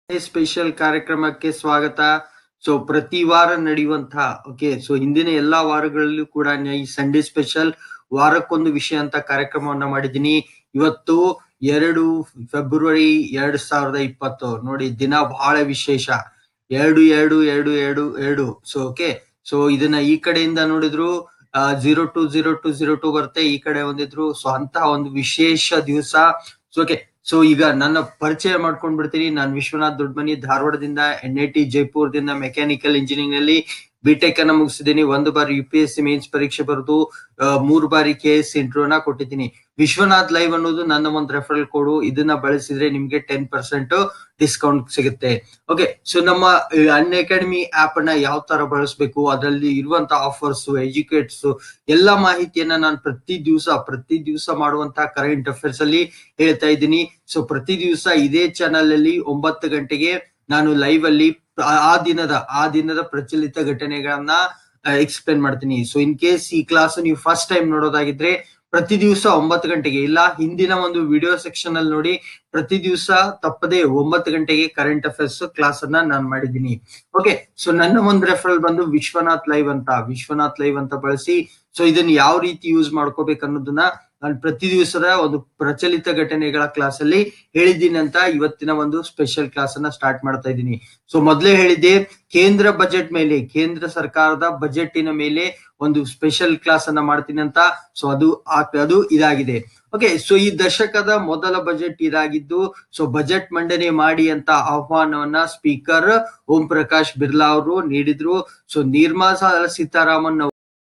special ಕಾರ್ಯಕ್ರಮಕ್ಕೆ ಸ್ವಾಗತ so ಪ್ರತಿ ವಾರ ನಡೆಯುವಂತಹ ಓಕೆ ಸೊ ಹಿಂದಿನ ಎಲ್ಲಾ ವಾರಗಳಲ್ಲೂ ಕೂಡ ನ- ಈ ಸಂಡೇ ಸ್ಪೆಷಲ್ ವಾರಕ್ಕೊಂದು ವಿಷಯ ಅಂತ ಕಾರ್ಯಕ್ರಮವನ್ನ ಮಾಡಿದ್ದೀನಿ ಇವತ್ತು ಎರಡು ಫೆಬ್ರವರಿ ಎರಡ್ ಸಾವಿರದ ಇಪ್ಪತ್ತು ನೋಡಿ ದಿನ ಬಹಳ ವಿಶೇಷ ಎರಡು ಎರಡು ಎರಡು ಎರಡು ಎರಡು ಸೊ ಓಕೆ ಸೊ ಇದನ್ನ ಈ ಕಡೆಯಿಂದ ನೋಡಿದ್ರು zero two zero two zero two ಬರುತ್ತೆ ಈ ಕಡೆ ಒಂದಿದ್ರು ಸೊ ಅಂತ ಒಂದು ವಿಶೇಷ ದಿವಸ ಸೊ ಓಕೆ ಸೊ ಈಗ ನನ್ನ ಪರಿಚಯ ಮಾಡ್ಕೊಂಡ್ ಬಿಡ್ತೀನಿ ನಾನು ವಿಶ್ವನಾಥ್ ದೊಡ್ಡಮನಿ ಧಾರವಾಡದಿಂದ ಎನ್ ಐ ಟಿ ಜೈಪುರದಿಂದ ಮೆಕ್ಯಾನಿಕಲ್ ಇಂಜಿನಿಯರಿಂಗ್ ನಲ್ಲಿ ಬಿಟೆಕ್ ಅನ್ನ ಮುಗಿಸಿದ್ದೀನಿ ಒಂದು ಬಾರಿ U P S C mains ಪರೀಕ್ಷೆ ಬರೆದು ಆ, ಮೂರು ಬಾರಿ ಕೆ ಎಸ್ ಇಂಟರ್ವ್ಯೂನ ಕೊಟ್ಟಿದ್ದೀನಿ ವಿಶ್ವನಾಥ್ ಲೈವ್ ಅನ್ನೋದು ನನ್ನ ಒಂದು ರೆಫರಲ್ ಕೋಡು ಇದನ್ನ ಬಳಸಿದ್ರೆ ನಿಮ್ಗೆ ಟೆನ್ ಪರ್ಸೆಂಟ್ ಡಿಸ್ಕೌಂಟ್ ಸಿಗುತ್ತೆ ಓಕೆ ಸೊ ನಮ್ಮ ಅನ್ ಅಕಾಡೆಮಿ ಆಪ್ ಅನ್ನ ಯಾವ ತರ ಬಳಸಬೇಕು ಅದರಲ್ಲಿ ಇರುವಂತ ಆಫರ್ಸ್ ಎಜುಕೇಟ್ಸ್ ಎಲ್ಲ ಮಾಹಿತಿಯನ್ನ ನಾನು ಪ್ರತಿ ದಿವಸ ಪ್ರತಿ ದಿವಸ ಮಾಡುವಂತಹ ಕರೆಂಟ್ ಅಫೇರ್ಸ್ ಅಲ್ಲಿ ಹೇಳ್ತಾ ಇದ್ದೀನಿ ಸೊ ಪ್ರತಿ ದಿವಸ ಇದೇ ಚಾನಲ್ ಅಲ್ಲಿ ಒಂಬತ್ತು ಗಂಟೆಗೆ ನಾನು ಲೈವ್ ಅಲ್ಲಿ ಆ- ಆ ದಿನದ ಆ ದಿನದ ಪ್ರಚಲಿತ ಘಟನೆಗಳನ್ನ ಎಕ್ಸ್ಪ್ಲೇನ್ ಮಾಡ್ತೀನಿ ಸೊ ಇನ್ ಕೇಸ್ ಈ ಕ್ಲಾಸ್ ನೀವು ಫಸ್ಟ್ ಟೈಮ್ ನೋಡೋದಾಗಿದ್ರೆ ಪ್ರತಿ ದಿವಸ ಒಂಬತ್ತು ಗಂಟೆಗೆ ಇಲ್ಲ ಹಿಂದಿನ ಒಂದು ವಿಡಿಯೋ ಸೆಕ್ಷನ್ ಅಲ್ಲಿ ನೋಡಿ ಪ್ರತಿ ದಿವಸ ತಪ್ಪದೆ ಒಂಬತ್ತು ಗಂಟೆಗೆ ಕರೆಂಟ್ ಅಫೇರ್ಸ್ ಕ್ಲಾಸ್ ಅನ್ನ ನಾನು ಮಾಡಿದ್ದೀನಿ ಓಕೆ ಸೊ ನನ್ನ ಒಂದು ರೆಫರಲ್ ಬಂದು ವಿಶ್ವನಾಥ್ ಲೈವ್ ಅಂತ ವಿಶ್ವನಾಥ್ ಲೈವ್ ಅಂತ ಬಳಸಿ ಸೊ ಇದನ್ನ ಯಾವ ರೀತಿ ಯೂಸ್ ಮಾಡ್ಕೋಬೇಕು ಅನ್ನೋದನ್ನ ನಾನು ಪ್ರತಿ ದಿವಸದ ಒಂದು ಪ್ರಚಲಿತ ಘಟನೆಗಳ ಕ್ಲಾಸ್ ಅಲ್ಲಿ ಹೇಳಿದ್ದೀನಿ ಅಂತ ಇವತ್ತಿನ ಒಂದು ಸ್ಪೆಷಲ್ ಕ್ಲಾಸ್ ಅನ್ನ ಸ್ಟಾರ್ಟ್ ಮಾಡ್ತಾ ಇದ್ದೀನಿ ಸೊ ಮೊದಲೇ ಹೇಳಿದ್ದೆ ಕೇಂದ್ರ ಬಜೆಟ್ ಮೇಲೆ ಕೇಂದ್ರ ಸರ್ಕಾರದ ಬಜೆಟಿನ ಮೇಲೆ ಒಂದು ಸ್ಪೆಷಲ್ ಕ್ಲಾಸ್ ಅನ್ನ ಮಾಡ್ತೀನಿ ಅಂತ ಸೊ ಅದು ಆ- ಅದು ಇದಾಗಿದೆ ಓಕೆ ಸೊ ಈ ದಶಕದ ಮೊದಲ ಬಜೆಟ್ ಇದಾಗಿದ್ದು ಸೊ ಬಜೆಟ್ ಮಂಡನೆ ಮಾಡಿ ಅಂತ ಆಹ್ವಾನವನ್ನ ಸ್ಪೀಕರ್ ಓಂ ಪ್ರಕಾಶ್ ಬಿರ್ಲಾ ಅವರು ನೀಡಿದ್ರು ಸೊ ನಿರ್ಮಲಾ ಸೀತಾರಾಮನ್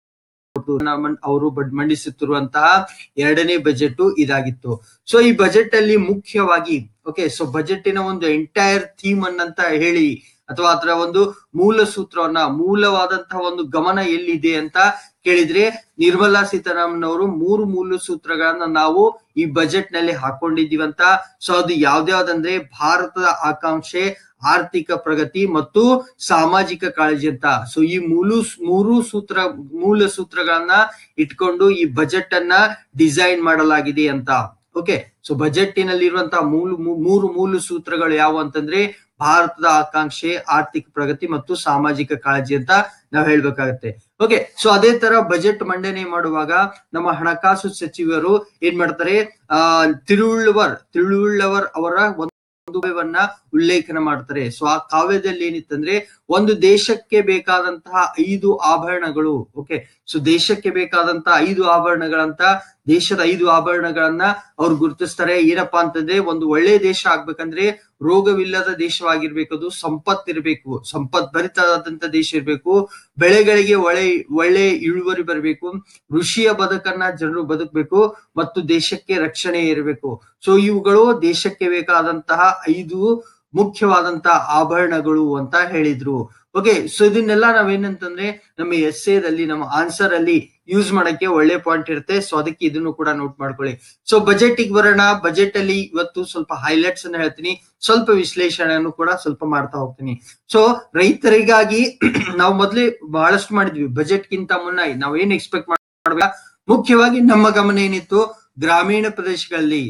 ಅವರು ಅವರು ಬಡ್- ಮಂಡಿಸುತ್ತಿರುವಂತಹ ಎರಡನೇ ಬಜೆಟ್ ಇದಾಗಿತ್ತು ಸೊ ಈ ಬಜೆಟ್ ಅಲ್ಲಿ ಮುಖ್ಯವಾಗಿ ಓಕೆ ಸೊ ಬಜೆಟಿನ ಒಂದು ಎಂಟೈರ್ ಥೀಮ್ ಅನ್ನಂತ ಹೇಳಿ ಅಥವಾ ಅದರ ಒಂದು ಮೂಲ ಸೂತ್ರವನ್ನ ಮೂಲವಾದಂತಹ ಒಂದು ಗಮನ ಎಲ್ಲಿದೆ ಅಂತ ಕೇಳಿದ್ರೆ ನಿರ್ಮಲಾ ಸೀತಾರಾಮನ್ ಅವರು ಮೂರು ಮೂಲ ಸೂತ್ರಗಳನ್ನ ನಾವು ಈ ಬಜೆಟ್ ನಲ್ಲಿ ಹಾಕೊಂಡಿದೀವಂತ ಸೊ ಅದು ಯಾವ್ದ್ಯಾವ್ದಂದ್ರೆ ಭಾರತದ ಆಕಾಂಕ್ಷೆ ಆರ್ಥಿಕ ಪ್ರಗತಿ ಮತ್ತು ಸಾಮಾಜಿಕ ಕಾಳಜಿ ಅಂತ ಸೊ ಈ ಮೂಲು ಮೂರು ಸೂತ್ರ ಮೂಲ ಸೂತ್ರಗಳನ್ನ ಇಟ್ಕೊಂಡು ಈ ಬಜೆಟ್ ಅನ್ನ ಡಿಸೈನ್ ಮಾಡಲಾಗಿದೆ ಅಂತ ಓಕೆ ಸೊ ಬಜೆಟ್ಟಿನಲ್ಲಿರುವಂತಹ ಮೂಲ ಮೂ- ಮೂರು ಮೂಲ ಸೂತ್ರಗಳು ಯಾವ ಅಂತಂದ್ರೆ ಭಾರತದ ಆಕಾಂಕ್ಷೆ ಆರ್ಥಿಕ ಪ್ರಗತಿ ಮತ್ತು ಸಾಮಾಜಿಕ ಕಾಳಜಿ ಅಂತ ನಾವು ಹೇಳ್ಬೇಕಾಗತ್ತೆ ಓಕೆ ಸೊ ಅದೇ ತರ ಬಜೆಟ್ ಮಂಡನೆ ಮಾಡುವಾಗ ನಮ್ಮ ಹಣಕಾಸು ಸಚಿವರು ಏನ್ ಮಾಡ್ತಾರೆ ಆ ತಿರುಳುವರ್ ತಿರುಳುವರ್ ಅವರ ಒಂದು ಕಾವ್ಯವನ್ನ ಉಲ್ಲೇಖನ ಮಾಡ್ತಾರೆ ಸೊ ಆ ಕಾವ್ಯದಲ್ಲಿ ಏನಿತ್ತಂದ್ರೆ ಒಂದು ದೇಶಕ್ಕೆ ಬೇಕಾದಂತಹ ಐದು ಆಭರಣಗಳು ಓಕೆ ಸೊ ದೇಶಕ್ಕೆ ಬೇಕಾದಂತಹ ಐದು ಆಭರಣಗಳಂತ ದೇಶದ ಐದು ಆಭರಣಗಳನ್ನ ಅವ್ರು ಗುರುತಿಸ್ತಾರೆ ಏನಪ್ಪಾ ಅಂತಂದ್ರೆ ಒಂದು ಒಳ್ಳೆ ದೇಶ ಆಗ್ಬೇಕಂದ್ರೆ ರೋಗವಿಲ್ಲದ ದೇಶವಾಗಿರ್ಬೇಕು ಅದು ಸಂಪತ್ ಇರಬೇಕು ಸಂಪತ್ ಭರಿತವಾದಂತ ದೇಶ ಇರಬೇಕು ಬೆಳೆಗಳಿಗೆ ಒಳ್ಳೆ ಒಳ್ಳೆ ಇಳುವರಿ ಬರಬೇಕು ಋಷಿಯ ಬದುಕನ್ನ ಜನರು ಬದುಕಬೇಕು ಮತ್ತು ದೇಶಕ್ಕೆ ರಕ್ಷಣೆ ಇರಬೇಕು ಸೊ ಇವುಗಳು ದೇಶಕ್ಕೆ ಬೇಕಾದಂತಹ ಐದು ಮುಖ್ಯವಾದಂತಹ ಆಭರಣಗಳು ಅಂತ ಹೇಳಿದ್ರು ಓಕೆ ಸೊ ಇದನ್ನೆಲ್ಲ ನಾವೇನಂತಂದ್ರೆ ನಮ್ಮ ಎಸ್ಸೇದಲ್ಲಿ ನಮ್ಮ ಆನ್ಸರ್ ಅಲ್ಲಿ ಯೂಸ್ ಮಾಡಕ್ಕೆ ಒಳ್ಳೆ ಪಾಯಿಂಟ್ ಇರುತ್ತೆ ಸೊ ಅದಕ್ಕೆ ಇದನ್ನು ಕೂಡ ನೋಟ್ ಮಾಡ್ಕೊಳ್ಳಿ ಸೊ ಬಜೆಟ್ ಬರೋಣ ಬಜೆಟ್ ಅಲ್ಲಿ ಇವತ್ತು ಸ್ವಲ್ಪ ಹೈಲೈಟ್ಸ್ ಅನ್ನ ಹೇಳ್ತೀನಿ ಸ್ವಲ್ಪ ವಿಶ್ಲೇಷಣೆಯನ್ನು ಕೂಡ ಸ್ವಲ್ಪ ಮಾಡ್ತಾ ಹೋಗ್ತೀನಿ ಸೊ ರೈತರಿಗಾಗಿ ನಾವು ಮೊದ್ಲೇ ಬಹಳಷ್ಟು ಮಾಡಿದ್ವಿ ಬಜೆಟ್ ಗಿಂತ ಮುನ್ನ ನಾವ್ ಏನ್ ಎಕ್ಸ್ಪೆಕ್ಟ್ ಮಾಡ್ಬೇಕು ಮುಖ್ಯವಾಗಿ ನಮ್ಮ ಗಮನ ಏನಿತ್ತು ಗ್ರಾಮೀಣ ಪ್ರದೇಶಗಳಲ್ಲಿ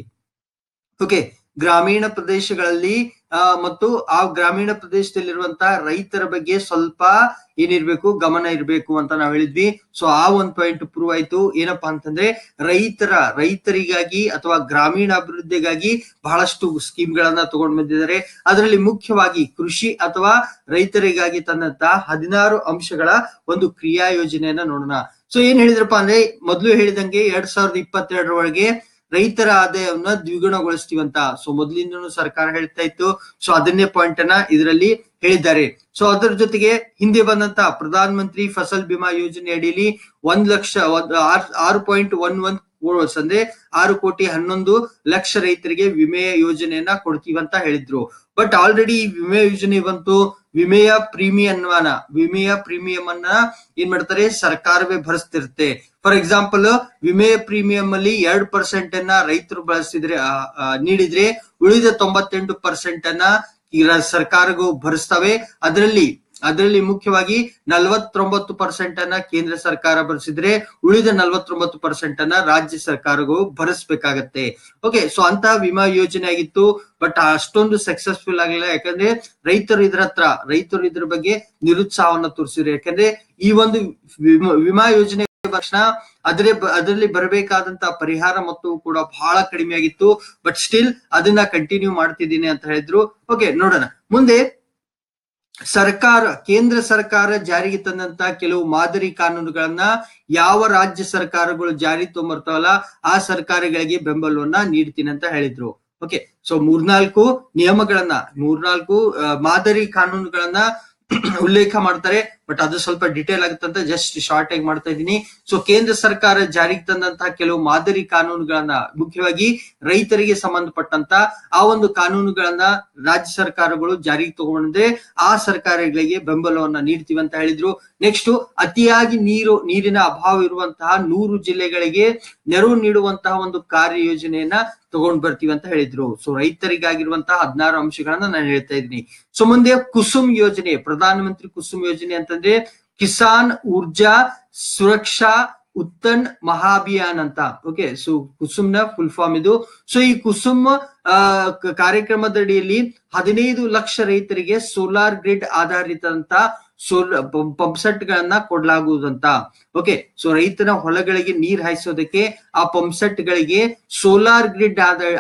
ಓಕೆ ಗ್ರಾಮೀಣ ಪ್ರದೇಶಗಳಲ್ಲಿ ಆ, ಮತ್ತು ಆ ಗ್ರಾಮೀಣ ಪ್ರದೇಶದಲ್ಲಿರುವಂತಹ ರೈತರ ಬಗ್ಗೆ ಸ್ವಲ್ಪ ಏನಿರ್ಬೇಕು ಗಮನ ಇರ್ಬೇಕು ಅಂತ ನಾವ್ ಹೇಳಿದ್ವಿ ಸೊ ಆ ಒಂದ್ ಪಾಯಿಂಟ್ ಪ್ರೂವ್ ಆಯ್ತು ಏನಪ್ಪಾ ಅಂತಂದ್ರೆ ರೈತರ ರೈತರಿಗಾಗಿ ಅಥವಾ ಗ್ರಾಮೀಣ ಅಭಿವೃದ್ಧಿಗಾಗಿ ಬಹಳಷ್ಟು ಸ್ಕೀಮ್ ಗಳನ್ನ ತಗೊಂಡ್ ಬಂದಿದ್ದಾರೆ ಅದರಲ್ಲಿ ಮುಖ್ಯವಾಗಿ ಕೃಷಿ ಅಥವಾ ರೈತರಿಗಾಗಿ ತಂದಂತಹ ಹದಿನಾರು ಅಂಶಗಳ ಒಂದು ಕ್ರಿಯಾ ಯೋಜನೆಯನ್ನ ನೋಡೋಣ ಸೊ ಏನ್ ಹೇಳಿದ್ರಪ್ಪ ಅಂದ್ರೆ ಮೊದ್ಲು ಹೇಳಿದಂಗೆ ಎರಡ್ ಸಾವಿರದ ಇಪ್ಪತ್ತೆರಡರೊಳಗೆ ರೈತರ ಆದಾಯವನ್ನ ದ್ವಿಗುಣಗೊಳಿಸ್ತೀವಂತ ಸೊ ಮೊದ್ಲಿಂದನೂ ಸರ್ಕಾರ ಹೇಳ್ತಾ ಇತ್ತು ಸೊ ಅದನ್ನೇ ಪಾಯಿಂಟ್ ಅನ್ನ ಇದರಲ್ಲಿ ಹೇಳಿದ್ದಾರೆ ಸೊ ಅದರ ಜೊತೆಗೆ ಹಿಂದೆ ಬಂದಂತ ಪ್ರಧಾನ ಮಂತ್ರಿ ಫಸಲ್ ಬಿಮಾ ಯೋಜನೆ ಅಡಿಯಲ್ಲಿ ಒಂದ್ ಲಕ್ಷ ಒಂದ್ ಆರ್- ಆರು ಪಾಯಿಂಟ್ ಒನ್ ಒನ್ ಕ್ರೋರ್ಸ್ ಅಂದ್ರೆ ಆರು ಕೋಟಿ ಹನ್ನೊಂದು ಲಕ್ಷ ರೈತರಿಗೆ ವಿಮೆಯ ಯೋಜನೆಯನ್ನ ಕೊಡ್ತೀವಂತ ಹೇಳಿದ್ರು ಬಟ್ ಆಲ್ರೆಡಿ ಈ ವಿಮೆ ಯೋಜನೆ ಬಂತು ವಿಮೆಯ ಪ್ರೀಮಿಯಂನ ವಿಮೆಯ ಪ್ರೀಮಿಯಂ ಅನ್ನ ಏನ್ ಮಾಡ್ತಾರೆ ಸರ್ಕಾರವೇ ಭರಿಸ್ತಿರುತ್ತೆ ಫಾರ್ ಎಕ್ಸಾಂಪಲ್ ವಿಮೆಯ ಪ್ರೀಮಿಯಂ ಅಲ್ಲಿ ಎರಡ್ ಪರ್ಸೆಂಟ್ ಅನ್ನ ರೈತರು ಬಳಸಿದ್ರೆ ಆ, ಆ, ನೀಡಿದ್ರೆ ಉಳಿದ ತೊಂಬತ್ತೆಂಟು ಪರ್ಸೆಂಟ್ ಅನ್ನ ಈಗ ಸರ್ಕಾರಗೂ ಭರಿಸ್ತವೆ ಅದರಲ್ಲಿ ಅದರಲ್ಲಿ ಮುಖ್ಯವಾಗಿ ನಲವತ್ತೊಂಬತ್ತು ಪರ್ಸೆಂಟ್ ಅನ್ನ ಕೇಂದ್ರ ಸರ್ಕಾರ ಭರಿಸಿದ್ರೆ ಉಳಿದ ನಲವತ್ತೊಂಬತ್ತು ಪರ್ಸೆಂಟ್ ಅನ್ನ ರಾಜ್ಯ ಸರ್ಕಾರಗಳು ಭರಿಸ್ಬೇಕಾಗತ್ತೆ ಓಕೆ ಸೊ ಅಂತಹ ವಿಮಾ ಯೋಜನೆ ಆಗಿತ್ತು ಬಟ್ ಅಷ್ಟೊಂದು ಸಕ್ಸಸ್ಫುಲ್ ಆಗಿಲ್ಲ ಯಾಕಂದ್ರೆ ರೈತರು ಇದ್ರ ಹತ್ರ ರೈತರು ಇದ್ರ ಬಗ್ಗೆ ನಿರುತ್ಸಾಹವನ್ನ ತೋರಿಸಿದ್ರು ಯಾಕಂದ್ರೆ ಈ ಒಂದು ವಿಮಾ- ವಿಮಾ ಯೋಜನೆ ತಕ್ಷಣ ಅದ್ರ ಅದರಲ್ಲಿ ಬರಬೇಕಾದಂತ ಪರಿಹಾರ ಮೊತ್ತವು ಕೂಡ ಬಹಳ ಕಡಿಮೆ ಆಗಿತ್ತು ಬಟ್ ಸ್ಟಿಲ್ ಅದನ್ನ ಕಂಟಿನ್ಯೂ ಮಾಡ್ತಿದ್ದೀನಿ ಅಂತ ಹೇಳಿದ್ರು ಓಕೆ ನೋಡೋಣ ಮುಂದೆ ಸರ್ಕಾರ ಕೇಂದ್ರ ಸರ್ಕಾರ ಜಾರಿಗೆ ತಂದಂತ ಕೆಲವು ಮಾದರಿ ಕಾನೂನುಗಳನ್ನ ಯಾವ ರಾಜ್ಯ ಸರ್ಕಾರಗಳು ಜಾರಿ ತೊಂಬರ್ತಾವಲ್ಲ ಆ ಸರ್ಕಾರಗಳಿಗೆ ಬೆಂಬಲವನ್ನ ನೀಡ್ತೀನಿ ಅಂತ ಹೇಳಿದ್ರು ಓಕೆ ಸೊ ಮೂರ್ನಾಲ್ಕು ನಿಯಮಗಳನ್ನ ಮೂರ್ನಾಲ್ಕು ಆ, ಮಾದರಿ ಕಾನೂನುಗಳನ್ನ ಉಲ್ಲೇಖ ಮಾಡ್ತಾರೆ ಬಟ್ ಅದು ಸ್ವಲ್ಪ ಡಿಟೇಲ್ ಆಗುತ್ತೆ ಅಂತ ಜಸ್ಟ್ ಶಾರ್ಟ್ ಆಗಿ ಮಾಡ್ತಾ ಇದ್ದೀನಿ ಸೊ ಕೇಂದ್ರ ಸರ್ಕಾರ ಜಾರಿಗೆ ತಂದಂತಹ ಕೆಲವು ಮಾದರಿ ಕಾನೂನುಗಳನ್ನ ಮುಖ್ಯವಾಗಿ ರೈತರಿಗೆ ಸಂಬಂಧಪಟ್ಟಂತ ಆ ಒಂದು ಕಾನೂನುಗಳನ್ನ ರಾಜ್ಯ ಸರ್ಕಾರಗಳು ಜಾರಿಗೆ ತಗೊಂಡ್ರೆ ಆ ಸರ್ಕಾರಗಳಿಗೆ ಬೆಂಬಲವನ್ನ ನೀಡ್ತೀವಿ ಅಂತ ಹೇಳಿದ್ರು ನೆಕ್ಸ್ಟ್ ಅತಿಯಾಗಿ ನೀರು ನೀರಿನ ಅಭಾವ ಇರುವಂತಹ ನೂರು ಜಿಲ್ಲೆಗಳಿಗೆ ನೆರವು ನೀಡುವಂತಹ ಒಂದು ಕಾರ್ಯ ಯೋಜನೆಯನ್ನ ತಗೊಂಡ್ ಬರ್ತೀವಿ ಅಂತ ಹೇಳಿದ್ರು ಸೊ ರೈತರಿಗಾಗಿರುವಂತಹ ಹದಿನಾರು ಅಂಶಗಳನ್ನ ನಾನು ಹೇಳ್ತಾ ಇದ್ದೀನಿ ಸೊ ಮುಂದೆ ಕುಸುಮ್ ಯೋಜನೆ ಪ್ರಧಾನ ಮಂತ್ರಿ ಕುಸುಮ್ ಯೋಜನೆ ಅಂತಂದ್ರೆ ಕಿಸಾನ್ ಊರ್ಜಾ ಸುರಕ್ಷಾ ಉತ್ತನ್ ಮಹಾಭಿಯಾನ್ ಅಂತ ಓಕೆ ಸೊ ಕುಸುಮ್ನ ಫುಲ್ ಫಾರ್ಮ್ ಇದು ಸೊ ಈ ಕುಸುಮ್ ಆ ಕ- ಕಾರ್ಯಕ್ರಮದಡಿಯಲ್ಲಿ ಹದಿನೈದು ಲಕ್ಷ ರೈತರಿಗೆ ಸೋಲಾರ್ ಗ್ರಿಡ್ ಆಧಾರಿತ ಸೋಲ್ ಪಂಪ್ ಸೆಟ್ ಗಳನ್ನ ಕೊಡ್ಲಾಗುವುದಂತ ಓಕೆ ಸೊ ರೈತನ ಹೊಲಗಳಿಗೆ ನೀರ್ ಹಾಯಿಸೋದಕ್ಕೆ ಆ ಪಂಪ್ ಸೆಟ್ ಗಳಿಗೆ ಸೋಲಾರ್ ಗ್ರಿಡ್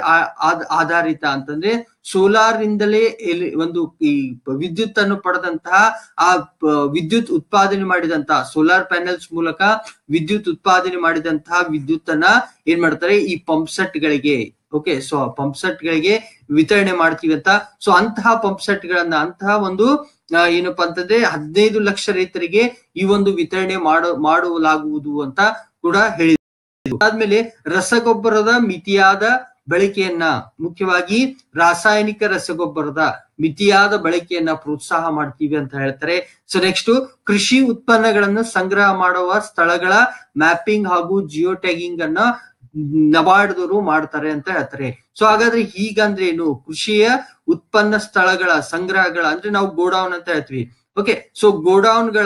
ಆಧಾರಿತ ಅಂತಂದ್ರೆ ಸೋಲಾರ್ ಇಂದಲೇ ಎಲ್ಲಿ ಒಂದು ಈ ವಿದ್ಯುತ್ ಅನ್ನು ಪಡೆದಂತಹ ಆ ಪ- ವಿದ್ಯುತ್ ಉತ್ಪಾದನೆ ಮಾಡಿದಂತಹ ಸೋಲಾರ್ ಪ್ಯಾನೆಲ್ಸ್ ಮೂಲಕ ವಿದ್ಯುತ್ ಉತ್ಪಾದನೆ ಮಾಡಿದಂತಹ ವಿದ್ಯುತ್ ಅನ್ನ ಏನ್ ಮಾಡ್ತಾರೆ ಈ ಪಂಪ್ ಸೆಟ್ ಗಳಿಗೆ ಓಕೆ ಸೊ ಪಂಪ್ ಸೆಟ್ ಗಳಿಗೆ ವಿತರಣೆ ಮಾಡ್ತೀವಿ ಅಂತ ಸೊ ಅಂತಹ ಪಂಪ್ ಸೆಟ್ ಗಳನ್ನ ಅಂತಹ ಒಂದು ಆ, ಏನಪ್ಪಾ ಅಂತಂದ್ರೆ ಹದಿನೈದು ಲಕ್ಷ ರೈತರಿಗೆ ಈ ಒಂದು ವಿತರಣೆ ಮಾಡ ಮಾಡಲಾಗುವುದು ಅಂತ ಕೂಡ ಹೇಳಿದ್ರು ಆದ್ಮೇಲೆ ರಸಗೊಬ್ಬರದ ಮಿತಿಯಾದ ಬಳಕೆಯನ್ನ ಮುಖ್ಯವಾಗಿ ರಾಸಾಯನಿಕ ರಸಗೊಬ್ಬರದ ಮಿತಿಯಾದ ಬಳಕೆಯನ್ನ ಪ್ರೋತ್ಸಾಹ ಮಾಡ್ತೀವಿ ಅಂತ ಹೇಳ್ತಾರೆ ಸೊ ನೆಕ್ಸ್ಟ್ ಕೃಷಿ ಉತ್ಪನ್ನಗಳನ್ನು ಸಂಗ್ರಹ ಮಾಡುವ ಸ್ಥಳಗಳ ಮ್ಯಾಪಿಂಗ್ ಹಾಗೂ ಜಿಯೋ ಟ್ಯಾಗಿಂಗ್ ಅನ್ನ ನಬಾರ್ಡ್ದವರು ಮಾಡ್ತಾರೆ ಅಂತ ಹೇಳ್ತಾರೆ ಸೊ ಹಾಗಾದ್ರೆ ಹೀಗಂದ್ರೆ ಏನು ಕೃಷಿಯ ಉತ್ಪನ್ನ ಸ್ಥಳಗಳ ಸಂಗ್ರಹಗಳ ಅಂದ್ರೆ ನಾವು ಗೋಡೌನ್ ಅಂತ ಹೇಳ್ತೀವಿ ಓಕೆ ಸೊ ಗೋಡೌನ್ಗಳ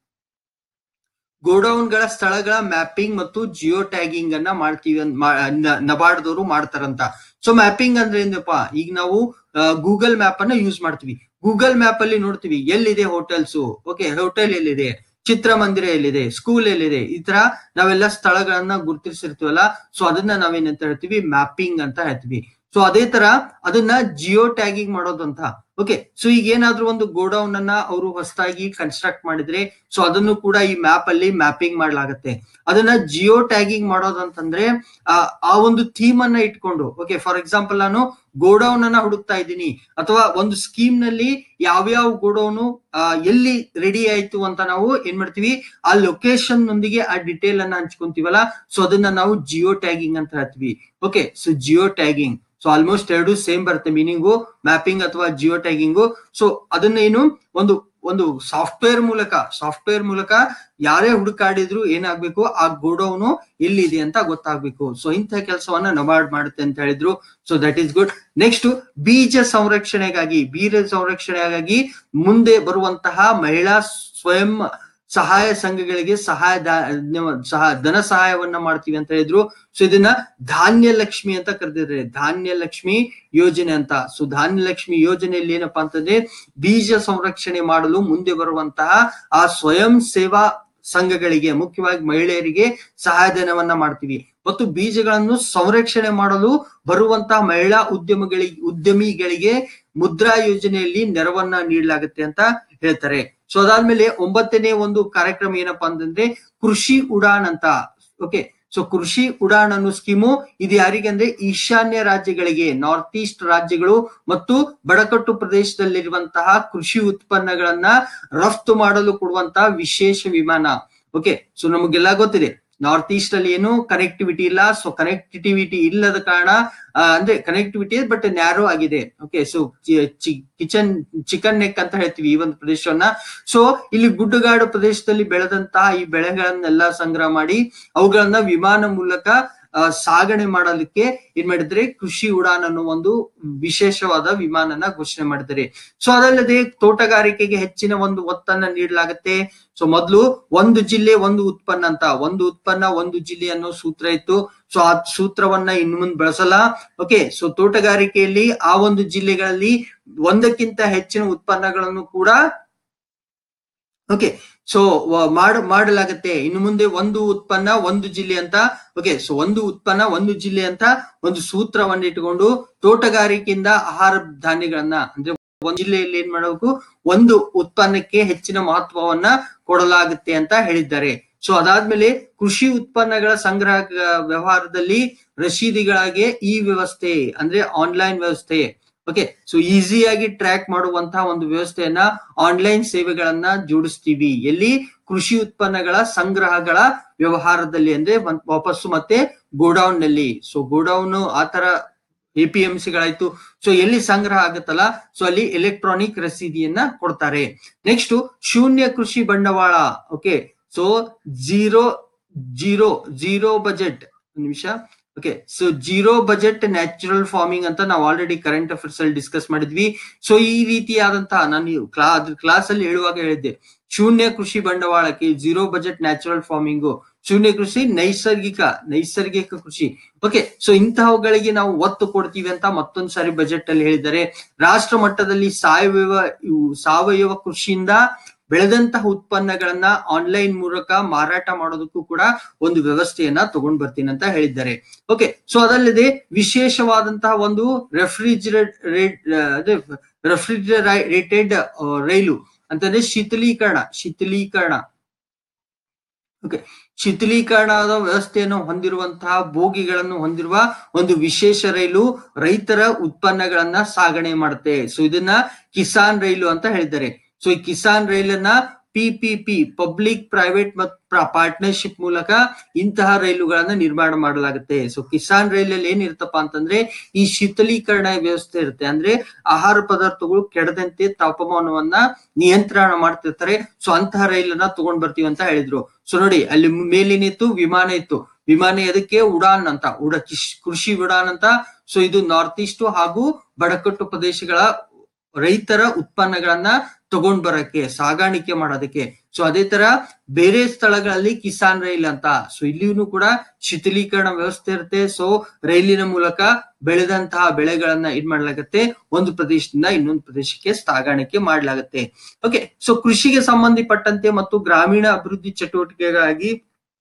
ಗೋಡೌನ್ಗಳ ಸ್ಥಳಗಳ ಮ್ಯಾಪಿಂಗ್ ಮತ್ತು ಜಿಯೋ ಟ್ಯಾಗಿಂಗ್ ಅನ್ನ ಮಾಡ್ತೀವಿ ಅಂತ ಮಾ- ನ- ನಬಾರ್ಡ್ದವರು ಮಾಡ್ತಾರಂತ ಸೊ ಮ್ಯಾಪಿಂಗ್ ಅಂದ್ರೆ ಏನಪ್ಪಾ ಈಗ ನಾವು ಗೂಗಲ್ ಮ್ಯಾಪ್ ಅನ್ನ ಯೂಸ್ ಮಾಡ್ತೀವಿ ಗೂಗಲ್ ಮ್ಯಾಪ್ ಅಲ್ಲಿ ನೋಡ್ತೀವಿ ಎಲ್ಲಿದೆ ಹೋಟೆಲ್ಸ್ ಓಕೆ ಹೋಟೆಲ್ ಎಲ್ಲಿದೆ ಚಿತ್ರಮಂದಿರ ಎಲ್ಲಿದೆ ಸ್ಕೂಲ್ ಎಲ್ಲಿದೆ ಈ ತರ ನಾವೆಲ್ಲ ಸ್ಥಳಗಳನ್ನ ಗುರುತಿಸಿರ್ತೀವಲ್ಲ ಸೊ ಅದನ್ನ ನಾವೇನಂತ ಹೇಳ್ತೀವಿ ಮ್ಯಾಪಿಂಗ್ ಅಂತ ಹೇಳ್ತೀವಿ ಸೊ ಅದೇ ತರ ಅದನ್ನ ಜಿಯೋ ಟ್ಯಾಗಿಂಗ್ ಮಾಡೋದಂತ ಓಕೆ ಸೊ ಈಗ ಏನಾದ್ರೂ ಒಂದು ಗೋಡೌನ್ ಅನ್ನ ಅವರು ಹೊಸದಾಗಿ ಕನ್ಸ್ಟ್ರಕ್ಟ್ ಮಾಡಿದ್ರೆ ಸೊ ಅದನ್ನು ಕೂಡ ಈ ಮ್ಯಾಪ್ ಅಲ್ಲಿ ಮ್ಯಾಪಿಂಗ್ ಮಾಡ್ಲಾಗತ್ತೆ ಅದನ್ನ ಜಿಯೋ ಟ್ಯಾಗಿಂಗ್ ಮಾಡೋದಂತಂದ್ರೆ ಆ ಆ ಒಂದು ಥೀಮ್ ಅನ್ನ ಇಟ್ಕೊಂಡು ಓಕೆ ಫಾರ್ ಎಕ್ಸಾಂಪಲ್ ನಾನು ಗೋಡೌನ್ ಅನ್ನ ಹುಡುಕ್ತಾ ಇದ್ದೀನಿ ಅಥವಾ ಒಂದು ಸ್ಕೀಮ್ ನಲ್ಲಿ ಯಾವ್ಯಾವ ಗೋಡೌನು ಎಲ್ಲಿ ರೆಡಿ ಆಯ್ತು ಅಂತ ನಾವು ಏನ್ ಮಾಡ್ತೀವಿ ಆ ಲೊಕೇಶನ್ ನೊಂದಿಗೆ ಆ ಡಿಟೇಲ್ ಅನ್ನ ಹಂಚ್ಕೊಂತೀವಲ್ಲ ಸೊ ಅದನ್ನ ನಾವು ಜಿಯೋ ಟ್ಯಾಗಿಂಗ್ ಅಂತ ಹೇಳ್ತೀವಿ okay so geo tagging so almost ಎರಡು ಸೇಮ್ ಬರುತ್ತೆ ಮೀನಿಂಗು ಮ್ಯಾಪಿಂಗ್ ಅಥವಾ ಜಿಯೋ ಟ್ಯಾಗಿಂಗು ಸೊ ಅದನ್ನ ಏನು ಒಂದು ಒಂದು ಸಾಫ್ಟ್ವೇರ್ ಮೂಲಕ ಸಾಫ್ಟ್ವೇರ್ ಮೂಲಕ ಯಾರೇ ಹುಡುಕಾಡಿದ್ರು ಏನಾಗ್ಬೇಕು ಆ ಗೋಡೌನು ಎಲ್ಲಿದೆ ಅಂತ ಗೊತ್ತಾಗ್ಬೇಕು ಸೊ ಇಂಥ ಕೆಲಸವನ್ನ ನಬಾರ್ಡ್ ಮಾಡುತ್ತೆ ಅಂತ ಹೇಳಿದ್ರು so that is good next ಬೀಜ ಸಂರಕ್ಷಣೆಗಾಗಿ ಬೀಜ ಸಂರಕ್ಷಣೆಗಾಗಿ ಮುಂದೆ ಬರುವಂತಹ ಮಹಿಳಾ ಸ್ವಯಂ ಸಹಾಯ ಸಂಘಗಳಿಗೆ ಸಹಾಯ ಸಹ ಧನ ಸಹಾಯವನ್ನ ಮಾಡ್ತೀವಿ ಅಂತ ಹೇಳಿದ್ರು ಸೊ ಇದನ್ನ ಧಾನ್ಯ ಲಕ್ಷ್ಮಿ ಅಂತ ಕರೆದಿದ್ದಾರೆ ಧಾನ್ಯ ಲಕ್ಷ್ಮಿ ಯೋಜನೆ ಅಂತ ಸೊ ಧಾನ್ಯ ಲಕ್ಷ್ಮಿ ಯೋಜನೆಯಲ್ಲಿ ಏನಪ್ಪಾ ಅಂತಂದ್ರೆ ಬೀಜ ಸಂರಕ್ಷಣೆ ಮಾಡಲು ಮುಂದೆ ಬರುವಂತಹ ಆ ಸ್ವಯಂ ಸೇವಾ ಸಂಘಗಳಿಗೆ ಮುಖ್ಯವಾಗಿ ಮಹಿಳೆಯರಿಗೆ ಸಹಾಯಧನವನ್ನ ಮಾಡ್ತೀವಿ ಮತ್ತು ಬೀಜಗಳನ್ನು ಸಂರಕ್ಷಣೆ ಮಾಡಲು ಬರುವಂತಹ ಮಹಿಳಾ ಉದ್ಯಮಗಳಿಗೆ ಉದ್ಯಮಿಗಳಿಗೆ ಮುದ್ರಾ ಯೋಜನೆಯಲ್ಲಿ ನೆರವನ್ನ ನೀಡಲಾಗುತ್ತೆ ಅಂತ ಹೇಳ್ತಾರೆ ಸೊ ಅದಾದ್ಮೇಲೆ ಒಂಬತ್ತನೇ ಒಂದು ಕಾರ್ಯಕ್ರಮ ಏನಪ್ಪಾ ಅಂತಂದ್ರೆ ಕೃಷಿ ಉಡಾನ್ ಅಂತ ಓಕೆ ಸೊ ಕೃಷಿ ಉಡಾನ್ ಅನ್ನೋ ಸ್ಕೀಮು ಇದು ಯಾರಿಗೆ ಅಂದ್ರೆ ಈಶಾನ್ಯ ರಾಜ್ಯಗಳಿಗೆ ನಾರ್ತ್ ಈಸ್ಟ್ ರಾಜ್ಯಗಳು ಮತ್ತು ಬಡಕಟ್ಟು ಪ್ರದೇಶದಲ್ಲಿರುವಂತಹ ಕೃಷಿ ಉತ್ಪನ್ನಗಳನ್ನ ರಫ್ತು ಮಾಡಲು ಕೊಡುವಂತಹ ವಿಶೇಷ ವಿಮಾನ ಓಕೆ ಸೊ ನಮಗೆಲ್ಲ ಗೊತ್ತಿದೆ ನಾರ್ತ್ ಈಸ್ಟ್ ಅಲ್ಲಿ ಏನು ಕನೆಕ್ಟಿವಿಟಿ ಇಲ್ಲ ಸೊ ಕನೆಕ್ಟಿವಿಟಿ ಇಲ್ಲದ ಕಾರಣ ಆ, ಅಂದ್ರೆ ಕನೆಕ್ಟಿವಿಟಿ ಬಟ್ ನ್ಯಾರೋ ಆಗಿದೆ okay so kitchen chicken neck ಅಂತ ಹೇಳ್ತೀವಿ ಈ ಒಂದು ಪ್ರದೇಶವನ್ನ ಸೊ ಇಲ್ಲಿ ಗುಡ್ಡಗಾಡು ಪ್ರದೇಶದಲ್ಲಿ ಬೆಳೆದಂತಹ ಈ ಬೆಳೆಗಳನ್ನೆಲ್ಲ ಸಂಗ್ರಹ ಮಾಡಿ ಅವುಗಳನ್ನ ವಿಮಾನ ಮೂಲಕ ಆ, ಸಾಗಣೆ ಮಾಡಲಿಕ್ಕೆ ಏನ್ ಮಾಡಿದ್ರೆ ಕೃಷಿ ಉಡಾನ್ ಅನ್ನೋ ಒಂದು ವಿಶೇಷವಾದ ವಿಮಾನನ ಘೋಷಣೆ ಮಾಡಿದ್ದಾರೆ ಸೊ ಅದಲ್ಲದೆ ತೋಟಗಾರಿಕೆಗೆ ಹೆಚ್ಚಿನ ಒಂದು ಒತ್ತನ್ನ ನೀಡಲಾಗುತ್ತೆ ಸೊ ಮೊದಲು ಒಂದು ಜಿಲ್ಲೆ ಒಂದು ಉತ್ಪನ್ನ ಅಂತ ಒಂದು ಉತ್ಪನ್ನ ಒಂದು ಜಿಲ್ಲೆ ಅನ್ನೋ ಸೂತ್ರ ಇತ್ತು ಸೊ ಆ ಸೂತ್ರವನ್ನ ಇನ್ನು ಮುಂದೆ ಬಳಸಲ್ಲ ಓಕೆ ಸೊ ತೋಟಗಾರಿಕೆಯಲ್ಲಿ ಆ ಒಂದು ಜಿಲ್ಲೆಗಳಲ್ಲಿ ಒಂದಕ್ಕಿಂತ ಹೆಚ್ಚಿನ ಉತ್ಪನ್ನಗಳನ್ನು ಕೂಡ ಓಕೆ ಸೊ ಮಾಡ ಮಾಡಲಾಗತ್ತೆ ಇನ್ನು ಮುಂದೆ ಒಂದು ಉತ್ಪನ್ನ ಒಂದು ಜಿಲ್ಲೆ ಅಂತ ಓಕೆ ಸೊ ಒಂದು ಉತ್ಪನ್ನ ಒಂದು ಜಿಲ್ಲೆ ಅಂತ ಒಂದು ಸೂತ್ರವನ್ನ ಇಟ್ಟುಕೊಂಡು ತೋಟಗಾರಿಕೆಯಿಂದ ಆಹಾರ ಧಾನ್ಯಗಳನ್ನ ಅಂದ್ರೆ ಒಂದು ಜಿಲ್ಲೆಯಲ್ಲಿ ಏನ್ ಮಾಡಬೇಕು ಒಂದು ಉತ್ಪನ್ನಕ್ಕೆ ಹೆಚ್ಚಿನ ಮಹತ್ವವನ್ನ ಕೊಡಲಾಗುತ್ತೆ ಅಂತ ಹೇಳಿದ್ದಾರೆ ಸೊ ಅದಾದ್ಮೇಲೆ ಕೃಷಿ ಉತ್ಪನ್ನಗಳ ಸಂಗ್ರಹ ವ್ಯವಹಾರದಲ್ಲಿ ರಶೀದಿಗಳಿಗೆ ಈ ವ್ಯವಸ್ಥೆ ಅಂದ್ರೆ ಆನ್ಲೈನ್ ವ್ಯವಸ್ಥೆ ಓಕೆ ಸೊ ಈಸಿಯಾಗಿ ಟ್ರ್ಯಾಕ್ ಮಾಡುವಂತಹ ಒಂದು ವ್ಯವಸ್ಥೆಯನ್ನ ಆನ್ಲೈನ್ ಸೇವೆಗಳನ್ನ ಜೋಡಿಸ್ತೀವಿ ಎಲ್ಲಿ ಕೃಷಿ ಉತ್ಪನ್ನಗಳ ಸಂಗ್ರಹಗಳ ವ್ಯವಹಾರದಲ್ಲಿ ಅಂದ್ರೆ ಮತ್- ವಾಪಸ್ಸು ಮತ್ತೆ ಗೋಡೌನ್ ನಲ್ಲಿ ಸೊ ಗೋಡೌನ್ ಆತರ ಎ ಪಿ ಎಂ ಸಿಗಳಾಯ್ತು ಸೊ ಎಲ್ಲಿ ಸಂಗ್ರಹ ಆಗುತ್ತಲ್ಲ ಸೊ ಅಲ್ಲಿ ಎಲೆಕ್ಟ್ರಾನಿಕ್ ರಸೀದಿಯನ್ನ ಕೊಡ್ತಾರೆ ನೆಕ್ಸ್ಟ್ ಶೂನ್ಯ ಕೃಷಿ ಬಂಡವಾಳ okay so zero zero zero budget ನಿಮಿಷ okay so zero budget natural farming ಅಂತ ನಾವು ಆಲ್ರೆಡಿ ಕರೆಂಟ್ ಅಫೇರ್ಸ್ ಅಲ್ಲಿ ಡಿಸ್ಕಸ್ ಮಾಡಿದ್ವಿ ಸೊ ಈ ರೀತಿಯಾದಂತಹ ನಾನು ಕ್ಲಾ ಕ್ಲಾಸ್ ಅಲ್ಲಿ ಹೇಳುವಾಗ ಹೇಳಿದ್ದೆ ಶೂನ್ಯ ಕೃಷಿ ಬಂಡವಾಳಕ್ಕೆ ಜೀರೋ ಬಜೆಟ್ ನ್ಯಾಚುರಲ್ ಫಾರ್ಮಿಂಗ್ ಶೂನ್ಯ ಕೃಷಿ ನೈಸರ್ಗಿಕ ನೈಸರ್ಗಿಕ ಕೃಷಿ ಓಕೆ ಸೊ ಇಂತಹವುಗಳಿಗೆ ನಾವು ಒತ್ತು ಕೊಡ್ತೀವಿ ಅಂತ ಮತ್ತೊಂದು ಸಾರಿ ಬಜೆಟ್ ಅಲ್ಲಿ ಹೇಳಿದ್ದಾರೆ ರಾಷ್ಟ್ರ ಮಟ್ಟದಲ್ಲಿ ಸಾವಯವ ಇವು ಸಾವಯವ ಕೃಷಿಯಿಂದ ಬೆಳೆದಂತಹ ಉತ್ಪನ್ನಗಳನ್ನ ಆನ್ಲೈನ್ ಮೂಲಕ ಮಾರಾಟ ಮಾಡೋದಕ್ಕೂ ಕೂಡ ಒಂದು ವ್ಯವಸ್ಥೆಯನ್ನ ತಗೊಂಡ್ ಬರ್ತೀನಿ ಅಂತ ಹೇಳಿದ್ದಾರೆ ಓಕೆ ಸೊ ಅದಲ್ಲದೆ ವಿಶೇಷವಾದಂತಹ ಒಂದು ರೆಫ್ರಿಜಿರೇಟ್ ಅದೇ ರೆಫ್ರಿಜರೇಟೆಡ್ ರೈಲು ಅಂತಂದ್ರೆ ಶೀತಲೀಕರಣ ಶೀತಲೀಕರಣ ಓಕೆ ಶೀತಲೀಕರಣದ ವ್ಯವಸ್ಥೆಯನ್ನು ಹೊಂದಿರುವಂತಹ ಬೋಗಿಗಳನ್ನು ಹೊಂದಿರುವ ಒಂದು ವಿಶೇಷ ರೈಲು ರೈತರ ಉತ್ಪನ್ನಗಳನ್ನ ಸಾಗಣೆ ಮಾಡುತ್ತೆ ಸೊ ಇದನ್ನ ಕಿಸಾನ್ ರೈಲು ಅಂತ ಹೇಳಿದ್ದಾರೆ ಸೊ ಈ ಕಿಸಾನ್ ರೈಲನ್ನ ಪಿಪಿಪಿ ಪಬ್ಲಿಕ್ ಪ್ರೈವೇಟ್ ಮತ್ತು ಪಾರ್ಟ್ನರ್ಶಿಪ್ ಮೂಲಕ ಇಂತಹ ರೈಲುಗಳನ್ನ ನಿರ್ಮಾಣ ಮಾಡಲಾಗುತ್ತೆ ಸೊ ಕಿಸಾನ್ ರೈಲಲ್ಲಿ ಏನಿರುತ್ತಪ್ಪ ಅಂತಂದ್ರೆ ಈ ಶೀತಲೀಕರಣ ವ್ಯವಸ್ಥೆ ಇರುತ್ತೆ ಅಂದ್ರೆ ಆಹಾರ ಪದಾರ್ಥಗಳು ಕೆಡದಂತೆ ತಾಪಮಾನವನ್ನ ನಿಯಂತ್ರಣ ಮಾಡ್ತಿರ್ತಾರೆ ಸೊ ಅಂತಹ ರೈಲನ್ನ ತಗೊಂಡ್ ಬರ್ತೀವಿ ಅಂತ ಹೇಳಿದ್ರು ಸೊ ನೋಡಿ ಅಲ್ಲಿ ಮೇಲೇನಿತ್ತು ವಿಮಾನ ಇತ್ತು ವಿಮಾನ ಎದಕ್ಕೆ ಉಡಾನ್ ಅಂತ ಉಡ ಕಿಶ್- ಕೃಷಿ ಉಡಾನ್ ಅಂತ ಸೊ ಇದು ನಾರ್ತ್ ಈಸ್ಟ್ ಹಾಗೂ ಬಡಕಟ್ಟು ಪ್ರದೇಶಗಳ ರೈತರ ಉತ್ಪನ್ನಗಳನ್ನ ತಗೊಂಡ್ ಬರಕ್ಕೆ ಸಾಗಾಣಿಕೆ ಮಾಡೋದಕ್ಕೆ ಸೊ ಅದೇ ತರ ಬೇರೆ ಸ್ಥಳಗಳಲ್ಲಿ ಕಿಸಾನ್ ರೈಲ್ ಅಂತ ಸೊ ಇಲ್ಲಿಯೂ ಕೂಡ ಶಿಥಿಲೀಕರಣ ವ್ಯವಸ್ಥೆ ಇರುತ್ತೆ ಸೊ ರೈಲಿನ ಮೂಲಕ ಬೆಳೆದಂತಹ ಬೆಳೆಗಳನ್ನ ಏನ್ ಮಾಡ್ಲಾಗತ್ತೆ ಒಂದು ಪ್ರದೇಶದಿಂದ ಇನ್ನೊಂದು ಪ್ರದೇಶಕ್ಕೆ ಸಾಗಾಣಿಕೆ ಮಾಡ್ಲಾಗತ್ತೆ ಓಕೆ ಸೊ ಕೃಷಿಗೆ ಸಂಬಂಧಪಟ್ಟಂತೆ ಮತ್ತು ಗ್ರಾಮೀಣ ಅಭಿವೃದ್ಧಿ ಚಟುವಟಿಕೆಗಳಾಗಿ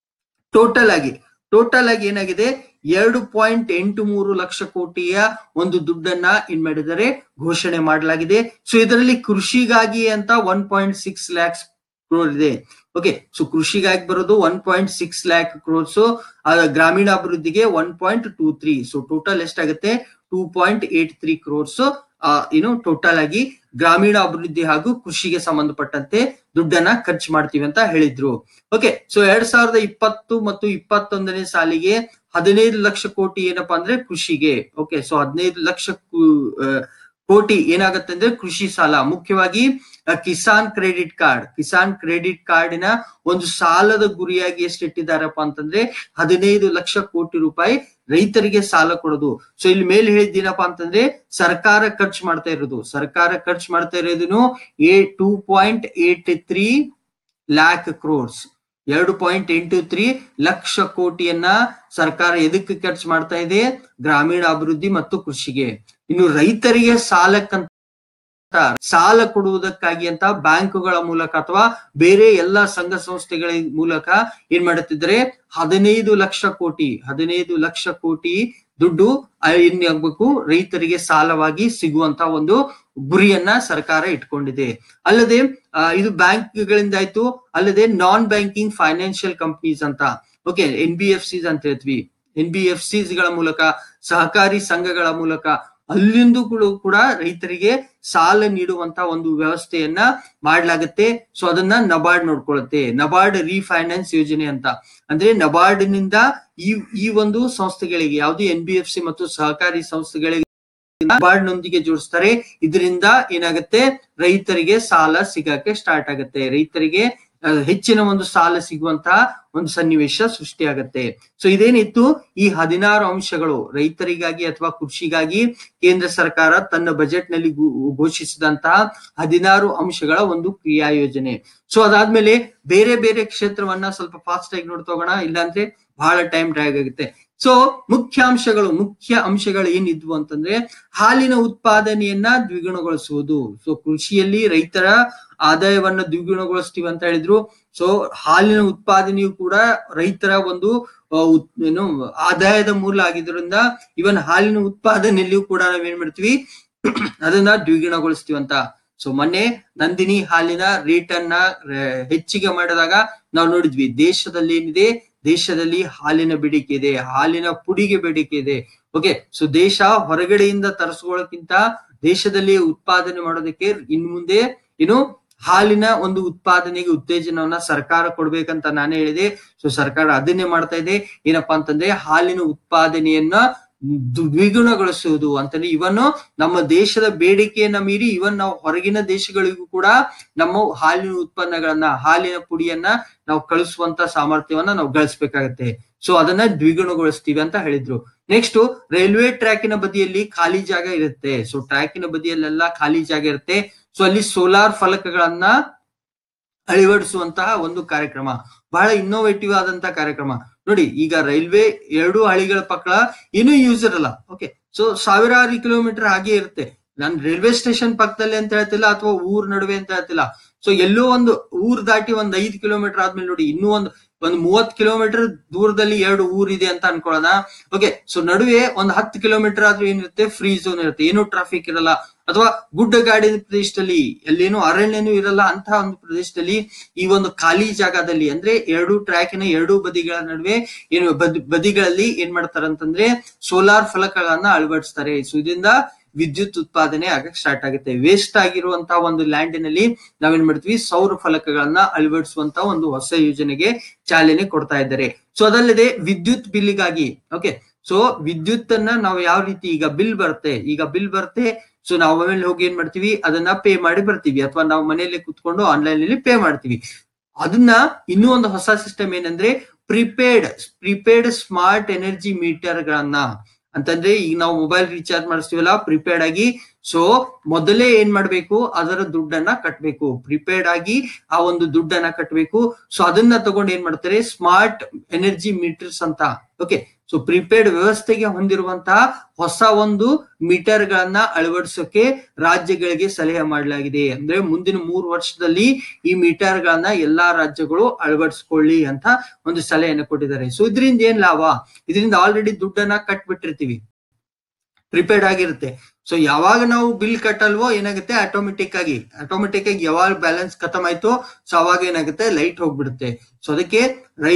ಟೋಟಲ್ ಆಗಿ ಟೋಟಲ್ ಆಗಿ ಏನಾಗಿದೆ ಎರಡು ಪಾಯಿಂಟ್ ಎಂಟು ಮೂರು ಲಕ್ಷ ಕೋಟಿಯ ಒಂದು ದುಡ್ಡನ್ನ ಏನ್ ಮಾಡಿದ್ದಾರೆ ಘೋಷಣೆ ಮಾಡಲಾಗಿದೆ ಸೊ ಇದರಲ್ಲಿ ಕೃಷಿಗಾಗಿ ಅಂತ one point six lakhs crore ಇದೆ ಓಕೆ ಸೊ ಕೃಷಿಗಾಗಿ ಬರೋದು one point six lakh crores ಗ್ರಾಮೀಣ ಅಭಿವೃದ್ಧಿಗೆ one point two three so total ಎಷ್ಟಾಗುತ್ತೆ two point eight three crores ಏನು ಟೋಟಲ್ ಆಗಿ ಗ್ರಾಮೀಣ ಅಭಿವೃದ್ಧಿ ಹಾಗೂ ಕೃಷಿಗೆ ಸಂಬಂಧಪಟ್ಟಂತೆ ದುಡ್ಡನ್ನ ಖರ್ಚು ಮಾಡ್ತೀವಿ ಅಂತ ಹೇಳಿದ್ರು ಓಕೆ ಸೊ ಎರಡ್ ಸಾವಿರದ ಇಪ್ಪತ್ತು ಮತ್ತು ಇಪ್ಪತ್ತೊಂದನೇ ಸಾಲಿಗೆ ಹದಿನೈದು ಲಕ್ಷ ಕೋಟಿ ಏನಪ್ಪಾ ಅಂದ್ರೆ ಕೃಷಿಗೆ ಓಕೆ ಸೊ ಹದಿನೈದು ಲಕ್ಷ ಕು- ಆ, ಕೋಟಿ ಏನಾಗತ್ತೆ ಅಂದ್ರೆ ಕೃಷಿ ಸಾಲ ಮುಖ್ಯವಾಗಿ ಆ, Kisan credit card Kisan credit ಕಾರ್ಡಿನ ಒಂದು ಸಾಲದ ಗುರಿಯಾಗಿ ಎಷ್ಟು ಇಟ್ಟಿದ್ದಾರಪ್ಪ ಅಂತಂದ್ರೆ ಹದಿನೈದು ಲಕ್ಷ ಕೋಟಿ ರೂಪಾಯಿ ರೈತರಿಗೆ ಸಾಲ ಕೊಡೋದು ಸೊ ಇಲ್ಲಿ ಮೇಲೆ ಹೇಳಿದ್ದೇನಪ್ಪ ಅಂತಂದ್ರೆ ಸರ್ಕಾರ ಖರ್ಚು ಮಾಡ್ತಾ ಇರೋದು ಸರ್ಕಾರ ಖರ್ಚು ಮಾಡ್ತಾ ಇರೋದನ್ನು ಏ two point eight three lakh crores ಎರಡು ಪಾಯಿಂಟ್ ಎಂಟು ತ್ರೀ ಲಕ್ಷ ಕೋಟಿಯನ್ನ ಸರ್ಕಾರ ಎದಕ್ಕೆ ಖರ್ಚು ಮಾಡ್ತಾ ಇದೆ ಗ್ರಾಮೀಣ ಅಭಿವೃದ್ಧಿ ಮತ್ತು ಕೃಷಿಗೆ ಇನ್ನು ರೈತರಿಗೆ ಸಾಲಕ್ಕಂತ ಸಾಲ ಕೊಡುವುದಕ್ಕಾಗಿ ಅಂತ ಬ್ಯಾಂಕುಗಳ ಮೂಲಕ ಅಥವಾ ಬೇರೆ ಎಲ್ಲ ಸಂಘ ಸಂಸ್ಥೆಗಳ ಮೂಲಕ ಏನ್ ಮಾಡುತ್ತಿದ್ದಾರೆ ಹದಿನೈದು ಲಕ್ಷ ಕೋಟಿ ಹದಿನೈದು ಲಕ್ಷ ಕೋಟಿ ದುಡ್ಡು ಆ, ಏನ್ ಆಗ್ಬೇಕು ರೈತರಿಗೆ ಸಾಲವಾಗಿ ಸಿಗುವಂತ ಒಂದು ಗುರಿಯನ್ನ ಸರ್ಕಾರ ಇಟ್ಕೊಂಡಿದೆ ಅಲ್ಲದೆ ಆ, ಇದು ಬ್ಯಾಂಕ್ಗಳಿಂದ ಆಯ್ತು ಅಲ್ಲದೆ ನಾನ್ ಬ್ಯಾಂಕಿಂಗ್ ಫೈನಾನ್ಷಿಯಲ್ ಕಂಪನೀಸ್ ಅಂತ okay N B F Cs ಅಂತ ಹೇಳ್ತೀವಿ ಎನ್ ಬಿ ಎಫ್ ಸಿಸ್ ಗಳ ಮೂಲಕ ಸಹಕಾರಿ ಸಂಘಗಳ ಮೂಲಕ ಅಲ್ಲಿಂದ ಕೂಡ ರೈತರಿಗೆ ಸಾಲ ನೀಡುವಂತ ಒಂದು ವ್ಯವಸ್ಥೆಯನ್ನ ಮಾಡ್ಲಾಗತ್ತೆ ಸೊ ಅದನ್ನ ನಬಾರ್ಡ್ ನೋಡ್ಕೊಳ್ಳುತ್ತೆ ನಬಾರ್ಡ್ ರೀಫೈನಾನ್ಸ್ ಯೋಜನೆ ಅಂತ ಅಂದ್ರೆ ನಬಾರ್ಡ್ ನಿಂದ ಈ ಈ ಒಂದು ಸಂಸ್ಥೆಗಳಿಗೆ ಯಾವುದು ಎನ್ ಬಿ ಎಫ್ ಸಿ ಮತ್ತು ಸಹಕಾರಿ ಸಂಸ್ಥೆಗಳಿಗೆ ನಬಾರ್ಡ್ ನೊಂದಿಗೆ ಜೋಡಿಸ್ತಾರೆ ಇದರಿಂದ ಏನಾಗುತ್ತೆ ರೈತರಿಗೆ ಸಾಲ ಸಿಗಕ್ಕೆ ಸ್ಟಾರ್ಟ್ ಆಗುತ್ತೆ ರೈತರಿಗೆ ಆ, ಹೆಚ್ಚಿನ ಒಂದು ಸಾಲ ಸಿಗುವಂತಹ ಒಂದು ಸನ್ನಿವೇಶ ಸೃಷ್ಟಿಯಾಗತ್ತೆ ಸೊ ಇದೇನಿತ್ತು ಈ ಹದಿನಾರು ಅಂಶಗಳು ರೈತರಿಗಾಗಿ ಅಥವಾ ಕೃಷಿಗಾಗಿ ಕೇಂದ್ರ ಸರ್ಕಾರ ತನ್ನ ಬಜೆಟ್ ನಲ್ಲಿ ಘೋ- ಘೋಷಿಸಿದಂತಹ ಹದಿನಾರು ಅಂಶಗಳ ಒಂದು ಕ್ರಿಯಾ ಯೋಜನೆ ಸೊ ಅದಾದ್ಮೇಲೆ ಬೇರೆ ಬೇರೆ ಕ್ಷೇತ್ರವನ್ನ ಸ್ವಲ್ಪ ಫಾಸ್ಟ್ ಆಗಿ ನೋಡ್ತಾ ಹೋಗೋಣ ಇಲ್ಲಾಂದ್ರೆ ಬಹಳ ಟೈಮ್ ಡ್ರ್ಯಾಗ್ ಆಗುತ್ತೆ ಸೊ ಮುಖ್ಯಾಂಶಗಳು ಮುಖ್ಯ ಅಂಶಗಳು ಏನಿದ್ವು ಅಂತಂದ್ರೆ ಹಾಲಿನ ಉತ್ಪಾದನೆಯನ್ನ ದ್ವಿಗುಣಗೊಳಿಸುವುದು ಸೊ ಕೃಷಿಯಲ್ಲಿ ರೈತರ ಆದಾಯವನ್ನ ದ್ವಿಗುಣಗೊಳಿಸ್ತೀವಿ ಅಂತ ಹೇಳಿದ್ರು ಸೊ ಹಾಲಿನ ಉತ್ಪಾದನೆಯು ಕೂಡ ರೈತರ ಒಂದು ಆ, ಉತ್- ಏನು ಆದಾಯದ ಮೂಲ ಆಗಿದ್ರಿಂದ ಇವನ್ ಹಾಲಿನ ಉತ್ಪಾದನೆಯಲ್ಲಿಯೂ ಕೂಡ ನಾವೇನ್ ಮಾಡ್ತೀವಿ ಅದನ್ನ ದ್ವಿಗುಣಗೊಳಿಸ್ತೀವಿ ಅಂತ ಸೊ ಮೊನ್ನೆ ನಂದಿನಿ ಹಾಲಿನ ರೇಟ್ ಅನ್ನ ಆ, ಹೆಚ್ಚಿಗೆ ಮಾಡಿದಾಗ ನಾವು ನೋಡಿದ್ವಿ ದೇಶದಲ್ಲಿ ಏನಿದೆ ದೇಶದಲ್ಲಿ ಹಾಲಿನ ಬೇಡಿಕೆ ಇದೆ ಹಾಲಿನ ಪುಡಿಗೆ ಬೇಡಿಕೆ ಇದೆ ಓಕೆ ಸೊ ದೇಶ ಹೊರಗಡೆಯಿಂದ ತರಿಸ್ಕೊಳ್ಳೋಕ್ಕಿಂತ ದೇಶದಲ್ಲಿ ಉತ್ಪಾದನೆ ಮಾಡೋದಕ್ಕೆ ಇನ್ ಮುಂದೆ ಏನು ಹಾಲಿನ ಒಂದು ಉತ್ಪಾದನೆಗೆ ಉತ್ತೇಜನವನ್ನ ಸರ್ಕಾರ ಕೊಡ್ಬೇಕಂತ ನಾನೇ ಹೇಳಿದೆ ಸೊ ಸರ್ಕಾರ ಅದನ್ನೇ ಮಾಡ್ತಾ ಇದೆ ಏನಪ್ಪಾ ಅಂತಂದ್ರೆ ಹಾಲಿನ ಉತ್ಪಾದನೆಯನ್ನ ದ್ವಿಗುಣಗೊಳಿಸುವುದು ಅಂತಂದ್ರೆ ಇವನ್ನು ನಮ್ಮ ದೇಶದ ಬೇಡಿಕೆಯನ್ನ ಮೀರಿ ಇವನ್ ನಾವು ಹೊರಗಿನ ದೇಶಗಳಿಗೂ ಕೂಡ ನಮ್ಮ ಹಾಲಿನ ಉತ್ಪನ್ನಗಳನ್ನ ಹಾಲಿನ ಪುಡಿಯನ್ನ ನಾವು ಕಳಿಸುವಂತ ಸಾಮರ್ಥ್ಯವನ್ನ ನಾವು ಗಳಿಸ್ಬೇಕಾಗತ್ತೆ ಸೊ ಅದನ್ನ ದ್ವಿಗುಣಗೊಳಿಸ್ತೀವಿ ಅಂತ ಹೇಳಿದ್ರು ನೆಕ್ಸ್ಟ್ ರೈಲ್ವೆ ಟ್ರ್ಯಾಕಿನ ಬದಿಯಲ್ಲಿ ಖಾಲಿ ಜಾಗ ಇರುತ್ತೆ ಸೊ ಟ್ರ್ಯಾಕಿನ ಬದಿಯಲ್ಲೆಲ್ಲ ಖಾಲಿ ಜಾಗ ಇರುತ್ತೆ ಸೊ ಅಲ್ಲಿ ಸೋಲಾರ್ ಫಲಕಗಳನ್ನ ಅಳವಡಿಸುವಂತಹ ಒಂದು ಕಾರ್ಯಕ್ರಮ ಬಹಳ ಇನ್ನೋವೇಟಿವ್ ಆದಂತಹ ಕಾರ್ಯಕ್ರಮ ನೋಡಿ ಈಗ ರೈಲ್ವೆ ಎರಡು ಹಳಿಗಳ ಪಕ್ಕ ಏನೂ ಯೂಸ್ ಇರಲ್ಲ ಓಕೆ ಸೊ ಸಾವಿರಾರು ಕಿಲೋಮೀಟರ್ ಹಾಗೆ ಇರುತ್ತೆ ನಾನು ರೈಲ್ವೆ ಸ್ಟೇಷನ್ ಪಕ್ಕದಲ್ಲಿ ಅಂತ ಹೇಳ್ತಿಲ್ಲ ಅಥವಾ ಊರ್ ನಡುವೆ ಅಂತ ಹೇಳ್ತಿಲ್ಲ ಸೊ ಎಲ್ಲೋ ಒಂದು ಊರ್ ದಾಟಿ ಒಂದ್ ಐದ್ ಕಿಲೋಮೀಟರ್ ಆದ್ಮೇಲೆ ನೋಡಿ ಇನ್ನೂ ಒಂದು ಒಂದು ಮೂವತ್ ಕಿಲೋಮೀಟರ್ ದೂರದಲ್ಲಿ ಎರಡು ಊರ್ ಇದೆ ಅಂತ ಅನ್ಕೊಳ್ಳೋಣ ಓಕೆ ಸೊ ನಡುವೆ ಒಂದು ಹತ್ತು ಕಿಲೋಮೀಟರ್ ಆದ್ರೂ ಏನಿರುತ್ತೆ ಫ್ರೀ ಝೋನ್ ಇರುತ್ತೆ ಏನೂ ಟ್ರಾಫಿಕ್ ಇರಲ್ಲ ಅಥವಾ ಗುಡ್ಡ ಗಾಡಿನ ಪ್ರದೇಶದಲ್ಲಿ ಎಲ್ಲಿನೂ ಅರಣ್ಯನೂ ಇರಲ್ಲ ಅಂತಹ ಒಂದು ಪ್ರದೇಶದಲ್ಲಿ ಈ ಒಂದು ಖಾಲಿ ಜಾಗದಲ್ಲಿ ಅಂದ್ರೆ ಎರಡು ಟ್ರ್ಯಾಕಿನ ಎರಡು ಬದಿಗಳ ನಡುವೆ ಏನು ಬದಿ ಬದಿಗಳಲ್ಲಿ ಏನ್ ಮಾಡ್ತಾರೆ ಅಂತಂದ್ರೆ ಸೋಲಾರ್ ಫಲಕಗಳನ್ನ ಅಳವಡಿಸ್ತಾರೆ ಸೊ ಇದರಿಂದ ವಿದ್ಯುತ್ ಉತ್ಪಾದನೆ ಆಗಕ್ ಸ್ಟಾರ್ಟ್ ಆಗುತ್ತೆ ವೇಸ್ಟ್ ಆಗಿರುವಂತಹ ಒಂದು ಲ್ಯಾಂಡಿನಲ್ಲಿ ನಾವೇನ್ ಮಾಡ್ತೀವಿ ಸೌರ ಫಲಕಗಳನ್ನ ಅಳವಡಿಸುವಂತ ಒಂದು ಹೊಸ ಯೋಜನೆಗೆ ಚಾಲನೆ ಕೊಡ್ತಾ ಇದ್ದಾರೆ ಸೊ ಅದಲ್ಲದೆ ವಿದ್ಯುತ್ ಬಿಲ್ಲಿಗಾಗಿ ಓಕೆ ಸೊ ವಿದ್ಯುತ್ ಅನ್ನ ನಾವು ಯಾವ ರೀತಿ ಈಗ ಬಿಲ್ ಬರುತ್ತೆ ಈಗ ಬಿಲ್ ಬರುತ್ತೆ ಸೊ ನಾವು ಆಮೇಲೆ ಹೋಗಿ ಏನ್ ಮಾಡ್ತೀವಿ ಅದನ್ನ ಪೇ ಮಾಡಿ ಬರ್ತೀವಿ ಅಥವಾ ನಾವು ಮನೆಯಲ್ಲಿ ಕುತ್ಕೊಂಡು ಆನ್ಲೈನ್ ಅಲ್ಲಿ ಪೇ ಮಾಡ್ತೀವಿ ಅದನ್ನ ಇನ್ನೂ ಒಂದು ಹೊಸ ಸಿಸ್ಟಮ್ ಏನಂದ್ರೆ prepaid prepaid smart energy meter ಗಳನ್ನ ಅಂತಂದ್ರೆ ಈಗ ನಾವು ಮೊಬೈಲ್ ರೀಚಾರ್ಜ್ ಮಾಡಿಸ್ತೀವಲ್ಲ ಪ್ರಿಪೇಡ್ ಆಗಿ ಸೊ ಮೊದಲೇ ಏನ್ ಮಾಡ್ಬೇಕು ಅದರ ದುಡ್ಡನ್ನ ಕಟ್ಬೇಕು ಪ್ರಿಪೇಡ್ ಆಗಿ ಆ ಒಂದು ದುಡ್ಡನ್ನ ಕಟ್ಬೇಕು ಸೊ ಅದನ್ನ ತಗೊಂಡು ಏನ್ ಮಾಡ್ತಾರೆ ಸ್ಮಾರ್ಟ್ ಎನರ್ಜಿ ಮೀಟರ್ಸ್ ಅಂತ ಓಕೆ ಸೊ ಪ್ರಿಪೇಡ್ ವ್ಯವಸ್ಥೆಗೆ ಹೊಂದಿರುವಂತಹ ಹೊಸ ಒಂದು ಮೀಟರ್ ಗಳನ್ನ ಅಳವಡಿಸೋಕೆ ರಾಜ್ಯಗಳಿಗೆ ಸಲಹೆ ಮಾಡಲಾಗಿದೆ ಅಂದ್ರೆ ಮುಂದಿನ ಮೂರು ವರ್ಷದಲ್ಲಿ ಈ ಮೀಟರ್ ಗಳನ್ನ ಎಲ್ಲಾ ರಾಜ್ಯಗಳು ಅಳವಡಿಸ್ಕೊಳ್ಳಿ ಅಂತ ಒಂದು ಸಲಹೆಯನ್ನು ಕೊಟ್ಟಿದ್ದಾರೆ ಸೊ ಇದರಿಂದ ಏನ್ ಲಾಭ ಇದರಿಂದ ಆಲ್ರೆಡಿ ದುಡ್ಡನ್ನ ಕಟ್ಬಿಟ್ಟಿರ್ತೀವಿ ಪ್ರಿಪೇರ್ಡ್ ಆಗಿರುತ್ತೆ ಸೊ ಯಾವಾಗ ನಾವು ಬಿಲ್ ಕಟ್ಟಲ್ವೋ ಏನಾಗುತ್ತೆ ಆಟೋಮೆಟಿಕ್ ಆಗಿ ಆಟೋಮೆಟಿಕ್ ಆಗಿ ಯಾವಾಗ ಬ್ಯಾಲೆನ್ಸ್ ಖತಮ್ ಆಯ್ತೋ ಸೊ ಅವಾಗ ಏನಾಗುತ್ತೆ ಲೈಟ್ ಹೋಗ್ಬಿಡುತ್ತೆ ಸೊ ಅದಕ್ಕೆ ರೈ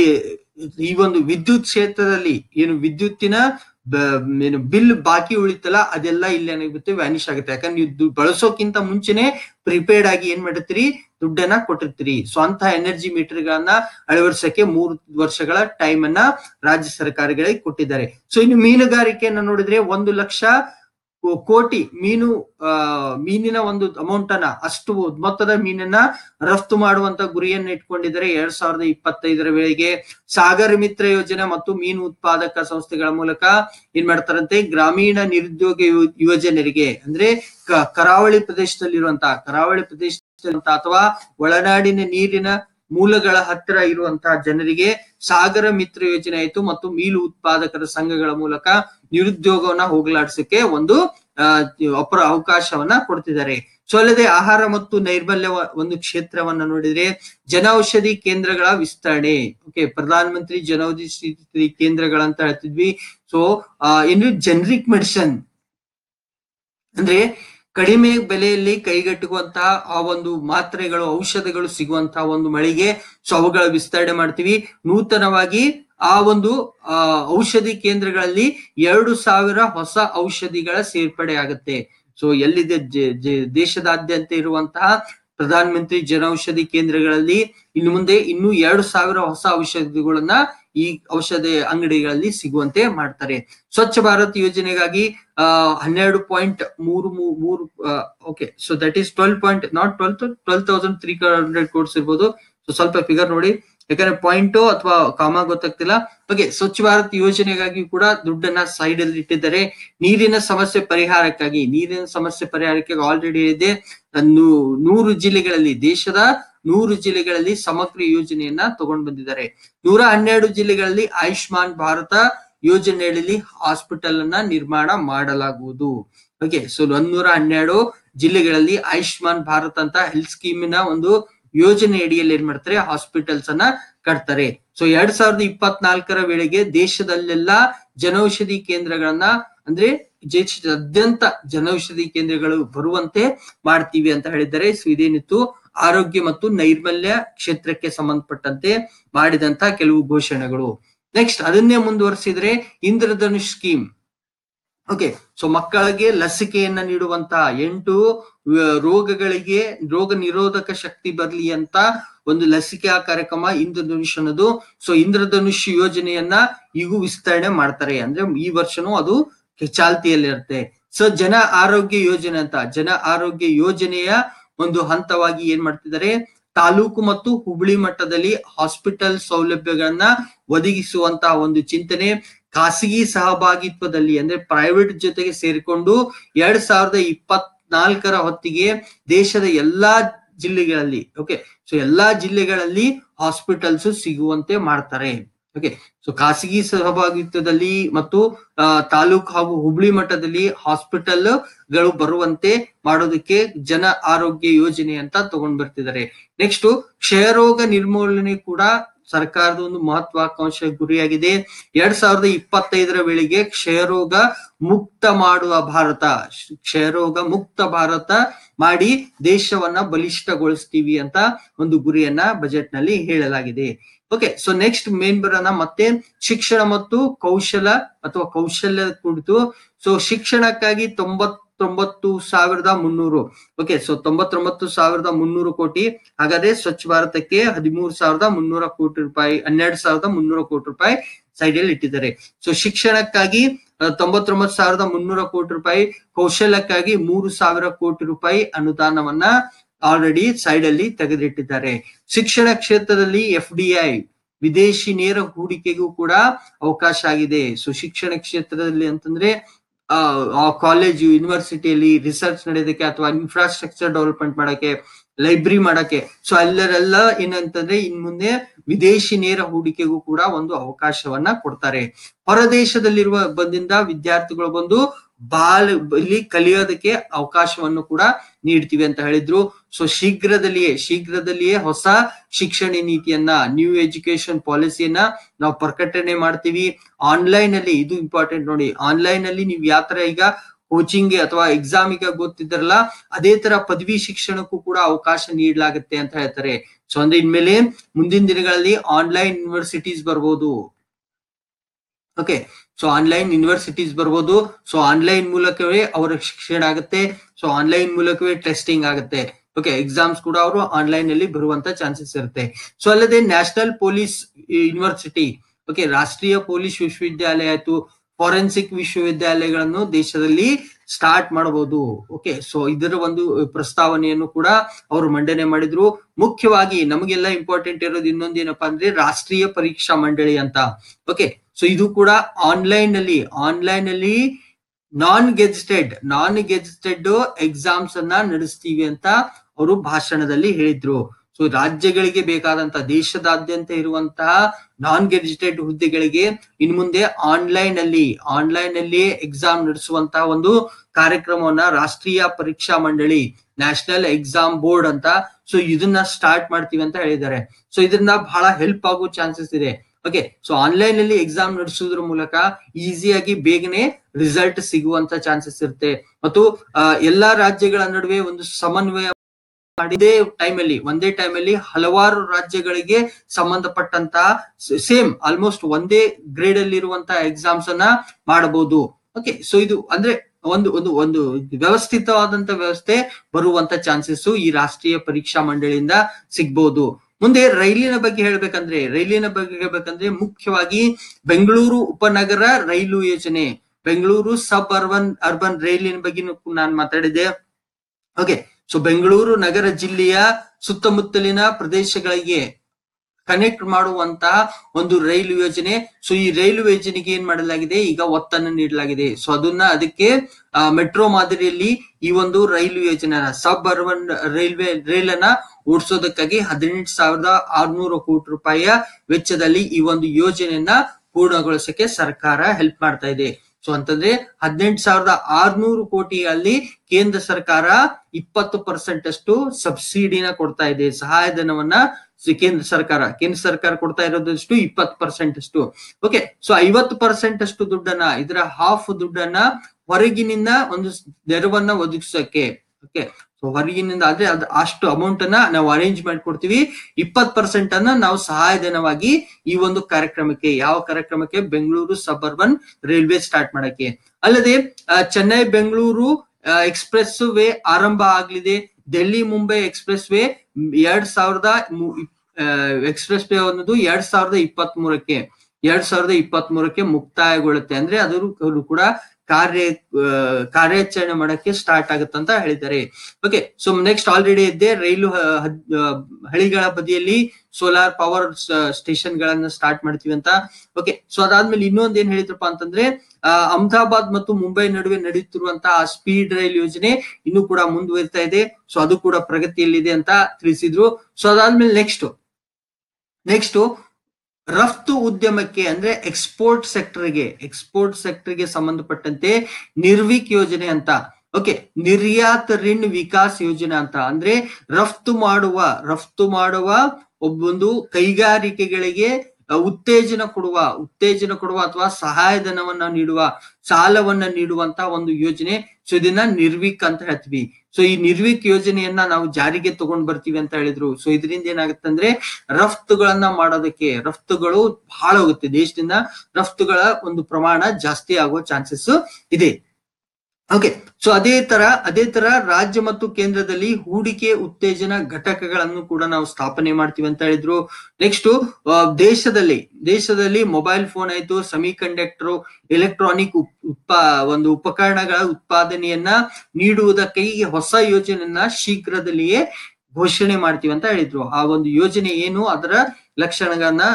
ಈ ಒಂದು ವಿದ್ಯುತ್ ಕ್ಷೇತ್ರದಲ್ಲಿ ಏನು ವಿದ್ಯುತ್ತಿನ ಬ- ಏನು ಬಿಲ್ ಬಾಕಿ ಉಳಿತಲ್ಲ ಅದೆಲ್ಲ ಇಲ್ಲಿ ಏನಾಗುತ್ತೆ ವ್ಯಾನಿಶ್ ಆಗುತ್ತೆ ಯಾಕಂದ್ರೆ ನೀವು ದು- ಬಳಸೋಕ್ಕಿಂತ ಮುಂಚೆನೆ ಪ್ರಿಪೇರ್ಡ್ ಆಗಿ ಏನ್ ಮಾಡಿರ್ತೀರಿ ದುಡ್ಡನ್ನ ಕೊಟ್ಟಿರ್ತೀರಿ ಸೊ ಅಂತ ಎನರ್ಜಿ ಮೀಟರ್ ಗಳನ್ನ ಅಳವಡಿಸಕ್ಕೆ ಮೂರು ವರ್ಷಗಳ ಟೈಮ್ ಅನ್ನ ರಾಜ್ಯ ಸರ್ಕಾರಗಳಿಗೆ ಕೊಟ್ಟಿದ್ದಾರೆ ಸೊ ಇನ್ನು ಮೀನುಗಾರಿಕೆಯನ್ನ ನೋಡಿದ್ರೆ ಒಂದು ಲಕ್ಷ ಕೋ- ಕೋಟಿ ಮೀನು ಆ ಮೀನಿನ ಒಂದು ಅಮೌಂಟ್ ಅನ್ನ ಅಷ್ಟು ಮೊತ್ತದ ಮೀನನ್ನ ರಫ್ತು ಮಾಡುವಂತ ಗುರಿಯನ್ನ ಇಟ್ಕೊಂಡಿದ್ದಾರೆ ಎರಡ್ ಸಾವಿರದ ಇಪ್ಪತ್ತೈದರ ವೇಳೆಗೆ ಸಾಗರ ಮಿತ್ರ ಯೋಜನೆ ಮತ್ತು ಮೀನು ಉತ್ಪಾದಕ ಸಂಸ್ಥೆಗಳ ಮೂಲಕ ಏನ್ ಮಾಡ್ತಾರಂತೆ ಗ್ರಾಮೀಣ ನಿರುದ್ಯೋಗ ಯುವ- ಯುವಜನರಿಗೆ ಅಂದ್ರೆ ಕ- ಕರಾವಳಿ ಪ್ರದೇಶದಲ್ಲಿರುವಂತಹ ಕರಾವಳಿ ಪ್ರದೇಶದಲ್ಲಿರುವಂತಹ ಅಥವಾ ಒಳನಾಡಿನ ನೀರಿನ ಮೂಲಗಳ ಹತ್ತಿರ ಇರುವಂತಹ ಜನರಿಗೆ ಸಾಗರ ಮಿತ್ರ ಯೋಜನೆ ಆಯಿತು ಮತ್ತು ಮೀನು ಉತ್ಪಾದಕರ ಸಂಘಗಳ ಮೂಲಕ ನಿರುದ್ಯೋಗವನ್ನ ಹೋಗಲಾಡಿಸಕ್ಕೆ ಒಂದು ಆ, ಅಪರ ಅವಕಾಶವನ್ನ ಕೊಡ್ತಿದ್ದಾರೆ ಸೊ ಅಲ್ಲದೆ ಆಹಾರ ಮತ್ತು ನೈರ್ಮಲ್ಯ ವ- ಒಂದು ಕ್ಷೇತ್ರವನ್ನ ನೋಡಿದ್ರೆ ಜನೌಷಧಿ ಕೇಂದ್ರಗಳ ವಿಸ್ತರಣೆ ಓಕೆ ಪ್ರಧಾನ ಮಂತ್ರಿ ಜನೌಷಧಿ ಕೇಂದ್ರಗಳಂತ ಹೇಳ್ತಿದ್ವಿ ಸೊ ಇನ್ನು ಜನರಿಕ್ ಮೆಡಿಸನ್ ಅಂದ್ರೆ ಕಡಿಮೆ ಬೆಲೆಯಲ್ಲಿ ಕೈಗೆಟುಕುವಂತಹ ಆ ಒಂದು ಮಾತ್ರೆಗಳು ಔಷಧಗಳು ಸಿಗುವಂತಹ ಒಂದು ಮಳಿಗೆ ಸೊ ಅವುಗಳ ವಿಸ್ತರಣೆ ಮಾಡ್ತೀವಿ ನೂತನವಾಗಿ ಆ ಒಂದು ಆ ಔಷಧಿ ಕೇಂದ್ರಗಳಲ್ಲಿ ಎರಡು ಸಾವಿರ ಹೊಸ ಔಷಧಿಗಳ ಸೇರ್ಪಡೆ ಆಗುತ್ತೆ ಸೊ ಎಲ್ಲಿದೆ ಜೆ- ಜೆ- ದೇಶದಾದ್ಯಂತ ಇರುವಂತಹ ಪ್ರಧಾನ ಮಂತ್ರಿ ಜನೌಷಧಿ ಕೇಂದ್ರಗಳಲ್ಲಿ ಇನ್ನು ಮುಂದೆ ಇನ್ನೂ ಎರಡು ಸಾವಿರ ಹೊಸ ಔಷಧಿಗಳನ್ನ ಈ ಔಷಧ ಅಂಗಡಿಗಳಲ್ಲಿ ಸಿಗುವಂತೆ ಮಾಡ್ತಾರೆ ಸ್ವಚ್ಛ ಭಾರತ್ ಯೋಜನೆಗಾಗಿ ಆ ಹನ್ನೆರಡು ಪಾಯಿಂಟ್ ಮೂರು ಮೂ- ಮೂರು okay so that is twelve point naught twelve twelve thousand three hundred crores ಇರ್ಬೋದು ಸೊ ಸ್ವಲ್ಪ ಫಿಗರ್ ನೋಡಿ ಯಾಕಂದ್ರೆ ಪಾಯಿಂಟ್ ಅಥವಾ ಕಾಮ ಗೊತ್ತಾಗ್ತಿಲ್ಲ ಓಕೆ ಸ್ವಚ್ಛ ಭಾರತ್ ಯೋಜನೆಗಾಗಿ ಕೂಡ ದುಡ್ಡನ್ನ ಸೈಡ್ ಅಲ್ಲಿ ಇಟ್ಟಿದ್ದಾರೆ ನೀರಿನ ಸಮಸ್ಯೆ ಪರಿಹಾರಕ್ಕಾಗಿ ನೀರಿನ ಸಮಸ್ಯೆ ಪರಿಹಾರಕ್ಕೆ ಆಲ್ರೆಡಿ ಇದೆ ನೂ- ನೂರು ಜಿಲ್ಲೆಗಳಲ್ಲಿ ದೇಶದ ನೂರು ಜಿಲ್ಲೆಗಳಲ್ಲಿ ಸಮಗ್ರ ಯೋಜನೆಯನ್ನ ತಗೊಂಡ್ ಬಂದಿದ್ದಾರೆ ನೂರ ಹನ್ನೆರಡು ಜಿಲ್ಲೆಗಳಲ್ಲಿ ಆಯುಷ್ಮಾನ್ ಭಾರತ ಯೋಜನೆಯಲ್ಲಿ ಹಾಸ್ಪಿಟಲ್ ಅನ್ನ ನಿರ್ಮಾಣ ಮಾಡಲಾಗುವುದು ಓಕೆ ಸೊ ಒಂದೂರ ಹನ್ನೆರಡು ಜಿಲ್ಲೆಗಳಲ್ಲಿ ಆಯುಷ್ಮಾನ್ ಭಾರತ್ ಅಂತ ಹೆಲ್ತ್ ಸ್ಕೀಮಿನ ಒಂದು ಯೋಜನೆ ಅಡಿಯಲ್ಲಿ ಏನ್ ಮಾಡ್ತಾರೆ ಹಾಸ್ಪಿಟಲ್ಸ್ ಅನ್ನ ಕಟ್ತಾರೆ ಸೊ ಎರಡ್ ಸಾವಿರದ ಇಪ್ಪತ್ನಾಲ್ಕರ ವೇಳೆಗೆ ದೇಶದಲ್ಲೆಲ್ಲ ಜನೌಷಧಿ ಕೇಂದ್ರಗಳನ್ನ ಅಂದ್ರೆ ದೇಶದಾದ್ಯಂತ ಜನೌಷಧಿ ಕೇಂದ್ರಗಳು ಬರುವಂತೆ ಮಾಡ್ತೀವಿ ಅಂತ ಹೇಳಿದ್ದಾರೆ ಸೊ ಇದೇನಿತ್ತು ಆರೋಗ್ಯ ಮತ್ತು ನೈರ್ಮಲ್ಯ ಕ್ಷೇತ್ರಕ್ಕೆ ಸಂಬಂಧಪಟ್ಟಂತೆ ಮಾಡಿದಂತ ಕೆಲವು ಘೋಷಣೆಗಳು ನೆಕ್ಸ್ಟ್ ಅದನ್ನೇ ಮುಂದುವರಿಸಿದ್ರೆ ಇಂದ್ರಧನುಷ್ ಸ್ಕೀಮ್ ಓಕೆ ಸೊ ಮಕ್ಕಳಿಗೆ ಲಸಿಕೆಯನ್ನ ನೀಡುವಂತಹ ಎಂಟು ಆ, ರೋಗಗಳಿಗೆ ರೋಗ ನಿರೋಧಕ ಶಕ್ತಿ ಬರ್ಲಿ ಅಂತ ಒಂದು ಲಸಿಕಾ ಕಾರ್ಯಕ್ರಮ ಇಂದ್ರಧನುಷ್ ಅನ್ನೋದು ಸೊ ಇಂದ್ರಧನುಷ್ ಯೋಜನೆಯನ್ನ ಈಗೂ ವಿಸ್ತರಣೆ ಮಾಡ್ತಾರೆ ಅಂದ್ರೆ ಈ ವರ್ಷನೂ ಅದು ಚಾಲ್ತಿಯಲ್ಲಿರುತ್ತೆ ಸೊ ಜನ ಆರೋಗ್ಯ ಯೋಜನೆ ಅಂತ ಜನ ಆರೋಗ್ಯ ಯೋಜನೆಯ ಒಂದು ಹಂತವಾಗಿ ಏನ್ ಮಾಡ್ತಿದ್ದಾರೆ ತಾಲೂಕು ಮತ್ತು ಹುಬ್ಳಿ ಮಟ್ಟದಲ್ಲಿ ಹಾಸ್ಪಿಟಲ್ ಸೌಲಭ್ಯಗಳನ್ನ ಒದಗಿಸುವಂತಹ ಒಂದು ಚಿಂತನೆ ಖಾಸಗಿ ಸಹಭಾಗಿತ್ವದಲ್ಲಿ ಅಂದ್ರೆ ಪ್ರೈವೇಟ್ ಜೊತೆಗೆ ಸೇರಿಕೊಂಡು ಎರಡ್ ಸಾವಿರದ ಇಪ್ಪತ್ನಾಲ್ಕರ ಹೊತ್ತಿಗೆ ದೇಶದ ಎಲ್ಲಾ ಜಿಲ್ಲೆಗಳಲ್ಲಿ ಓಕೆ ಸೊ ಎಲ್ಲಾ ಜಿಲ್ಲೆಗಳಲ್ಲಿ ಹಾಸ್ಪಿಟಲ್ಸ್ ಸಿಗುವಂತೆ ಮಾಡ್ತಾರೆ ಓಕೆ ಸೊ ಖಾಸಗಿ ಸಹಭಾಗಿತ್ವದಲ್ಲಿ ಮತ್ತು ಆ, ತಾಲೂಕು ಹಾಗೂ ಹುಬ್ಳಿ ಮಟ್ಟದಲ್ಲಿ ಹಾಸ್ಪಿಟಲ್ ಗಳು ಬರುವಂತೆ ಮಾಡೋದಕ್ಕೆ ಜನ ಆರೋಗ್ಯ ಯೋಜನೆ ಅಂತ ತಗೊಂಡ್ ಬರ್ತಿದ್ದಾರೆ ನೆಕ್ಸ್ಟ್ ಕ್ಷಯರೋಗ ನಿರ್ಮೂಲನೆ ಕೂಡ ಸರ್ಕಾರದ ಒಂದು ಮಹತ್ವಾಕಾಂಕ್ಷೆ ಗುರಿಯಾಗಿದೆ ಎರಡ್ ಸಾವಿರದ ಇಪ್ಪತ್ತೈದರ ವೇಳೆಗೆ ಕ್ಷಯರೋಗ ಮುಕ್ತ ಮಾಡುವ ಭಾರತ ಕ್ಷಯರೋಗ ಮುಕ್ತ ಭಾರತ ಮಾಡಿ ದೇಶವನ್ನ ಬಲಿಷ್ಠಗೊಳಿಸ್ತೀವಿ ಅಂತ ಒಂದು ಗುರಿಯನ್ನ ಬಜೆಟ್ ನಲ್ಲಿ ಹೇಳಲಾಗಿದೆ ಓಕೆ ಸೊ ನೆಕ್ಸ್ಟ್ ಮೇನ್ ಬರೋಣ ಮತ್ತೆ ಶಿಕ್ಷಣ ಮತ್ತು ಕೌಶಲ ಅಥವಾ ಕೌಶಲ್ಯ ಕುರಿತು ಸೊ ಶಿಕ್ಷಣಕ್ಕಾಗಿ ತೊಂಬತ್ತೊಂಬತ್ತು ಸಾವಿರದ ಮುನ್ನೂರು ಓಕೆ ಸೊ ತೊಂಬತ್ತೊಂಬತ್ತು ಸಾವಿರದ ಮುನ್ನೂರು ಕೋಟಿ ಹಾಗಾದ್ರೆ ಸ್ವಚ್ಛ ಭಾರತಕ್ಕೆ ಹದಿಮೂರು ಸಾವಿರದ ಮುನ್ನೂರ ಕೋಟಿ ರೂಪಾಯಿ ಹನ್ನೆರಡು ಸಾವಿರದ ಮುನ್ನೂರ ಕೋಟಿ ರೂಪಾಯಿ ಸೈಡ್ ಅಲ್ಲಿ ಇಟ್ಟಿದ್ದಾರೆ ಸೊ ಶಿಕ್ಷಣಕ್ಕಾಗಿ ಆ, ತೊಂಬತ್ತೊಂಬತ್ತು ಸಾವಿರದ ಮುನ್ನೂರ ಕೋಟಿ ರೂಪಾಯಿ ಕೌಶಲ್ಯಕ್ಕಾಗಿ ಮೂರು ಸಾವಿರ ಕೋಟಿ ರೂಪಾಯಿ ಅನುದಾನವನ್ನ ಆಲ್ರೆಡಿ ಸೈಡ್ ಅಲ್ಲಿ ತೆಗೆದಿಟ್ಟಿದ್ದಾರೆ ಶಿಕ್ಷಣ ಕ್ಷೇತ್ರದಲ್ಲಿ ಎಫ್ ಡಿ ಐ ವಿದೇಶಿ ನೇರ ಹೂಡಿಕೆಗೂ ಕೂಡ ಅವಕಾಶ ಆಗಿದೆ ಸೊ ಶಿಕ್ಷಣ ಕ್ಷೇತ್ರದಲ್ಲಿ ಅಂತಂದ್ರೆ ಆ, ಆ ಕಾಲೇಜು ಯೂನಿವರ್ಸಿಟಿಯಲ್ಲಿ ರಿಸರ್ಚ್ ನಡೆಯೋದಕ್ಕೆ ಅಥವಾ ಇನ್ಫ್ರಾಸ್ಟ್ರಕ್ಚರ್ ಡೆವಲಪ್ಮೆಂಟ್ ಮಾಡಕ್ಕೆ ಲೈಬ್ರರಿ ಮಾಡಕ್ಕೆ ಸೊ ಅಲ್ಲರೆಲ್ಲ ಏನಂತಂದ್ರೆ ಇನ್ ಮುಂದೆ ವಿದೇಶಿ ನೇರ ಹೂಡಿಕೆಗೂ ಕೂಡ ಒಂದು ಅವಕಾಶವನ್ನ ಕೊಡ್ತಾರೆ ಹೊರದೇಶದಲ್ಲಿರುವ ಬಂದಿಂದ ವಿದ್ಯಾರ್ಥಿಗಳು ಬಂದು ಬಾಲ್ ಇಲ್ಲಿ ಕಲಿಯೋದಕ್ಕೆ ಅವಕಾಶವನ್ನು ಕೂಡ ನೀಡ್ತೀವಿ ಅಂತ ಹೇಳಿದ್ರು ಸೊ ಶೀಘ್ರದಲ್ಲಿಯೇ ಶೀಘ್ರದಲ್ಲಿಯೇ ಹೊಸ ಶಿಕ್ಷಣ ನೀತಿಯನ್ನ ನ್ಯೂ ಎಜುಕೇಶನ್ ಪಾಲಿಸಿಯನ್ನ ನಾವು ಪ್ರಕಟಣೆ ಮಾಡ್ತೀವಿ ಆನ್ಲೈನ್ ಅಲ್ಲಿ ಇದು ಇಂಪಾರ್ಟೆಂಟ್ ನೋಡಿ ಆನ್ಲೈನ್ ಅಲ್ಲಿ ನೀವು ಯಾವ ತರ ಈಗ ಕೋಚಿಂಗ್ ಅಥವಾ ಎಕ್ಸಾಮಿಗೆ ಗೊತ್ತಿದ್ದಾರಲ್ಲ ಅದೇ ತರ ಪದವಿ ಶಿಕ್ಷಣಕ್ಕೂ ಕೂಡ ಅವಕಾಶ ನೀಡಲಾಗುತ್ತೆ ಅಂತ ಹೇಳ್ತಾರೆ ಸೊ ಅಂದ್ರೆ ಇನ್ಮೇಲೆ ಮುಂದಿನ ದಿನಗಳಲ್ಲಿ ಆನ್ಲೈನ್ ಯೂನಿವರ್ಸಿಟೀಸ್ ಬರ್ಬೋದು ಓಕೆ ಸೊ ಆನ್ಲೈನ್ ಯೂನಿವರ್ಸಿಟೀಸ್ ಬರ್ಬೋದು ಸೊ ಆನ್ಲೈನ್ ಮೂಲಕವೇ ಅವರ ಶಿಕ್ಷಣ ಆಗುತ್ತೆ ಸೊ ಆನ್ಲೈನ್ ಮೂಲಕವೇ ಟೆಸ್ಟಿಂಗ್ ಆಗುತ್ತೆ ಓಕೆ ಎಕ್ಸಾಮ್ಸ್ ಕೂಡ ಅವರು ಆನ್ಲೈನ್ ಅಲ್ಲಿ ಬರುವಂತ ಚಾನ್ಸಸ್ ಇರುತ್ತೆ ಸೊ ಅಲ್ಲದೆ ನ್ಯಾಷನಲ್ ಪೊಲೀಸ್ ಯೂನಿವರ್ಸಿಟಿ ಓಕೆ ರಾಷ್ಟ್ರೀಯ ಪೊಲೀಸ್ ವಿಶ್ವವಿದ್ಯಾಲಯ ಆಯ್ತು ಫಾರೆನ್ಸಿಕ್ ವಿಶ್ವವಿದ್ಯಾಲಯಗಳನ್ನು ದೇಶದಲ್ಲಿ ಸ್ಟಾರ್ಟ್ ಮಾಡಬಹುದು ಓಕೆ ಸೊ ಇದರ ಒಂದು ಪ್ರಸ್ತಾವನೆಯನ್ನು ಕೂಡ ಅವರು ಮಂಡನೆ ಮಾಡಿದ್ರು ಮುಖ್ಯವಾಗಿ ನಮಗೆಲ್ಲ ಇಂಪಾರ್ಟೆಂಟ್ ಇರೋದು ಇನ್ನೊಂದು ಏನಪ್ಪಾ ಅಂದ್ರೆ ರಾಷ್ಟ್ರೀಯ ಪರೀಕ್ಷಾ ಮಂಡಳಿ ಅಂತ ಓಕೆ ಸೊ ಇದು ಕೂಡ ಆನ್ಲೈನ್ ಅಲ್ಲಿ ಆನ್ಲೈನ್ ಅಲ್ಲಿ non gazetted non gazetted exams ಅನ್ನ ನಡೆಸ್ತೀವಿ ಅಂತ ಅವರು ಭಾಷಣದಲ್ಲಿ ಹೇಳಿದ್ರು ಸೊ ರಾಜ್ಯಗಳಿಗೆ ಬೇಕಾದಂತ ದೇಶದಾದ್ಯಂತ ಇರುವಂತಹ ನಾನ್ ಗೆಜೆಟೆಡ್ ಹುದ್ದೆಗಳಿಗೆ ಇನ್ ಮುಂದೆ ಆನ್ಲೈನ್ ಅಲ್ಲಿ ಆನ್ಲೈನ್ ಅಲ್ಲಿ ಎಕ್ಸಾಮ್ ನಡೆಸುವಂತಹ ಒಂದು ಕಾರ್ಯಕ್ರಮವನ್ನ ರಾಷ್ಟ್ರೀಯ ಪರೀಕ್ಷಾ ಮಂಡಳಿ ನ್ಯಾಷನಲ್ ಎಕ್ಸಾಮ್ ಬೋರ್ಡ್ ಅಂತ ಸೊ ಇದನ್ನ ಸ್ಟಾರ್ಟ್ ಮಾಡ್ತೀವಿ ಅಂತ ಹೇಳಿದ್ದಾರೆ ಸೊ ಇದರಿಂದ ಬಹಳ ಹೆಲ್ಪ್ ಆಗೋ ಚಾನ್ಸಸ್ ಇದೆ ಓಕೆ ಸೊ ಆನ್ಲೈನ್ ಅಲ್ಲಿ ಎಕ್ಸಾಮ್ ನಡೆಸೋದ್ರ ಮೂಲಕ ಈಸಿಯಾಗಿ ಬೇಗನೆ ರಿಸಲ್ಟ್ ಸಿಗುವಂತ ಚಾನ್ಸಸ್ ಇರುತ್ತೆ ಮತ್ತು ಆ, ಎಲ್ಲಾ ರಾಜ್ಯಗಳ ನಡುವೆ ಒಂದು ಸಮನ್ವಯ ಮಾಡಿದೇ ಟೈಮ್ ಅಲ್ಲಿ ಒಂದೇ ಟೈಮ್ ಅಲ್ಲಿ ಹಲವಾರು ರಾಜ್ಯಗಳಿಗೆ ಸಂಬಂಧಪಟ್ಟಂತಹ ಸೇಮ್ ಆಲ್ಮೋಸ್ಟ್ ಒಂದೇ ಗ್ರೇಡ್ ಅಲ್ಲಿ ಇರುವಂತಹ ಎಕ್ಸಾಮ್ಸ್ ಅನ್ನ ಮಾಡಬಹುದು ಓಕೆ ಸೊ ಇದು ಅಂದ್ರೆ ಒಂದು ಒಂದು ಒಂದು ವ್ಯವಸ್ಥಿತವಾದಂತ ವ್ಯವಸ್ಥೆ ಬರುವಂತ ಚಾನ್ಸಸ್ ಈ ರಾಷ್ಟ್ರೀಯ ಪರೀಕ್ಷಾ ಮಂಡಳಿಯಿಂದ ಸಿಗ್ಬಹುದು ಮುಂದೆ ರೈಲಿನ ಬಗ್ಗೆ ಹೇಳ್ಬೇಕಂದ್ರೆ ರೈಲಿನ ಬಗ್ಗೆ ಹೇಳ್ಬೇಕಂದ್ರೆ ಮುಖ್ಯವಾಗಿ ಬೆಂಗಳೂರು ಉಪನಗರ ರೈಲು ಯೋಜನೆ ಬೆಂಗಳೂರು ಸಬ್ ಅರ್ಬನ್ ಅರ್ಬನ್ ರೈಲಿನ ಬಗ್ಗೆ ನಾನು ಮಾತಾಡಿದೆ ಓಕೆ ಸೊ ಬೆಂಗಳೂರು ನಗರ ಜಿಲ್ಲೆಯ ಸುತ್ತಮುತ್ತಲಿನ ಪ್ರದೇಶಗಳಿಗೆ ಕನೆಕ್ಟ್ ಮಾಡುವಂತಹ ಒಂದು ರೈಲು ಯೋಜನೆ ಸೊ ಈ ರೈಲು ಯೋಜನೆಗೆ ಏನ್ ಮಾಡಲಾಗಿದೆ ಈಗ ಒತ್ತನ್ನು ನೀಡಲಾಗಿದೆ ಸೊ ಅದನ್ನ ಅದಕ್ಕೆ ಮೆಟ್ರೋ ಮಾದರಿಯಲ್ಲಿ ಈ ಒಂದು ರೈಲು ಯೋಜನೆ ಸಬ್ ಅರ್ಬನ್ ರೈಲ್ವೆ ರೈಲನ್ನ ಓಡಿಸೋದಕ್ಕಾಗಿ ಹದಿನೆಂಟು ಸಾವಿರದ ಆರ್ನೂರು ಕೋಟಿ ರೂಪಾಯಿಯ ವೆಚ್ಚದಲ್ಲಿ ಈ ಒಂದು ಯೋಜನೆಯನ್ನ ಪೂರ್ಣಗೊಳಿಸಕ್ಕೆ ಸರ್ಕಾರ ಹೆಲ್ಪ್ ಮಾಡ್ತಾ ಇದೆ ಸೊ ಅಂತಂದ್ರೆ ಹದಿನೆಂಟು ಸಾವಿರದ ಆರ್ನೂರು ಕೋಟಿಯಲ್ಲಿ ಕೇಂದ್ರ ಸರ್ಕಾರ ಇಪ್ಪತ್ತು ಪರ್ಸೆಂಟ್ ಅಷ್ಟು ಸಬ್ಸಿಡಿನ ಕೊಡ್ತಾ ಇದೆ ಸಹಾಯಧನವನ್ನ ಸ- ಕೇಂದ್ರ ಸರ್ಕಾರ ಕೇಂದ್ರ ಸರ್ಕಾರ ಕೊಡ್ತಾ ಇರೋದಷ್ಟು ಇಪ್ಪತ್ತು ಪರ್ಸೆಂಟ್ ಅಷ್ಟು ಓಕೆ ಸೊ ಐವತ್ತು ಪರ್ಸೆಂಟ್ ಅಷ್ಟು ದುಡ್ಡನ್ನ ಇದರ ಹಾಫ್ ದುಡ್ಡನ್ನ ಹೊರಗಿನಿಂದ ಒಂದು ಸ್- ನೆರವನ್ನ ಒದಗಿಸಕ್ಕೆ ಓಕೆ ಸೊ ಹೊರಗಿನಿಂದ ಆದ್ರೆ ಅದು ಅಷ್ಟು ಅಮೌಂಟ್ ಅನ್ನ ನಾವು ಅರೇಂಜ್ ಮಾಡಿಕೊಡ್ತೀವಿ ಇಪ್ಪತ್ ಪರ್ಸೆಂಟ್ ಅನ್ನ ನಾವು ಸಹಾಯಧನವಾಗಿ ಈ ಒಂದು ಕಾರ್ಯಕ್ರಮಕ್ಕೆ ಯಾವ ಕಾರ್ಯಕ್ರಮಕ್ಕೆ ಬೆಂಗಳೂರು ಸಬರ್ಬನ್ ರೈಲ್ವೆ ಸ್ಟಾರ್ಟ್ ಮಾಡಕ್ಕೆ ಅಲ್ಲದೆ ಆ, ಚೆನ್ನೈ ಬೆಂಗಳೂರು ಎಕ್ಸ್ಪ್ರೆಸ್ ವೇ ಆರಂಭ ಆಗ್ಲಿದೆ ಡೆಲ್ಲಿ ಮುಂಬೈ ಎಕ್ಸ್ಪ್ರೆಸ್ ವೇ ಎರಡ್ ಸಾವಿರದ ಎಕ್ಸ್ಪ್ರೆಸ್ ವೇ ಅನ್ನೋದು ಎರಡ್ ಸಾವಿರದ ಇಪ್ಪತ್ತ್ ಮೂರಕ್ಕೆ ಎರಡ್ ಸಾವಿರದ ಇಪ್ಪತ್ತ್ ಮೂರಕ್ಕೆ ಮುಕ್ತಾಯಗೊಳ್ಳುತ್ತೆ ಅಂದ್ರೆ ಅದು ಅದು ಕೂಡ ಕಾರ್ಯ ಆ, ಕಾರ್ಯಾಚರಣೆ ಮಾಡಕ್ಕೆ ಸ್ಟಾರ್ಟ್ ಆಗುತ್ತಂತ ಹೇಳಿದ್ದಾರೆ ಓಕೆ ಸೊ ನೆಕ್ಸ್ಟ್ ಆಲ್ರೆಡಿ ಇದ್ದೆ ರೈಲು ಹ- ಹದ್- ಆ, ಹಳಿಗಳ ಬದಿಯಲ್ಲಿ ಸೋಲಾರ್ ಪವರ್ ಸ್ಟೇಷನ್ ಗಳನ್ನ ಸ್ಟಾರ್ಟ್ ಮಾಡ್ತೀವಿ ಅಂತ ಓಕೆ ಸೊ ಅದಾದ್ಮೇಲೆ ಇನ್ನೊಂದ್ ಏನ್ ಹೇಳಿದ್ರಪ್ಪ ಅಂತಂದ್ರೆ ಆ, ಅಹಮದಾಬಾದ್ ಮತ್ತು ಮುಂಬೈ ನಡುವೆ ನಡೆಯುತ್ತಿರುವಂತಹ ಸ್ಪೀಡ್ ರೈಲ್ ಯೋಜನೆ ಇನ್ನೂ ಕೂಡ ಮುಂದುವರಿತಾ ಇದೆ ಸೊ ಅದು ಕೂಡ ಪ್ರಗತಿಯಲ್ಲಿದೆ ಅಂತ ತಿಳಿಸಿದ್ರು ಸೊ ಅದಾದ್ಮೇಲೆ ನೆಕ್ಸ್ಟ್ ನೆಕ್ಸ್ಟ್ ರಫ್ತು ಉದ್ಯಮಕ್ಕೆ ಅಂದ್ರೆ ಎಕ್ಸ್ಪೋರ್ಟ್ ಸೆಕ್ಟರ್ಗೆ ಎಕ್ಸ್ಪೋರ್ಟ್ ಸೆಕ್ಟರ್ಗೆ ಸಂಬಂಧಪಟ್ಟಂತೆ ನಿರ್ವಿಕ್ ಯೋಜನೆ ಅಂತ ಓಕೆ ನಿರ್ಯಾತ್ ರಿಣ್ ವಿಕಾಸ್ ಯೋಜನೆ ಅಂತ ಅಂದ್ರೆ ರಫ್ತು ಮಾಡುವ ರಫ್ತು ಮಾಡುವ ಒಬ್ಬೊಂದು ಕೈಗಾರಿಕೆಗಳಿಗೆ ಅ, ಉತ್ತೇಜನ ಕೊಡುವ ಉತ್ತೇಜನ ಕೊಡುವ ಅಥವಾ ಸಹಾಯಧನವನ್ನ ನೀಡುವ ಸಾಲವನ್ನ ನೀಡುವಂತ ಒಂದು ಯೋಜನೆ ಸೊ ಇದನ್ನ ನಿರ್ವಿಕ್ ಅಂತ ಹೇಳ್ತೀವಿ ಸೊ ಈ ನಿರ್ವಿಕ್ ಯೋಜನೆಯನ್ನ ನಾವು ಜಾರಿಗೆ ತಗೊಂಡ್ ಬರ್ತೀವಿ ಅಂತ ಹೇಳಿದ್ರು ಸೊ ಇದರಿಂದ ಏನಾಗುತ್ತೆ ಅಂದ್ರೆ ರಫ್ತುಗಳನ್ನ ಮಾಡೋದಕ್ಕೆ ರಫ್ತುಗಳು ಬಹಳ ಹೋಗುತ್ತೆ ದೇಶದಿಂದ ರಫ್ತುಗಳ ಒಂದು ಪ್ರಮಾಣ ಜಾಸ್ತಿ ಆಗುವ ಚಾನ್ಸಸ್ ಇದೆ ಓಕೆ ಸೊ ಅದೇ ತರ ಅದೇ ತರ ರಾಜ್ಯ ಮತ್ತು ಕೇಂದ್ರದಲ್ಲಿ ಹೂಡಿಕೆ ಉತ್ತೇಜನ ಘಟಕಗಳನ್ನು ಕೂಡ ನಾವು ಸ್ಥಾಪನೆ ಮಾಡ್ತೀವಿ ಅಂತ ಹೇಳಿದ್ರು ನೆಕ್ಸ್ಟ್ ದೇಶದಲ್ಲಿ ದೇಶದಲ್ಲಿ ಮೊಬೈಲ್ ಫೋನ್ ಆಯ್ತು ಸೆಮಿ ಕಂಡಕ್ಟರ್ ಎಲೆಕ್ಟ್ರಾನಿಕ್ ಉತ್ಪಾ ಒಂದು ಉಪಕರಣಗಳ ಉತ್ಪಾದನೆಯನ್ನ ನೀಡುವುದಕ್ಕೆ ಈ ಹೊಸ ಯೋಜನೆಯನ್ನ ಶೀಘ್ರದಲ್ಲಿಯೇ ಘೋಷಣೆ ಮಾಡ್ತೀವಿ ಅಂತ ಹೇಳಿದ್ರು ಆ ಒಂದು ಯೋಜನೆ ಏನು ಅದರ ಲಕ್ಷಣಗಳನ್ನ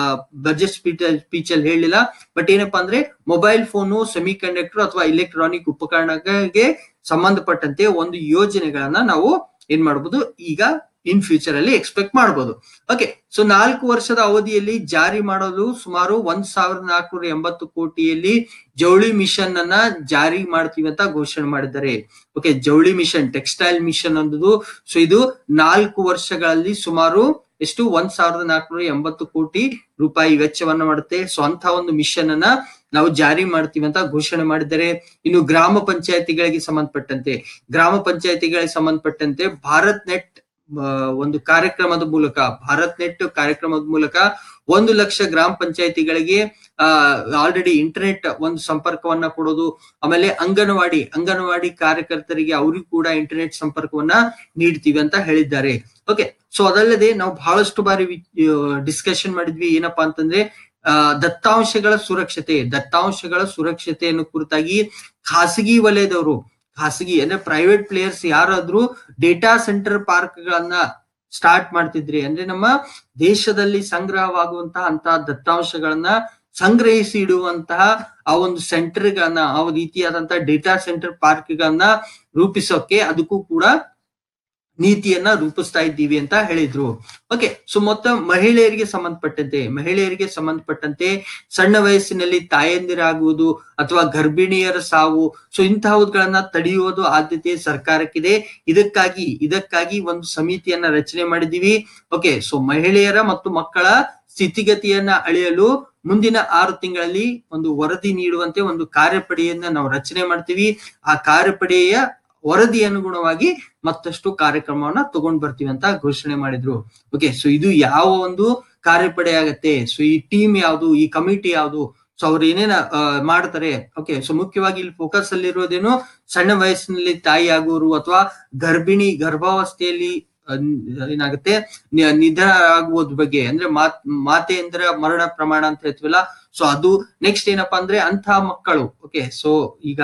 ಬಜೆಟ್ ಸ್ಪೀಚ್ ಸ್ಪೀಚ್ ಅಲ್ಲಿ ಹೇಳಿಲ್ಲ ಬಟ್ ಏನಪ್ಪಾ ಅಂದ್ರೆ ಮೊಬೈಲ್ ಫೋನು ಸೆಮಿ ಕಂಡಕ್ಟರ್ ಅಥವಾ ಇಲೆಕ್ಟ್ರಾನಿಕ್ ಉಪಕರಣಗಳಿಗೆ ಸಂಬಂಧಪಟ್ಟಂತೆ ಒಂದು ಯೋಜನೆಗಳನ್ನ ನಾವು ಏನ್ ಮಾಡಬಹುದು ಈಗ ಇನ್ ಫ್ಯೂಚರ್ ಅಲ್ಲಿ ಎಕ್ಸ್ಪೆಕ್ಟ್ ಮಾಡಬಹುದು ಓಕೆ ಸೊ ನಾಲ್ಕು ವರ್ಷದ ಅವಧಿಯಲ್ಲಿ ಜಾರಿ ಮಾಡಲು ಸುಮಾರು ಒಂದ್ ಸಾವಿರದ ನಾಲ್ಕುನೂರ ಎಂಬತ್ತು ಕೋಟಿಯಲ್ಲಿ ಜವಳಿ ಮಿಷನ್ ಅನ್ನ ಜಾರಿ ಮಾಡ್ತೀವಿ ಅಂತ ಘೋಷಣೆ ಮಾಡಿದ್ದಾರೆ ಓಕೆ ಜವಳಿ ಮಿಷನ್ ಟೆಕ್ಸ್ಟೈಲ್ ಮಿಷನ್ ಅನ್ನೋದು ಸೊ ಇದು ನಾಲ್ಕು ವರ್ಷಗಳಲ್ಲಿ ಸುಮಾರು ಎಷ್ಟು ಒಂದ್ ಸಾವಿರದ ನಾಲ್ಕುನೂರ ಎಂಬತ್ತು ಕೋಟಿ ರೂಪಾಯಿ ವೆಚ್ಚವನ್ನ ಮಾಡುತ್ತೆ ಸೊ ಅಂತ ಒಂದು ಮಿಷನ್ ಅನ್ನ ನಾವು ಜಾರಿ ಮಾಡ್ತೀವಿ ಅಂತ ಘೋಷಣೆ ಮಾಡಿದ್ದಾರೆ ಇನ್ನು ಗ್ರಾಮ ಪಂಚಾಯತಿಗಳಿಗೆ ಸಂಬಂಧಪಟ್ಟಂತೆ ಗ್ರಾಮ ಪಂಚಾಯತಿಗಳಿಗೆ ಸಂಬಂಧಪಟ್ಟಂತೆ ಭಾರತ್ ನೆಟ್ ಆ, ಒಂದು ಕಾರ್ಯಕ್ರಮದ ಮೂಲಕ ಭಾರತ್ ನೆಟ್ ಕಾರ್ಯಕ್ರಮದ ಮೂಲಕ ಒಂದು ಲಕ್ಷ ಗ್ರಾಮ ಪಂಚಾಯತಿಗಳಿಗೆ ಆ ಆಲ್ರೆಡಿ ಇಂಟರ್ನೆಟ್ ಒಂದು ಸಂಪರ್ಕವನ್ನ ಕೊಡೋದು ಆಮೇಲೆ ಅಂಗನವಾಡಿ ಅಂಗನವಾಡಿ ಕಾರ್ಯಕರ್ತರಿಗೆ ಅವ್ರಿಗೂ ಕೂಡ ಇಂಟರ್ನೆಟ್ ಸಂಪರ್ಕವನ್ನ ನೀಡ್ತೀವಿ ಅಂತ ಹೇಳಿದ್ದಾರೆ ಓಕೆ ಸೊ ಅದಲ್ಲದೆ ನಾವು ಬಹಳಷ್ಟು ಬಾರಿ ಡಿಸ್ಕಷನ್ ಮಾಡಿದ್ವಿ ಏನಪ್ಪಾ ಅಂತಂದ್ರೆ ಆ ದತ್ತಾಂಶಗಳ ಸುರಕ್ಷತೆ ದತ್ತಾಂಶಗಳ ಸುರಕ್ಷತೆಯನ್ನು ಕುರಿತಾಗಿ ಖಾಸಗಿ ವಲಯದವರು ಖಾಸಗಿ ಅಂದ್ರೆ ಪ್ರೈವೇಟ್ ಪ್ಲೇಯರ್ಸ್ ಯಾರಾದ್ರೂ ಡೇಟಾ ಸೆಂಟರ್ ಪಾರ್ಕ್ ಗಳನ್ನ ಸ್ಟಾರ್ಟ್ ಮಾಡ್ತಿದ್ರಿ ಅಂದ್ರೆ ನಮ್ಮ ದೇಶದಲ್ಲಿ ಸಂಗ್ರಹವಾಗುವಂತಹ ಅಂತಹ ದತ್ತಾಂಶಗಳನ್ನ ಸಂಗ್ರಹಿಸಿ ಇಡುವಂತಹ ಆ ಒಂದು ಸೆಂಟರ್ ಗಳನ್ನ ಆ ರೀತಿಯಾದಂತಹ ಡೇಟಾ ಸೆಂಟರ್ ಪಾರ್ಕ್ ಗಳನ್ನ ರೂಪಿಸೋಕೆ ಅದಕ್ಕೂ ಕೂಡ ನೀತಿಯನ್ನ ರೂಪಿಸ್ತಾ ಇದ್ದೀವಿ ಅಂತ ಹೇಳಿದ್ರು ಓಕೆ ಸೊ ಮೊತ್ತ ಮಹಿಳೆಯರಿಗೆ ಸಂಬಂಧಪಟ್ಟಂತೆ ಮಹಿಳೆಯರಿಗೆ ಸಂಬಂಧಪಟ್ಟಂತೆ ಸಣ್ಣ ವಯಸ್ಸಿನಲ್ಲಿ ತಾಯಂದಿರಾಗುವುದು ಅಥವಾ ಗರ್ಭಿಣಿಯರ ಸಾವು ಸೊ ಇಂತಹವುಗಳನ್ನ ತಡೆಯುವುದು ಆದ್ಯತೆ ಸರ್ಕಾರಕ್ಕಿದೆ ಇದಕ್ಕಾಗಿ ಇದಕ್ಕಾಗಿ ಒಂದು ಸಮಿತಿಯನ್ನ ರಚನೆ ಮಾಡಿದೀವಿ ಓಕೆ ಸೊ ಮಹಿಳೆಯರ ಮತ್ತು ಮಕ್ಕಳ ಸ್ಥಿತಿಗತಿಯನ್ನ ಅಳೆಯಲು ಮುಂದಿನ ಆರು ತಿಂಗಳಲ್ಲಿ ಒಂದು ವರದಿ ನೀಡುವಂತೆ ಒಂದು ಕಾರ್ಯಪಡೆಯನ್ನ ನಾವು ರಚನೆ ಮಾಡ್ತೀವಿ ಆ ಕಾರ್ಯಪಡೆಯ ವರದಿ ಅನುಗುಣವಾಗಿ ಮತ್ತಷ್ಟು ಕಾರ್ಯಕ್ರಮವನ್ನ ತಗೊಂಡ್ ಬರ್ತೀವಿ ಅಂತ ಘೋಷಣೆ ಮಾಡಿದ್ರು ಓಕೆ ಸೊ ಇದು ಯಾವ ಒಂದು ಕಾರ್ಯಪಡೆ ಆಗತ್ತೆ ಸೊ ಈ ಟೀಮ್ ಯಾವುದು ಈ ಕಮಿಟಿ ಯಾವುದು ಸೊ ಅವ್ರು ಏನೇನ ಆ, ಮಾಡ್ತಾರೆ ಓಕೆ ಸೊ ಮುಖ್ಯವಾಗಿ ಇಲ್ಲಿ ಫೋಕಸ್ ಅಲ್ಲಿರೋದೇನು ಸಣ್ಣ ವಯಸ್ಸಿನಲ್ಲಿ ತಾಯಿ ಆಗುವರು ಅಥವಾ ಗರ್ಭಿಣಿ ಗರ್ಭಾವಸ್ಥೆಯಲ್ಲಿ ಆ, ಏನಾಗುತ್ತೆ ನಿ- ನಿಧನ ಆಗುವುದ್ರ ಬಗ್ಗೆ ಅಂದ್ರೆ ಮಾತ್ ಮಾತೆಯಂದ್ರ ಮರಣ ಪ್ರಮಾಣ ಅಂತ ಹೇಳ್ತೀವಲ್ಲ ಸೊ ಅದು ನೆಕ್ಸ್ಟ್ ಏನಪ್ಪಾ ಅಂದ್ರೆ ಅಂತಹ ಮಕ್ಕಳು ಓಕೆ ಸೊ ಈಗ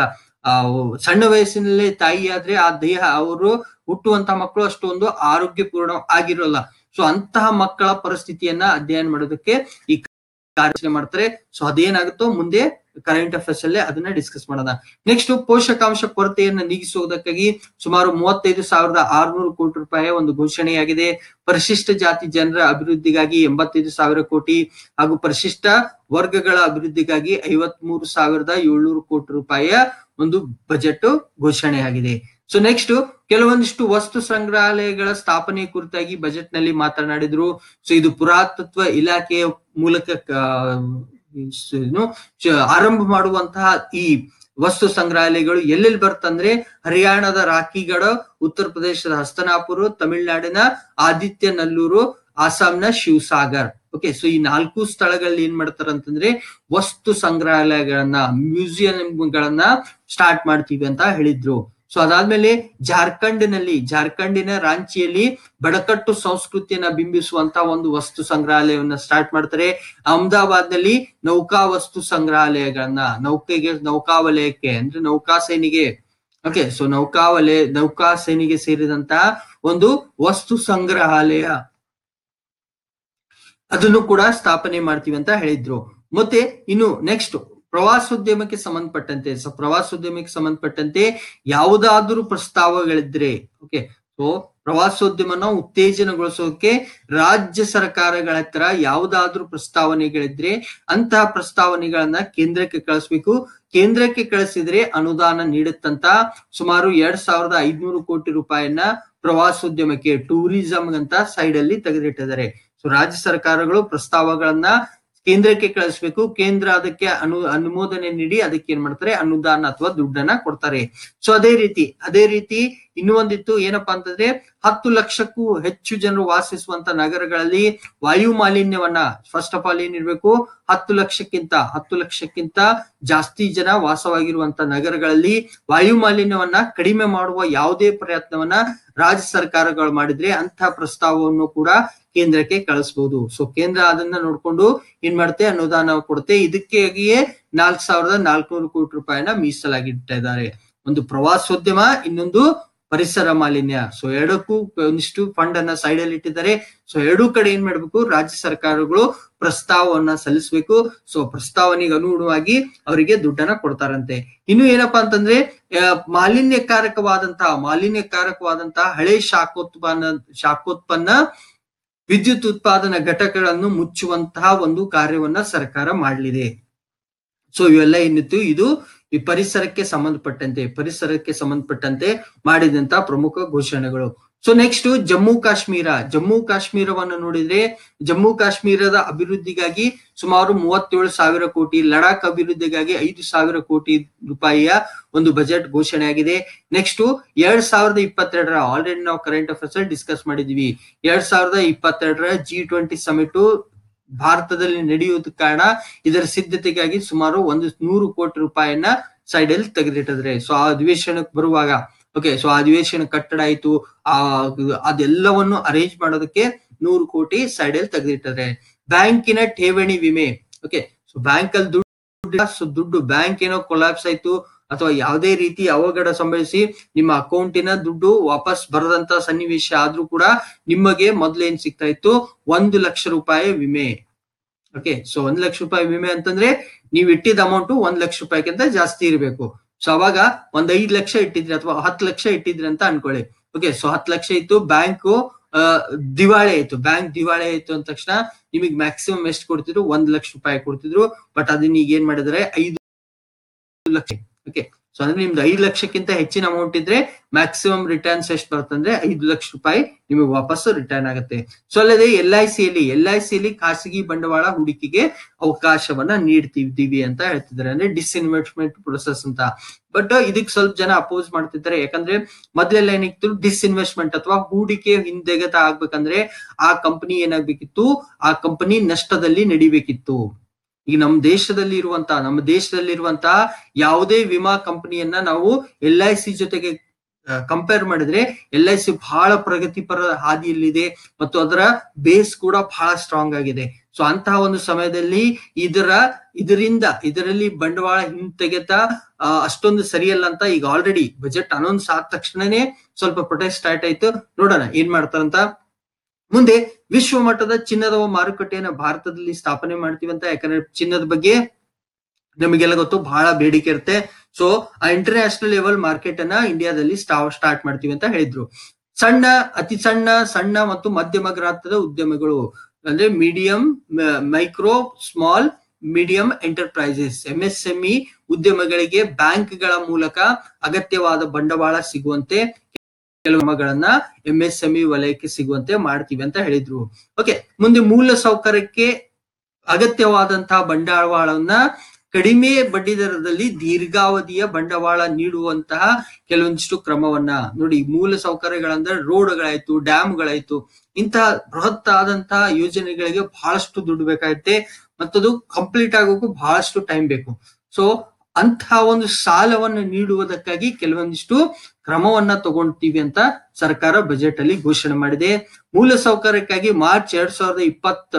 ಆ ಸಣ್ಣ ವಯಸ್ಸಿನಲ್ಲೇ ತಾಯಿ ಆದ್ರೆ ಆ ದೇಹ ಅವರು ಹುಟ್ಟುವಂತ ಮಕ್ಕಳು ಅಷ್ಟೊಂದು ಆರೋಗ್ಯಪೂರ್ಣ ಆಗಿರೋಲ್ಲ ಸೊ ಅಂತಹ ಮಕ್ಕಳ ಪರಿಸ್ಥಿತಿಯನ್ನ ಅಧ್ಯಯನ ಮಾಡೋದಕ್ಕೆ ಈ ಕಾರ್ಯಾಚರಣೆ ಮಾಡ್ತಾರೆ ಸೊ ಅದೇನಾಗುತ್ತೋ ಮುಂದೆ ಕರೆಂಟ್ ಅಫೇರ್ಸ್ ಅಲ್ಲೇ ಅದನ್ನ ಡಿಸ್ಕಸ್ ಮಾಡೋಣ ನೆಕ್ಸ್ಟ್ ಪೋಷಕಾಂಶ ಕೊರತೆಯನ್ನ ನೀಗಿಸುವುದಕ್ಕಾಗಿ ಸುಮಾರು ಮೂವತ್ತೈದು ಸಾವಿರದ ಆರುನೂರು ಕೋಟಿ ರೂಪಾಯಿ ಒಂದು ಘೋಷಣೆಯಾಗಿದೆ ಪರಿಶಿಷ್ಟ ಜಾತಿ ಜನರ ಅಭಿವೃದ್ಧಿಗಾಗಿ ಎಂಬತ್ತೈದು ಸಾವಿರ ಕೋಟಿ ಹಾಗೂ ಪರಿಶಿಷ್ಟ ವರ್ಗಗಳ ಅಭಿವೃದ್ಧಿಗಾಗಿ ಐವತ್ ಮೂರು ಸಾವಿರದ ಏಳ್ನೂರು ಕೋಟಿ ರೂಪಾಯಿಯ ಒಂದು ಬಜೆಟ್ ಘೋಷಣೆಯಾಗಿದೆ ಸೊ ನೆಕ್ಸ್ಟ್ ಕೆಲವೊಂದಿಷ್ಟು ವಸ್ತು ಸಂಗ್ರಹಾಲಯಗಳ ಸ್ಥಾಪನೆ ಕುರಿತಾಗಿ ಬಜೆಟ್ ನಲ್ಲಿ ಮಾತನಾಡಿದ್ರು ಸೊ ಇದು ಪುರಾತತ್ವ ಇಲಾಖೆಯ ಮೂಲಕ ಏನು ಆರಂಭ ಮಾಡುವಂತಹ ಈ ವಸ್ತು ಸಂಗ್ರಹಾಲಯಗಳು ಎಲ್ಲೆಲ್ಲಿ ಬರ್ತಂದ್ರೆ ಹರಿಯಾಣದ ರಾಖಿಗಢ ಉತ್ತರ ಪ್ರದೇಶದ ಹಸ್ತನಾಪುರ ತಮಿಳುನಾಡಿನ ಆದಿತ್ಯ ನಲ್ಲೂರು ಆಸಾಂನ ಶಿವಸಾಗರ್ ಓಕೆ ಸೊ ಈ ನಾಲ್ಕು ಸ್ಥಳಗಳಲ್ಲಿ ಏನ್ ಮಾಡ್ತಾರ ಅಂತಂದ್ರೆ ವಸ್ತು ಸಂಗ್ರಹಾಲಯಗಳನ್ನ ಮ್ಯೂಸಿಯಂಗಳನ್ನ ಸ್ಟಾರ್ಟ್ ಮಾಡ್ತೀವಿ ಅಂತ ಹೇಳಿದ್ರು ಸೊ ಅದಾದ್ಮೇಲೆ ಜಾರ್ಖಂಡ್ ನಲ್ಲಿ ಜಾರ್ಖಂಡಿನ ರಾಂಚಿಯಲ್ಲಿ ಬಡಕಟ್ಟು ಸಂಸ್ಕೃತಿಯನ್ನ ಬಿಂಬಿಸುವಂತ ಒಂದು ವಸ್ತು ಸಂಗ್ರಹಾಲಯವನ್ನ ಸ್ಟಾರ್ಟ್ ಮಾಡ್ತಾರೆ ಅಹಮದಾಬಾದ್ ನಲ್ಲಿ ನೌಕಾ ವಸ್ತು ಸಂಗ್ರಹಾಲಯಗಳನ್ನ ನೌಕೆಗೆ ನೌಕಾ ವಲಯಕ್ಕೆ ಅಂದ್ರೆ ನೌಕಾ ಸೇನೆಗೆ ಓಕೆ ಸೊ ನೌಕಾ ವಲಯ ನೌಕಾ ಸೇನೆಗೆ ಸೇರಿದಂತಹ ಒಂದು ವಸ್ತು ಸಂಗ್ರಹಾಲಯ ಅದನ್ನು ಕೂಡ ಸ್ಥಾಪನೆ ಮಾಡ್ತೀವಿ ಅಂತ ಹೇಳಿದ್ರು ಮತ್ತೆ ಇನ್ನು ನೆಕ್ಸ್ಟ್ ಪ್ರವಾಸೋದ್ಯಮಕ್ಕೆ ಸಂಬಂಧಪಟ್ಟಂತೆ ಸೊ ಪ್ರವಾಸೋದ್ಯಮಕ್ಕೆ ಸಂಬಂಧಪಟ್ಟಂತೆ ಯಾವುದಾದ್ರೂ ಪ್ರಸ್ತಾವಗಳಿದ್ರೆ ಓಕೆ ಸೊ ಪ್ರವಾಸೋದ್ಯಮನ ಉತ್ತೇಜನಗೊಳಿಸೋಕೆ ರಾಜ್ಯ ಸರ್ಕಾರಗಳ ಹತ್ರ ಯಾವುದಾದ್ರೂ ಪ್ರಸ್ತಾವನೆಗಳಿದ್ರೆ ಅಂತಹ ಪ್ರಸ್ತಾವನೆಗಳನ್ನ ಕೇಂದ್ರಕ್ಕೆ ಕಳಿಸ್ಬೇಕು ಕೇಂದ್ರಕ್ಕೆ ಕಳಿಸಿದ್ರೆ ಅನುದಾನ ನೀಡುತ್ತಂತ ಸುಮಾರು ಎರಡ್ ಸಾವಿರದ ಐದ್ನೂರು ಕೋಟಿ ರೂಪಾಯಿಯನ್ನ ಪ್ರವಾಸೋದ್ಯಮಕ್ಕೆ ಟೂರಿಸಂ ಅಂತ ಸೈಡ್ ಅಲ್ಲಿ ತೆಗೆದಿಟ್ಟಿದ್ದಾರೆ ಸೊ ರಾಜ್ಯ ಸರ್ಕಾರಗಳು ಪ್ರಸ್ತಾವಗಳನ್ನ ಕೇಂದ್ರಕ್ಕೆ ಕಳಿಸ್ಬೇಕು ಕೇಂದ್ರ ಅದಕ್ಕೆ ಅನು ಅನುಮೋದನೆ ನೀಡಿ ಅದಕ್ಕೆ ಏನ್ ಮಾಡ್ತಾರೆ ಅನುದಾನ ಅಥವಾ ದುಡ್ಡನ್ನ ಕೊಡ್ತಾರೆ ಸೊ ಅದೇ ರೀತಿ ಅದೇ ರೀತಿ ಇನ್ನೂ ಒಂದಿತ್ತು ಏನಪ್ಪಾ ಅಂತಂದ್ರೆ ಹತ್ತು ಲಕ್ಷಕ್ಕೂ ಹೆಚ್ಚು ಜನರು ವಾಸಿಸುವಂತ ನಗರಗಳಲ್ಲಿ ವಾಯು ಮಾಲಿನ್ಯವನ್ನ ಫಸ್ಟ್ ಆಫ್ ಆಲ್ ಏನಿರ್ಬೇಕು ಹತ್ತು ಲಕ್ಷಕ್ಕಿಂತ ಹತ್ತು ಲಕ್ಷಕ್ಕಿಂತ ಜಾಸ್ತಿ ಜನ ವಾಸವಾಗಿರುವಂತ ನಗರಗಳಲ್ಲಿ ವಾಯು ಮಾಲಿನ್ಯವನ್ನ ಕಡಿಮೆ ಮಾಡುವ ಯಾವುದೇ ಪ್ರಯತ್ನವನ್ನ ರಾಜ್ಯ ಸರ್ಕಾರಗಳು ಮಾಡಿದ್ರೆ ಅಂತಹ ಪ್ರಸ್ತಾವವನ್ನು ಕೂಡ ಕೇಂದ್ರಕ್ಕೆ ಕಳಿಸಬಹುದು ಸೊ ಕೇಂದ್ರ ಅದನ್ನ ನೋಡ್ಕೊಂಡು ಏನ್ ಮಾಡುತ್ತೆ ಅನುದಾನ ಕೊಡುತ್ತೆ ಇದಕ್ಕಾಗಿಯೇ ನಾಲ್ಕ್ ಸಾವಿರದ ನಾಲ್ಕುನೂರು ಕೋಟಿ ರೂಪಾಯಿನ ಮೀಸಲಾಗಿಟ್ಟಿದ್ದಾರೆ ಒಂದು ಪ್ರವಾಸೋದ್ಯಮ ಇನ್ನೊಂದು ಪರಿಸರ ಮಾಲಿನ್ಯ ಸೊ ಎರಡಕ್ಕೂ ಒಂದಿಷ್ಟು ಫಂಡ್ ಅನ್ನ ಸೈಡ್ ಅಲ್ಲಿ ಇಟ್ಟಿದ್ದಾರೆ ಸೊ ಎರಡೂ ಕಡೆ ಏನ್ ಮಾಡ್ಬೇಕು ರಾಜ್ಯ ಸರ್ಕಾರಗಳು ಪ್ರಸ್ತಾವವನ್ನ ಸಲ್ಲಿಸಬೇಕು ಸೊ ಪ್ರಸ್ತಾವನೆಗೆ ಅನುಗುಣವಾಗಿ ಅವರಿಗೆ ದುಡ್ಡನ್ನ ಕೊಡ್ತಾರಂತೆ ಇನ್ನು ಏನಪ್ಪಾ ಅಂತಂದ್ರೆ ಮಾಲಿನ್ಯಕಾರಕವಾದಂತಹ ಮಾಲಿನ್ಯಕಾರಕವಾದಂತಹ ಹಳೆ ಶಾಖೋತ್ಪನ್ನ ಶಾಖೋತ್ಪನ್ನ ವಿದ್ಯುತ್ ಉತ್ಪಾದನಾ ಘಟಕಗಳನ್ನು ಮುಚ್ಚುವಂತಹ ಒಂದು ಕಾರ್ಯವನ್ನ ಸರ್ಕಾರ ಮಾಡಲಿದೆ ಸೊ ಇವೆಲ್ಲ ಏನಿತ್ತು ಇದು ಈ ಪರಿಸರಕ್ಕೆ ಸಂಬಂಧಪಟ್ಟಂತೆ ಪರಿಸರಕ್ಕೆ ಸಂಬಂಧಪಟ್ಟಂತೆ ಮಾಡಿದಂತ ಪ್ರಮುಖ ಘೋಷಣೆಗಳು ಸೊ ನೆಕ್ಸ್ಟ್ ಜಮ್ಮು ಕಾಶ್ಮೀರ ಜಮ್ಮು ಕಾಶ್ಮೀರವನ್ನು ನೋಡಿದ್ರೆ ಜಮ್ಮು ಕಾಶ್ಮೀರದ ಅಭಿವೃದ್ಧಿಗಾಗಿ ಸುಮಾರು ಮೂವತ್ತೇಳು ಸಾವಿರ ಕೋಟಿ ಲಡಾಖ್ ಅಭಿವೃದ್ಧಿಗಾಗಿ ಐದು ಸಾವಿರ ಕೋಟಿ ರೂಪಾಯಿಯ ಒಂದು ಬಜೆಟ್ ಘೋಷಣೆಯಾಗಿದೆ ನೆಕ್ಸ್ಟ್ ಎರಡ್ ಸಾವಿರದ ಇಪ್ಪತ್ತೆರಡರ ಆಲ್ರೆಡಿ ನಾವು ಕರೆಂಟ್ ಅಫೇರ್ಸ್ ಅಲ್ಲಿ ಡಿಸ್ಕಸ್ ಮಾಡಿದೀವಿ ಎರಡ್ ಸಾವಿರದ ಇಪ್ಪತ್ತೆರಡರ ಜಿ ಟ್ವೆಂಟಿ ಸಮಿಟ್ ಭಾರತದಲ್ಲಿ ನಡೆಯುವುದ ಕಾರಣ ಇದರ ಸಿದ್ಧತೆಗಾಗಿ ಸುಮಾರು ಒಂದು ನೂರು ಕೋಟಿ ರೂಪಾಯಿಯನ್ನ ಸೈಡ್ ಅಲ್ಲಿ ತೆಗೆದಿಟ್ಟಿದ್ರೆ ಸೊ ಆ ಅಧಿವೇಶನಕ್ಕೆ ಬರುವಾಗ ಓಕೆ ಸೊ ಅಧಿವೇಶನ ಕಟ್ಟಡ ಆಯ್ತು ಆ ಅದೆಲ್ಲವನ್ನು ಅರೇಂಜ್ ಮಾಡೋದಕ್ಕೆ ನೂರು ಕೋಟಿ ಸೈಡ್ ಅಲ್ಲಿ ತೆಗೆದಿಟ್ಟಿದ್ದಾರೆ ಬ್ಯಾಂಕಿನ ಠೇವಣಿ ವಿಮೆ ಓಕೆ ಸೊ ಬ್ಯಾಂಕ್ ಅಲ್ಲಿ ದುಡ್ಡು ಸೊ ದುಡ್ಡು ಬ್ಯಾಂಕ್ ಏನೋ ಕೊಲಾಪ್ಸ್ ಆಯ್ತು ಅಥವಾ ಯಾವುದೇ ರೀತಿ ಅವಘಡ ಸಂಭವಿಸಿ ನಿಮ್ಮ ಅಕೌಂಟಿನ ದುಡ್ಡು ವಾಪಸ್ ಬರದಂತ ಸನ್ನಿವೇಶ ಆದ್ರೂ ಕೂಡ ನಿಮಗೆ ಮೊದ್ಲೇನ್ ಸಿಗ್ತಾ ಇತ್ತು ಒಂದು ಲಕ್ಷ ರೂಪಾಯಿ ವಿಮೆ ಓಕೆ ಸೊ ಒಂದ್ ಲಕ್ಷ ರೂಪಾಯಿ ವಿಮೆ ಅಂತಂದ್ರೆ ನೀವು ಇಟ್ಟಿದ್ದ ಅಮೌಂಟ್ ಒಂದ್ ಲಕ್ಷ ರೂಪಾಯಿಗಿಂತ ಜಾಸ್ತಿ ಇರಬೇಕು ಸೊ ಅವಾಗ ಒಂದ್ ಐದ್ ಲಕ್ಷ ಇಟ್ಟಿದ್ರಿ ಅಥವಾ ಹತ್ತು ಲಕ್ಷ ಇಟ್ಟಿದ್ರಿ ಅಂತ ಅನ್ಕೊಳ್ಳಿ ಓಕೆ ಸೊ ಹತ್ತು ಲಕ್ಷ ಇತ್ತು ಬ್ಯಾಂಕ್ ದಿವಾಳಿ ಆಯ್ತು ಬ್ಯಾಂಕ್ ದಿವಾಳಿ ಆಯ್ತು ಅಂದ ತಕ್ಷಣ ನಿಮಗೆ ಮ್ಯಾಕ್ಸಿಮಮ್ ಎಷ್ಟು ಕೊಡ್ತಿದ್ರು ಒಂದ್ ಲಕ್ಷ ರೂಪಾಯಿ ಕೊಡ್ತಿದ್ರು ಬಟ್ ಅದನ್ನ ಈಗ ಏನ್ ಮಾಡಿದ್ರೆ ಐದು ಲಕ್ಷ ಓಕೆ ಸೊ ಅಂದ್ರೆ ನಿಮ್ದು ಐದು ಲಕ್ಷಕ್ಕಿಂತ ಹೆಚ್ಚಿನ ಅಮೌಂಟ್ ಇದ್ರೆ ಮ್ಯಾಕ್ಸಿಮಮ್ ರಿಟರ್ನ್ಸ್ ಎಷ್ಟು ಬರ್ತಂದ್ರೆ ಐದು ಲಕ್ಷ ರೂಪಾಯಿ ನಿಮಗೆ ವಾಪಸ್ ರಿಟರ್ನ್ ಆಗುತ್ತೆ ಸೊ ಅಲ್ಲದೆ ಎಲ್ ಐ ಸಿಯಲ್ಲಿ ಎಲ್ ಐ ಸಿಯಲ್ಲಿ ಖಾಸಗಿ ಬಂಡವಾಳ ಹೂಡಿಕೆಗೆ ಅವಕಾಶವನ್ನ ನೀಡ್ತಿದ್ದೀವಿ ಅಂತ ಹೇಳ್ತಿದ್ದಾರೆ ಅಂದ್ರೆ ಡಿಸ್ಇನ್ವೆಸ್ಟ್ಮೆಂಟ್ ಪ್ರೊಸೆಸ್ ಅಂತ ಬಟ್ ಇದಕ್ಕೆ ಸ್ವಲ್ಪ ಜನ ಅಪೋಸ್ ಮಾಡ್ತಿದ್ದಾರೆ ಯಾಕಂದ್ರೆ ಮೊದ್ಲೆಲ್ಲ ಏನಿತ್ತು ಡಿಸ್ಇನ್ವೆಸ್ಟ್ಮೆಂಟ್ ಅಥವಾ ಹೂಡಿಕೆ ಹಿಂದೆಗತ ಆಗ್ಬೇಕಂದ್ರೆ ಆ ಕಂಪನಿ ಏನಾಗ್ಬೇಕಿತ್ತು ಆ ಕಂಪನಿ ನಷ್ಟದಲ್ಲಿ ನಡಿಬೇಕಿತ್ತು ಈಗ ನಮ್ಮ ದೇಶದಲ್ಲಿ ಇರುವಂತಹ ನಮ್ಮ ದೇಶದಲ್ಲಿರುವಂತಹ ಯಾವುದೇ ವಿಮಾ ಕಂಪನಿಯನ್ನ ನಾವು ಎಲ್ ಐ ಸಿ ಜೊತೆಗೆ ಕಂಪೇರ್ ಮಾಡಿದ್ರೆ ಎಲ್ ಐ ಸಿ ಬಹಳ ಪ್ರಗತಿಪರ ಹಾದಿಯಲ್ಲಿದೆ ಮತ್ತು ಅದರ ಬೇಸ್ ಕೂಡ ಬಹಳ ಸ್ಟ್ರಾಂಗ್ ಆಗಿದೆ ಸೊ ಅಂತಹ ಒಂದು ಸಮಯದಲ್ಲಿ ಇದರ ಇದರಿಂದ ಇದರಲ್ಲಿ ಬಂಡವಾಳ ಹಿಂತೆಗೆತ ಆ, ಅಷ್ಟೊಂದು ಸರಿಯಲ್ಲ ಅಂತ ಈಗ ಆಲ್ರೆಡಿ ಬಜೆಟ್ ಅನೌನ್ಸ್ ಆದ ತಕ್ಷಣನೇ ಸ್ವಲ್ಪ ಪ್ರೊಟೆಸ್ಟ್ ಸ್ಟಾರ್ಟ್ ಆಯ್ತು ನೋಡೋಣ ಏನ್ ಮಾಡ್ತಾರಂತ ಮುಂದೆ ವಿಶ್ವ ಮಟ್ಟದ ಚಿನ್ನದ ಮಾರುಕಟ್ಟೆಯನ್ನ ಭಾರತದಲ್ಲಿ ಸ್ಥಾಪನೆ ಮಾಡ್ತೀವಿ ಅಂತ ಯಾಕಂದ್ರೆ ಚಿನ್ನದ ಬಗ್ಗೆ ನಮಗೆಲ್ಲ ಗೊತ್ತು ಬಹಳ ಬೇಡಿಕೆ ಇರುತ್ತೆ ಸೊ ಆ ಇಂಟರ್ನ್ಯಾಷನಲ್ ಲೆವೆಲ್ ಮಾರ್ಕೆಟ್ ಅನ್ನ ಇಂಡಿಯಾದಲ್ಲಿ ಸ್ಟಾರ್ಟ್ ಮಾಡ್ತೀವಿ ಅಂತ ಹೇಳಿದ್ರು ಸಣ್ಣ ಅತಿ ಸಣ್ಣ ಸಣ್ಣ ಮತ್ತು ಮಧ್ಯಮ ಗಾತ್ರದ ಉದ್ಯಮಗಳು ಅಂದ್ರೆ medium micro small medium enterprises MSME ಉದ್ಯಮಗಳಿಗೆ ಬ್ಯಾಂಕ್ಗಳ ಮೂಲಕ ಅಗತ್ಯವಾದ ಬಂಡವಾಳ ಸಿಗುವಂತೆ ಕೆಲವು ಕ್ರಮಗಳನ್ನ ಎಂಎಸ್ಎಂಇ ವಲಯಕ್ಕೆ ಸಿಗುವಂತೆ ಮಾಡ್ತೀವಿ ಅಂತ ಹೇಳಿದ್ರು ಓಕೆ ಮುಂದೆ ಮೂಲ ಸೌಕರ್ಯಕ್ಕೆ ಅಗತ್ಯವಾದಂತಹ ಬಂಡವಾಳವನ್ನ ಕಡಿಮೆ ಬಡ್ಡಿ ದರದಲ್ಲಿ ದೀರ್ಘಾವಧಿಯ ಬಂಡವಾಳ ನೀಡುವಂತಹ ಕೆಲವೊಂದಿಷ್ಟು ಕ್ರಮವನ್ನ ನೋಡಿ ಮೂಲ ಸೌಕರ್ಯಗಳಂದ್ರೆ ರೋಡ್ಗಳಾಯ್ತು ಡ್ಯಾಮ್ಗಳಾಯ್ತು ಇಂತಹ ಬೃಹತ್ ಆದಂತಹ ಯೋಜನೆಗಳಿಗೆ ಬಹಳಷ್ಟು ದುಡ್ಡು ಬೇಕಾಗುತ್ತೆ ಮತ್ತದು ಕಂಪ್ಲೀಟ್ ಆಗೋಕ್ಕೂ ಬಹಳಷ್ಟು ಟೈಮ್ ಬೇಕು ಸೊ ಅಂತಹ ಒಂದು ಸಾಲವನ್ನು ನೀಡುವುದಕ್ಕಾಗಿ ಕೆಲವೊಂದಿಷ್ಟು ಕ್ರಮವನ್ನ ತಗೊಳ್ತೀವಿ ಅಂತ ಸರ್ಕಾರ ಬಜೆಟ್ ಅಲ್ಲಿ ಘೋಷಣೆ ಮಾಡಿದೆ ಮೂಲ ಸೌಕರ್ಯಕ್ಕಾಗಿ ಮಾರ್ಚ್ ಎರಡ್ ಸಾವಿರದ ಇಪ್ಪತ್ತ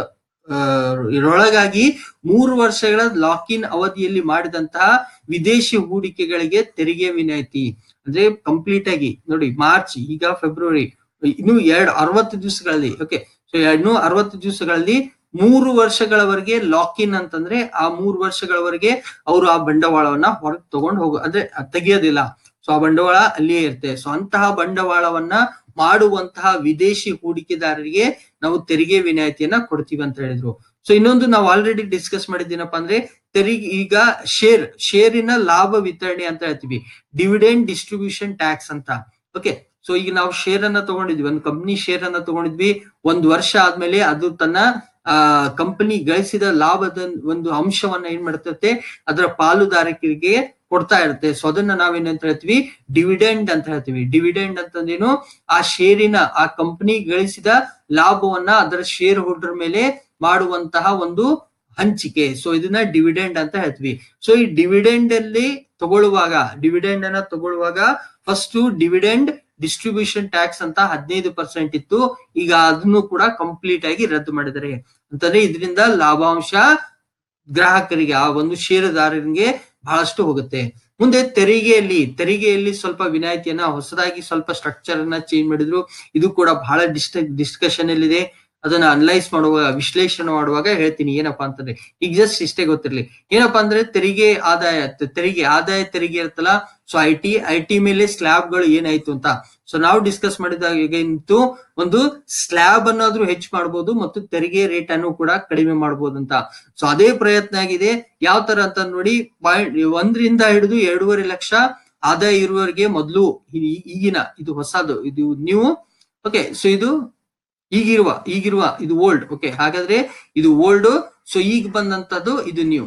ಇದರೊಳಗಾಗಿ ಮೂರು ವರ್ಷಗಳ ಲಾಕ್ ಇನ್ ಅವಧಿಯಲ್ಲಿ ಮಾಡಿದಂತಹ ವಿದೇಶಿ ಹೂಡಿಕೆಗಳಿಗೆ ತೆರಿಗೆ ವಿನಾಯಿತಿ ಅಂದ್ರೆ ಕಂಪ್ಲೀಟ್ ಆಗಿ ನೋಡಿ ಮಾರ್ಚ್ ಈಗ ಫೆಬ್ರವರಿ ಇನ್ನು ಎರಡ್ ಅರವತ್ತು ದಿವಸಗಳಲ್ಲಿ ಓಕೆ ಸೊ ಇನ್ನು ಅರವತ್ತು ದಿವಸಗಳಲ್ಲಿ ಮೂರು ವರ್ಷಗಳವರೆಗೆ ಲಾಕ್ ಇನ್ ಅಂತಂದ್ರೆ ಆ ಮೂರು ವರ್ಷಗಳವರೆಗೆ ಅವರು ಆ ಬಂಡವಾಳವನ್ನ ಹೊರಗೆ ತಗೊಂಡು ಹೋಗ ಅಂದ್ರೆ ಅದ್ ತೆಗಿಯೋದಿಲ್ಲ ಸೊ ಆ ಬಂಡವಾಳ ಅಲ್ಲಿಯೇ ಇರುತ್ತೆ ಸೊ ಅಂತಹ ಬಂಡವಾಳವನ್ನ ಮಾಡುವಂತಹ ವಿದೇಶಿ ಹೂಡಿಕೆದಾರರಿಗೆ ನಾವು ತೆರಿಗೆ ವಿನಾಯಿತಿಯನ್ನ ಕೊಡ್ತೀವಿ ಅಂತ ಹೇಳಿದ್ರು ಸೊ ಇನ್ನೊಂದು ನಾವು ಆಲ್ರೆಡಿ ಡಿಸ್ಕಸ್ ಮಾಡಿದ್ದೀನಪ್ಪ ಅಂದ್ರೆ ತೆರಿಗೆ ಈಗ ಶೇರ್ ಶೇರಿನ ಲಾಭ ವಿತರಣೆ ಅಂತ ಹೇಳ್ತೀವಿ ಡಿವಿಡೆಂಡ್ ಡಿಸ್ಟ್ರಿಬ್ಯೂಷನ್ ಟ್ಯಾಕ್ಸ್ ಅಂತ ಓಕೆ ಸೊ ಈಗ ನಾವು ಶೇರ್ ಅನ್ನ ತಗೊಂಡಿದ್ವಿ ಒಂದು ಕಂಪ್ನಿ ಶೇರ್ ಅನ್ನ ತಗೊಂಡಿದ್ವಿ ಒಂದ್ ವರ್ಷ ಆದ್ಮೇಲೆ ಅದು ತನ್ನ ಆ ಕಂಪನಿ ಗಳಿಸಿದ ಲಾಭದ ಒಂದು ಅಂಶವನ್ನ ಏನ್ ಮಾಡ್ತೈತೆ ಅದರ ಪಾಲುದಾರಿಕೆಗೆ ಕೊಡ್ತಾ ಇರುತ್ತೆ ಸೊ ಅದನ್ನ ನಾವೇನಂತ ಹೇಳ್ತೀವಿ ಡಿವಿಡೆಂಡ್ ಅಂತ ಹೇಳ್ತೀವಿ ಡಿವಿಡೆಂಡ್ ಅಂತಂದೇನು ಆ ಶೇರಿನ ಆ ಕಂಪನಿ ಗಳಿಸಿದ ಲಾಭವನ್ನ ಅದರ ಶೇರ್ ಹೋಲ್ಡರ್ ಮೇಲೆ ಮಾಡುವಂತಹ ಒಂದು ಹಂಚಿಕೆ ಸೊ ಇದನ್ನ ಡಿವಿಡೆಂಡ್ ಅಂತ ಹೇಳ್ತೀವಿ ಸೊ ಈ ಡಿವಿಡೆಂಡ್ ಅಲ್ಲಿ ತಗೊಳ್ಳುವಾಗ ಡಿವಿಡೆಂಡ್ ಅನ್ನ ತಗೊಳ್ಳುವಾಗ ಫಸ್ಟ್ ಡಿವಿಡೆಂಡ್ ಡಿಸ್ಟ್ರಿಬ್ಯೂಷನ್ ಟ್ಯಾಕ್ಸ್ ಅಂತ ಹದಿನೈದು ಪರ್ಸೆಂಟ್ ಇತ್ತು ಈಗ ಅದನ್ನು ಕೂಡ ಕಂಪ್ಲೀಟ್ ಆಗಿ ರದ್ದು ಮಾಡಿದ್ದಾರೆ ಅಂತಂದ್ರೆ ಇದರಿಂದ ಲಾಭಾಂಶ ಗ್ರಾಹಕರಿಗೆ ಆ ಒಂದು ಷೇರುದಾರರಿಗೆ ಬಹಳಷ್ಟು ಹೋಗುತ್ತೆ ಮುಂದೆ ತೆರಿಗೆಯಲ್ಲಿ ತೆರಿಗೆಯಲ್ಲಿ ಸ್ವಲ್ಪ ವಿನಾಯಿತಿಯನ್ನ ಹೊಸದಾಗಿ ಸ್ವಲ್ಪ ಸ್ಟ್ರಕ್ಚರ್ ಅನ್ನ ಚೇಂಜ್ ಮಾಡಿದ್ರು ಇದು ಕೂಡ ಬಹಳ ಡಿಸ್ ಡಿಸ್ಕಷನ್ ಅಲ್ಲಿದೆ ಅದನ್ನ ಅನಲೈಸ್ ಮಾಡುವಾಗ ವಿಶ್ಲೇಷಣೆ ಮಾಡುವಾಗ ಹೇಳ್ತೀನಿ ಏನಪ್ಪಾ ಅಂತಂದ್ರೆ ಈಗ ಜಸ್ಟ್ ಇಷ್ಟೇ ಗೊತ್ತಿರ್ಲಿ ಏನಪ್ಪಾ ಅಂದ್ರೆ ತೆರಿಗೆ ಆದಾಯ ತ- ತೆರಿಗೆ ಆದಾಯ ತೆರಿಗೆ ಇರುತ್ತಲ್ಲ so I T I T ಮೇಲೆ ಸ್ಲ್ಯಾಬ್ ಗಳು ಏನಾಯ್ತು ಅಂತ ಸೊ ನಾವು ಡಿಸ್ಕಸ್ ಮಾಡಿದಾಗ ಈಗ ಇಂತು ಒಂದು ಸ್ಲ್ಯಾಬ್ ಅನ್ನಾದ್ರೂ ಹೆಚ್ಚು ಮಾಡಬಹುದು ಮತ್ತು ತೆರಿಗೆ ರೇಟ್ ಅನ್ನು ಕೂಡ ಕಡಿಮೆ ಮಾಡಬಹುದು ಅಂತ ಸೊ ಅದೇ ಪ್ರಯತ್ನ ಆಗಿದೆ ಯಾವ ತರ ಅಂತ ನೋಡಿ ಪಾಯಿಂಟ್ ಒಂದರಿಂದ ಹಿಡಿದು ಎರಡೂವರೆ ಲಕ್ಷ ಆದಾಯ ಇರುವವರಿಗೆ ಮೊದಲು ಈಗಿನ ಇದು ಹೊಸದು ಇದು ನೀವು ಓಕೆ ಸೊ ಇದು ಈಗಿರುವ ಈಗಿರುವ ಇದು ಓಲ್ಡ್ ಓಕೆ ಹಾಗಾದ್ರೆ ಇದು ಓಲ್ಡ್ ಸೊ ಈಗ ಬಂದಂತದ್ದು ಇದು ನ್ಯೂ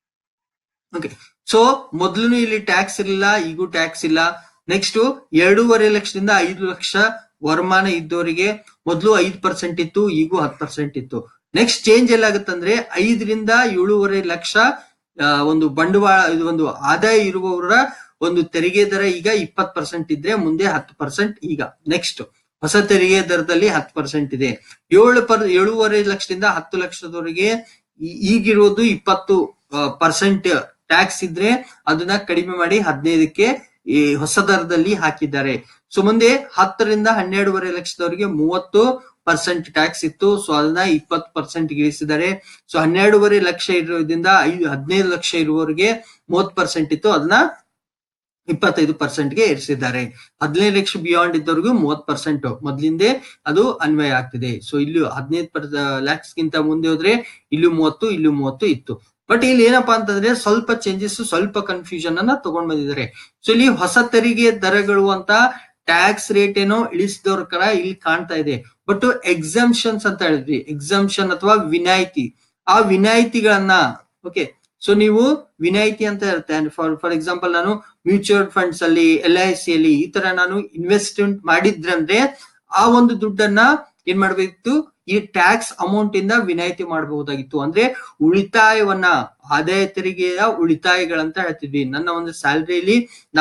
ಓಕೆ ಸೊ ಮೊದ್ಲು ಇಲ್ಲಿ ಟ್ಯಾಕ್ಸ್ ಇರಲಿಲ್ಲ ಈಗೂ ಟ್ಯಾಕ್ಸ್ ಇಲ್ಲ ನೆಕ್ಸ್ಟ್ ಎರಡೂವರೆ ಲಕ್ಷದಿಂದ ಐದು ಲಕ್ಷ ವರಮಾನ ಇದ್ದವರಿಗೆ ಮೊದಲು ಐದು ಪರ್ಸೆಂಟ್ ಇತ್ತು ಈಗೂ ಹತ್ತು ಪರ್ಸೆಂಟ್ ಇತ್ತು ನೆಕ್ಸ್ಟ್ ಚೇಂಜ್ ಎಲ್ಲಾಗುತ್ತಂದ್ರೆ ಐದರಿಂದ ಏಳೂವರೆ ಲಕ್ಷ ಆ, ಒಂದು ಬಂಡವಾಳ ಇದು ಒಂದು ಆದಾಯ ಇರುವವರ ಒಂದು ತೆರಿಗೆ ದರ ಈಗ ಇಪ್ಪತ್ ಪರ್ಸೆಂಟ್ ಇದ್ರೆ ಮುಂದೆ ಹತ್ತು ಪರ್ಸೆಂಟ್ ಈಗ ನೆಕ್ಸ್ಟ್ ಹೊಸ ತೆರಿಗೆ ದರದಲ್ಲಿ ಹತ್ತು ಪರ್ಸೆಂಟ್ ಇದೆ ಏಳು ಪರ್ ಏಳೂವರೆ ಲಕ್ಷದಿಂದ ಹತ್ತು ಲಕ್ಷದವರೆಗೆ ಈ- ಈಗಿರೋದು ಇಪ್ಪತ್ತು ಪರ್ಸೆಂಟ್ ಟ್ಯಾಕ್ಸ್ ಇದ್ರೆ ಅದನ್ನ ಕಡಿಮೆ ಮಾಡಿ ಹದಿನೈದಕ್ಕೆ ಈ ಹೊಸ ದರದಲ್ಲಿ ಹಾಕಿದ್ದಾರೆ ಸೊ ಮುಂದೆ ಹತ್ತರಿಂದ ಹನ್ನೆರಡೂವರೆ ಲಕ್ಷದವರೆಗೆ ಮೂವತ್ತು ಪರ್ಸೆಂಟ್ ಟ್ಯಾಕ್ಸ್ ಇತ್ತು ಸೊ ಅದನ್ನ ಇಪ್ಪತ್ತು ಪರ್ಸೆಂಟ್ ಇಳಿಸಿದ್ದಾರೆ ಸೊ ಹನ್ನೆರಡೂವರೆ ಲಕ್ಷ ಇರೋದ್ರಿಂದ ಐದು ಹದಿನೈದು ಲಕ್ಷ ಇರುವವರೆಗೆ ಮೂವತ್ತು ಪರ್ಸೆಂಟ್ ಇತ್ತು ಅದನ್ನ ಇಪ್ಪತ್ತೈದು ಪರ್ಸೆಂಟ್ ಗೆ ಏರಿಸಿದ್ದಾರೆ ಹದಿನೈದು ಲಕ್ಷ ಬಿಯಾಂಡ್ ಇದ್ದವ್ರಿಗೂ ಮೂವತ್ ಪರ್ಸೆಂಟ್ ಮೊದ್ಲಿಂದೆ ಅದು ಅನ್ವಯ ಆಗ್ತಿದೆ ಸೊ ಇಲ್ಲೂ ಹದಿನೈದು ಪರ್ ಲ್ಯಾಕ್ಸ್ ಗಿಂತ ಮುಂದೆ ಹೋದ್ರೆ ಇಲ್ಲೂ ಮೂವತ್ತು ಇಲ್ಲೂ ಮೂವತ್ತು ಇತ್ತು ಬಟ್ ಇಲ್ಲಿ ಏನಪ್ಪಾ ಅಂತಂದ್ರೆ ಸ್ವಲ್ಪ ಚೇಂಜಸ್ ಸ್ವಲ್ಪ ಕನ್ಫ್ಯೂಷನ್ ಅನ್ನ ತಗೊಂಡ್ ಬಂದಿದ್ದಾರೆ ಸೊ ಇಲ್ಲಿ ಹೊಸ ತೆರಿಗೆ ದರಗಳು ಅಂತ ಟ್ಯಾಕ್ಸ್ ರೇಟ್ ಏನೋ ಇಳಿಸಿದವ್ರ ಕರ ಇಲ್ಲಿ ಕಾಣ್ತಾ ಇದೆ ಬಟ್ ಎಕ್ಸಂಪ್ಷನ್ಸ್ ಅಂತ ಹೇಳಿದ್ವಿ ಎಕ್ಸಂಪ್ಷನ್ ಅಥವಾ ವಿನಾಯಿತಿ ಆ ವಿನಾಯಿತಿಗಳನ್ನ ಓಕೆ ಸೊ ನೀವು ವಿನಾಯಿತಿ ಅಂತ ಇರುತ್ತೆ ಫಾರ್ ಫಾರ್ ಎಕ್ಸಾಂಪಲ್ ನಾನು ಮ್ಯೂಚುವಲ್ ಫಂಡ್ಸ್ ಅಲ್ಲಿ ಎಲ್ ಐ ಸಿ ಅಲ್ಲಿ ಈ ತರ ನಾನು ಇನ್ವೆಸ್ಟ್ಮೆಂಟ್ ಮಾಡಿದ್ರಂದ್ರೆ ಆ ಒಂದು ದುಡ್ಡನ್ನ ಏನ್ ಮಾಡ್ಬೇಕಿತ್ತು ಈ ಟ್ಯಾಕ್ಸ್ ಅಮೌಂಟ್ ಇಂದ ವಿನಾಯಿತಿ ಮಾಡಬಹುದಾಗಿತ್ತು ಅಂದ್ರೆ ಉಳಿತಾಯವನ್ನ ಆದಾಯ ತೆರಿಗೆಯ ಉಳಿತಾಯಗಳಂತ ಹೇಳ್ತಿದ್ವಿ ನನ್ನ ಒಂದು ಸ್ಯಾಲರಿಯಲ್ಲಿ ನಾನು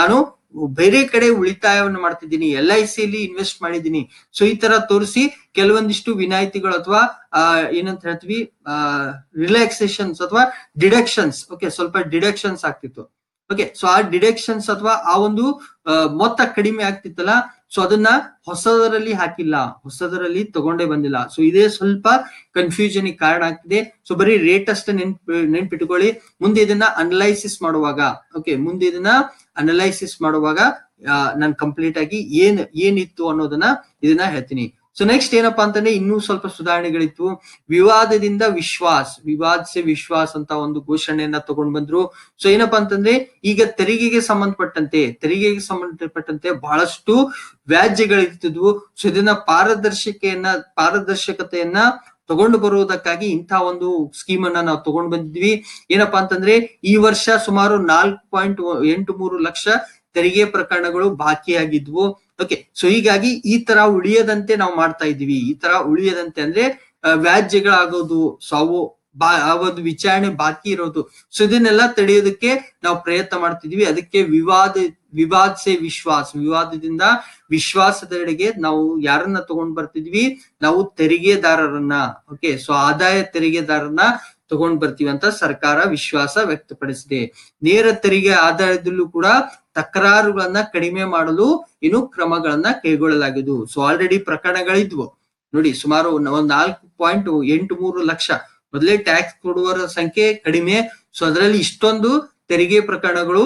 ಬೇರೆ ಕಡೆ ಉಳಿತಾಯವನ್ನು ಮಾಡ್ತಿದ್ದೀನಿ ಎಲ್ ಐ ಸಿಲಿ ಇನ್ವೆಸ್ಟ್ ಮಾಡಿದ್ದೀನಿ ಸೊ ಈ ತರ ತೋರಿಸಿ ಕೆಲವೊಂದಿಷ್ಟು ವಿನಾಯಿತಿಗಳು ಅಥವಾ ಏನಂತ ಹೇಳ್ತೀವಿ ರಿಲ್ಯಾಕ್ಸೇಷನ್ಸ್ ಅಥವಾ ಡಿಡಕ್ಷನ್ಸ್ ಓಕೆ ಸ್ವಲ್ಪ ಡಿಡಕ್ಷನ್ಸ್ ಆಗ್ತಿತ್ತು ಓಕೆ ಸೊ ಆ ಡಿಡಕ್ಷನ್ಸ್ ಅಥವಾ ಆ ಒಂದು ಮೊತ್ತ ಕಡಿಮೆ ಆಗ್ತಿತ್ತಲ್ಲ ಸೊ ಅದನ್ನ ಹೊಸದರಲ್ಲಿ ಹಾಕಿಲ್ಲ ಹೊಸದರಲ್ಲಿ ತಗೊಂಡೇ ಬಂದಿಲ್ಲ ಸೊ ಇದೇ ಸ್ವಲ್ಪ ಕನ್ಫ್ಯೂಷನ್ ಕಾರಣ ಆಗ್ತಿದೆ ಸೊ ಬರೀ ರೇಟ್ ಅಷ್ಟೇ ನೆನ್ಪ್ ನೆನ್ಪಿಟ್ಕೊಳ್ಳಿ ಮುಂದೆ ಇದನ್ನ ಅನಲೈಸಿಸ್ ಮಾಡುವಾಗ ಓಕೆ ಮುಂದೆ ಇದನ್ನ ಅನಲೈಸಿಸ್ ಮಾಡುವಾಗ ನಾನು ಕಂಪ್ಲೀಟ್ ಆಗಿ ಏನ್ ಏನಿತ್ತು ಅನ್ನೋದನ್ನ ಇದನ್ನ ಹೇಳ್ತೀನಿ ಸೊ ನೆಕ್ಸ್ಟ್ ಏನಪ್ಪಾ ಅಂತಂದ್ರೆ ಇನ್ನೂ ಸ್ವಲ್ಪ ಸುಧಾರಣೆಗಳಿತ್ತು ವಿವಾದದಿಂದ ವಿಶ್ವಾಸ್ ವಿವಾದ ಸೆ ವಿಶ್ವಾಸ್ ಅಂತ ಒಂದು ಘೋಷಣೆಯನ್ನ ತಗೊಂಡ್ ಬಂದ್ರು ಸೊ ಏನಪ್ಪಾ ಅಂತಂದ್ರೆ ಈಗ ತೆರಿಗೆಗೆ ಸಂಬಂಧಪಟ್ಟಂತೆ ತೆರಿಗೆಗೆ ಸಂಬಂಧಪಟ್ಟಂತೆ ಬಹಳಷ್ಟು ವ್ಯಾಜ್ಯಗಳಿರ್ತಿದ್ವು ಸೊ ಇದನ್ನ ಪಾರದರ್ಶಕೆಯನ್ನ ಪಾರದರ್ಶಕತೆಯನ್ನ ತಗೊಂಡು ಬರುವುದಕ್ಕಾಗಿ ಇಂತಹ ಒಂದು ಸ್ಕೀಮ್ ಅನ್ನ ನಾವು ತಗೊಂಡು ಬಂದಿದ್ವಿ ಏನಪ್ಪಾ ಅಂತಂದ್ರೆ ಈ ವರ್ಷ ಸುಮಾರು ನಾಲ್ಕು ಪಾಯಿಂಟ್ ಎಂಟು ಮೂರು ಲಕ್ಷ ತೆರಿಗೆ ಪ್ರಕರಣಗಳು ಬಾಕಿಯಾಗಿದ್ವು ಓಕೆ ಸೊ ಹೀಗಾಗಿ ಈ ತರ ಉಳಿಯದಂತೆ ನಾವು ಮಾಡ್ತಾ ಇದೀವಿ ಈ ತರ ಉಳಿಯದಂತೆ ಅಂದ್ರೆ ವ್ಯಾಜ್ಯಗಳಾಗೋದು ಸೊ ಅವು ಬಾ ಆ ಒಂದು ವಿಚಾರಣೆ ಬಾಕಿ ಇರೋದು ಸೊ ಇದನ್ನೆಲ್ಲ ತಡೆಯೋದಕ್ಕೆ ನಾವು ಪ್ರಯತ್ನ ಮಾಡ್ತಿದ್ವಿ ಅದಕ್ಕೆ ವಿವಾದ ವಿವಾದ ಸೆ ವಿಶ್ವಾಸ ವಿವಾದದಿಂದ ವಿಶ್ವಾಸದೆಡೆಗೆ ನಾವು ಯಾರನ್ನ ತಗೊಂಡ್ ಬರ್ತಿದ್ವಿ ನಾವು ತೆರಿಗೆದಾರರನ್ನ ಓಕೆ ಸೊ ಆದಾಯ ತೆರಿಗೆದಾರರನ್ನ ತಗೊಂಡ್ ಬರ್ತೀವಿ ಅಂತ ಸರ್ಕಾರ ವಿಶ್ವಾಸ ವ್ಯಕ್ತಪಡಿಸಿದೆ ನೇರ ತೆರಿಗೆ ಆದಾಯದಲ್ಲೂ ಕೂಡ ತಕರಾರುಗಳನ್ನ ಕಡಿಮೆ ಮಾಡಲು ಇನ್ನು ಕ್ರಮಗಳನ್ನ ಕೈಗೊಳ್ಳಲಾಗಿದ್ದು ಸೊ ಆಲ್ರೆಡಿ ಪ್ರಕರಣಗಳಿದ್ವು ನೋಡಿ ಸುಮಾರು ಒಂದ್ ನಾಲ್ಕು ಪಾಯಿಂಟ್ ಎಂಟು ಮೂರು ಲಕ್ಷ ಮೊದಲೇ ಟ್ಯಾಕ್ಸ್ ಕೊಡುವವರ ಸಂಖ್ಯೆ ಕಡಿಮೆ ಸೊ ಅದರಲ್ಲಿ ಇಷ್ಟೊಂದು ತೆರಿಗೆ ಪ್ರಕರಣಗಳು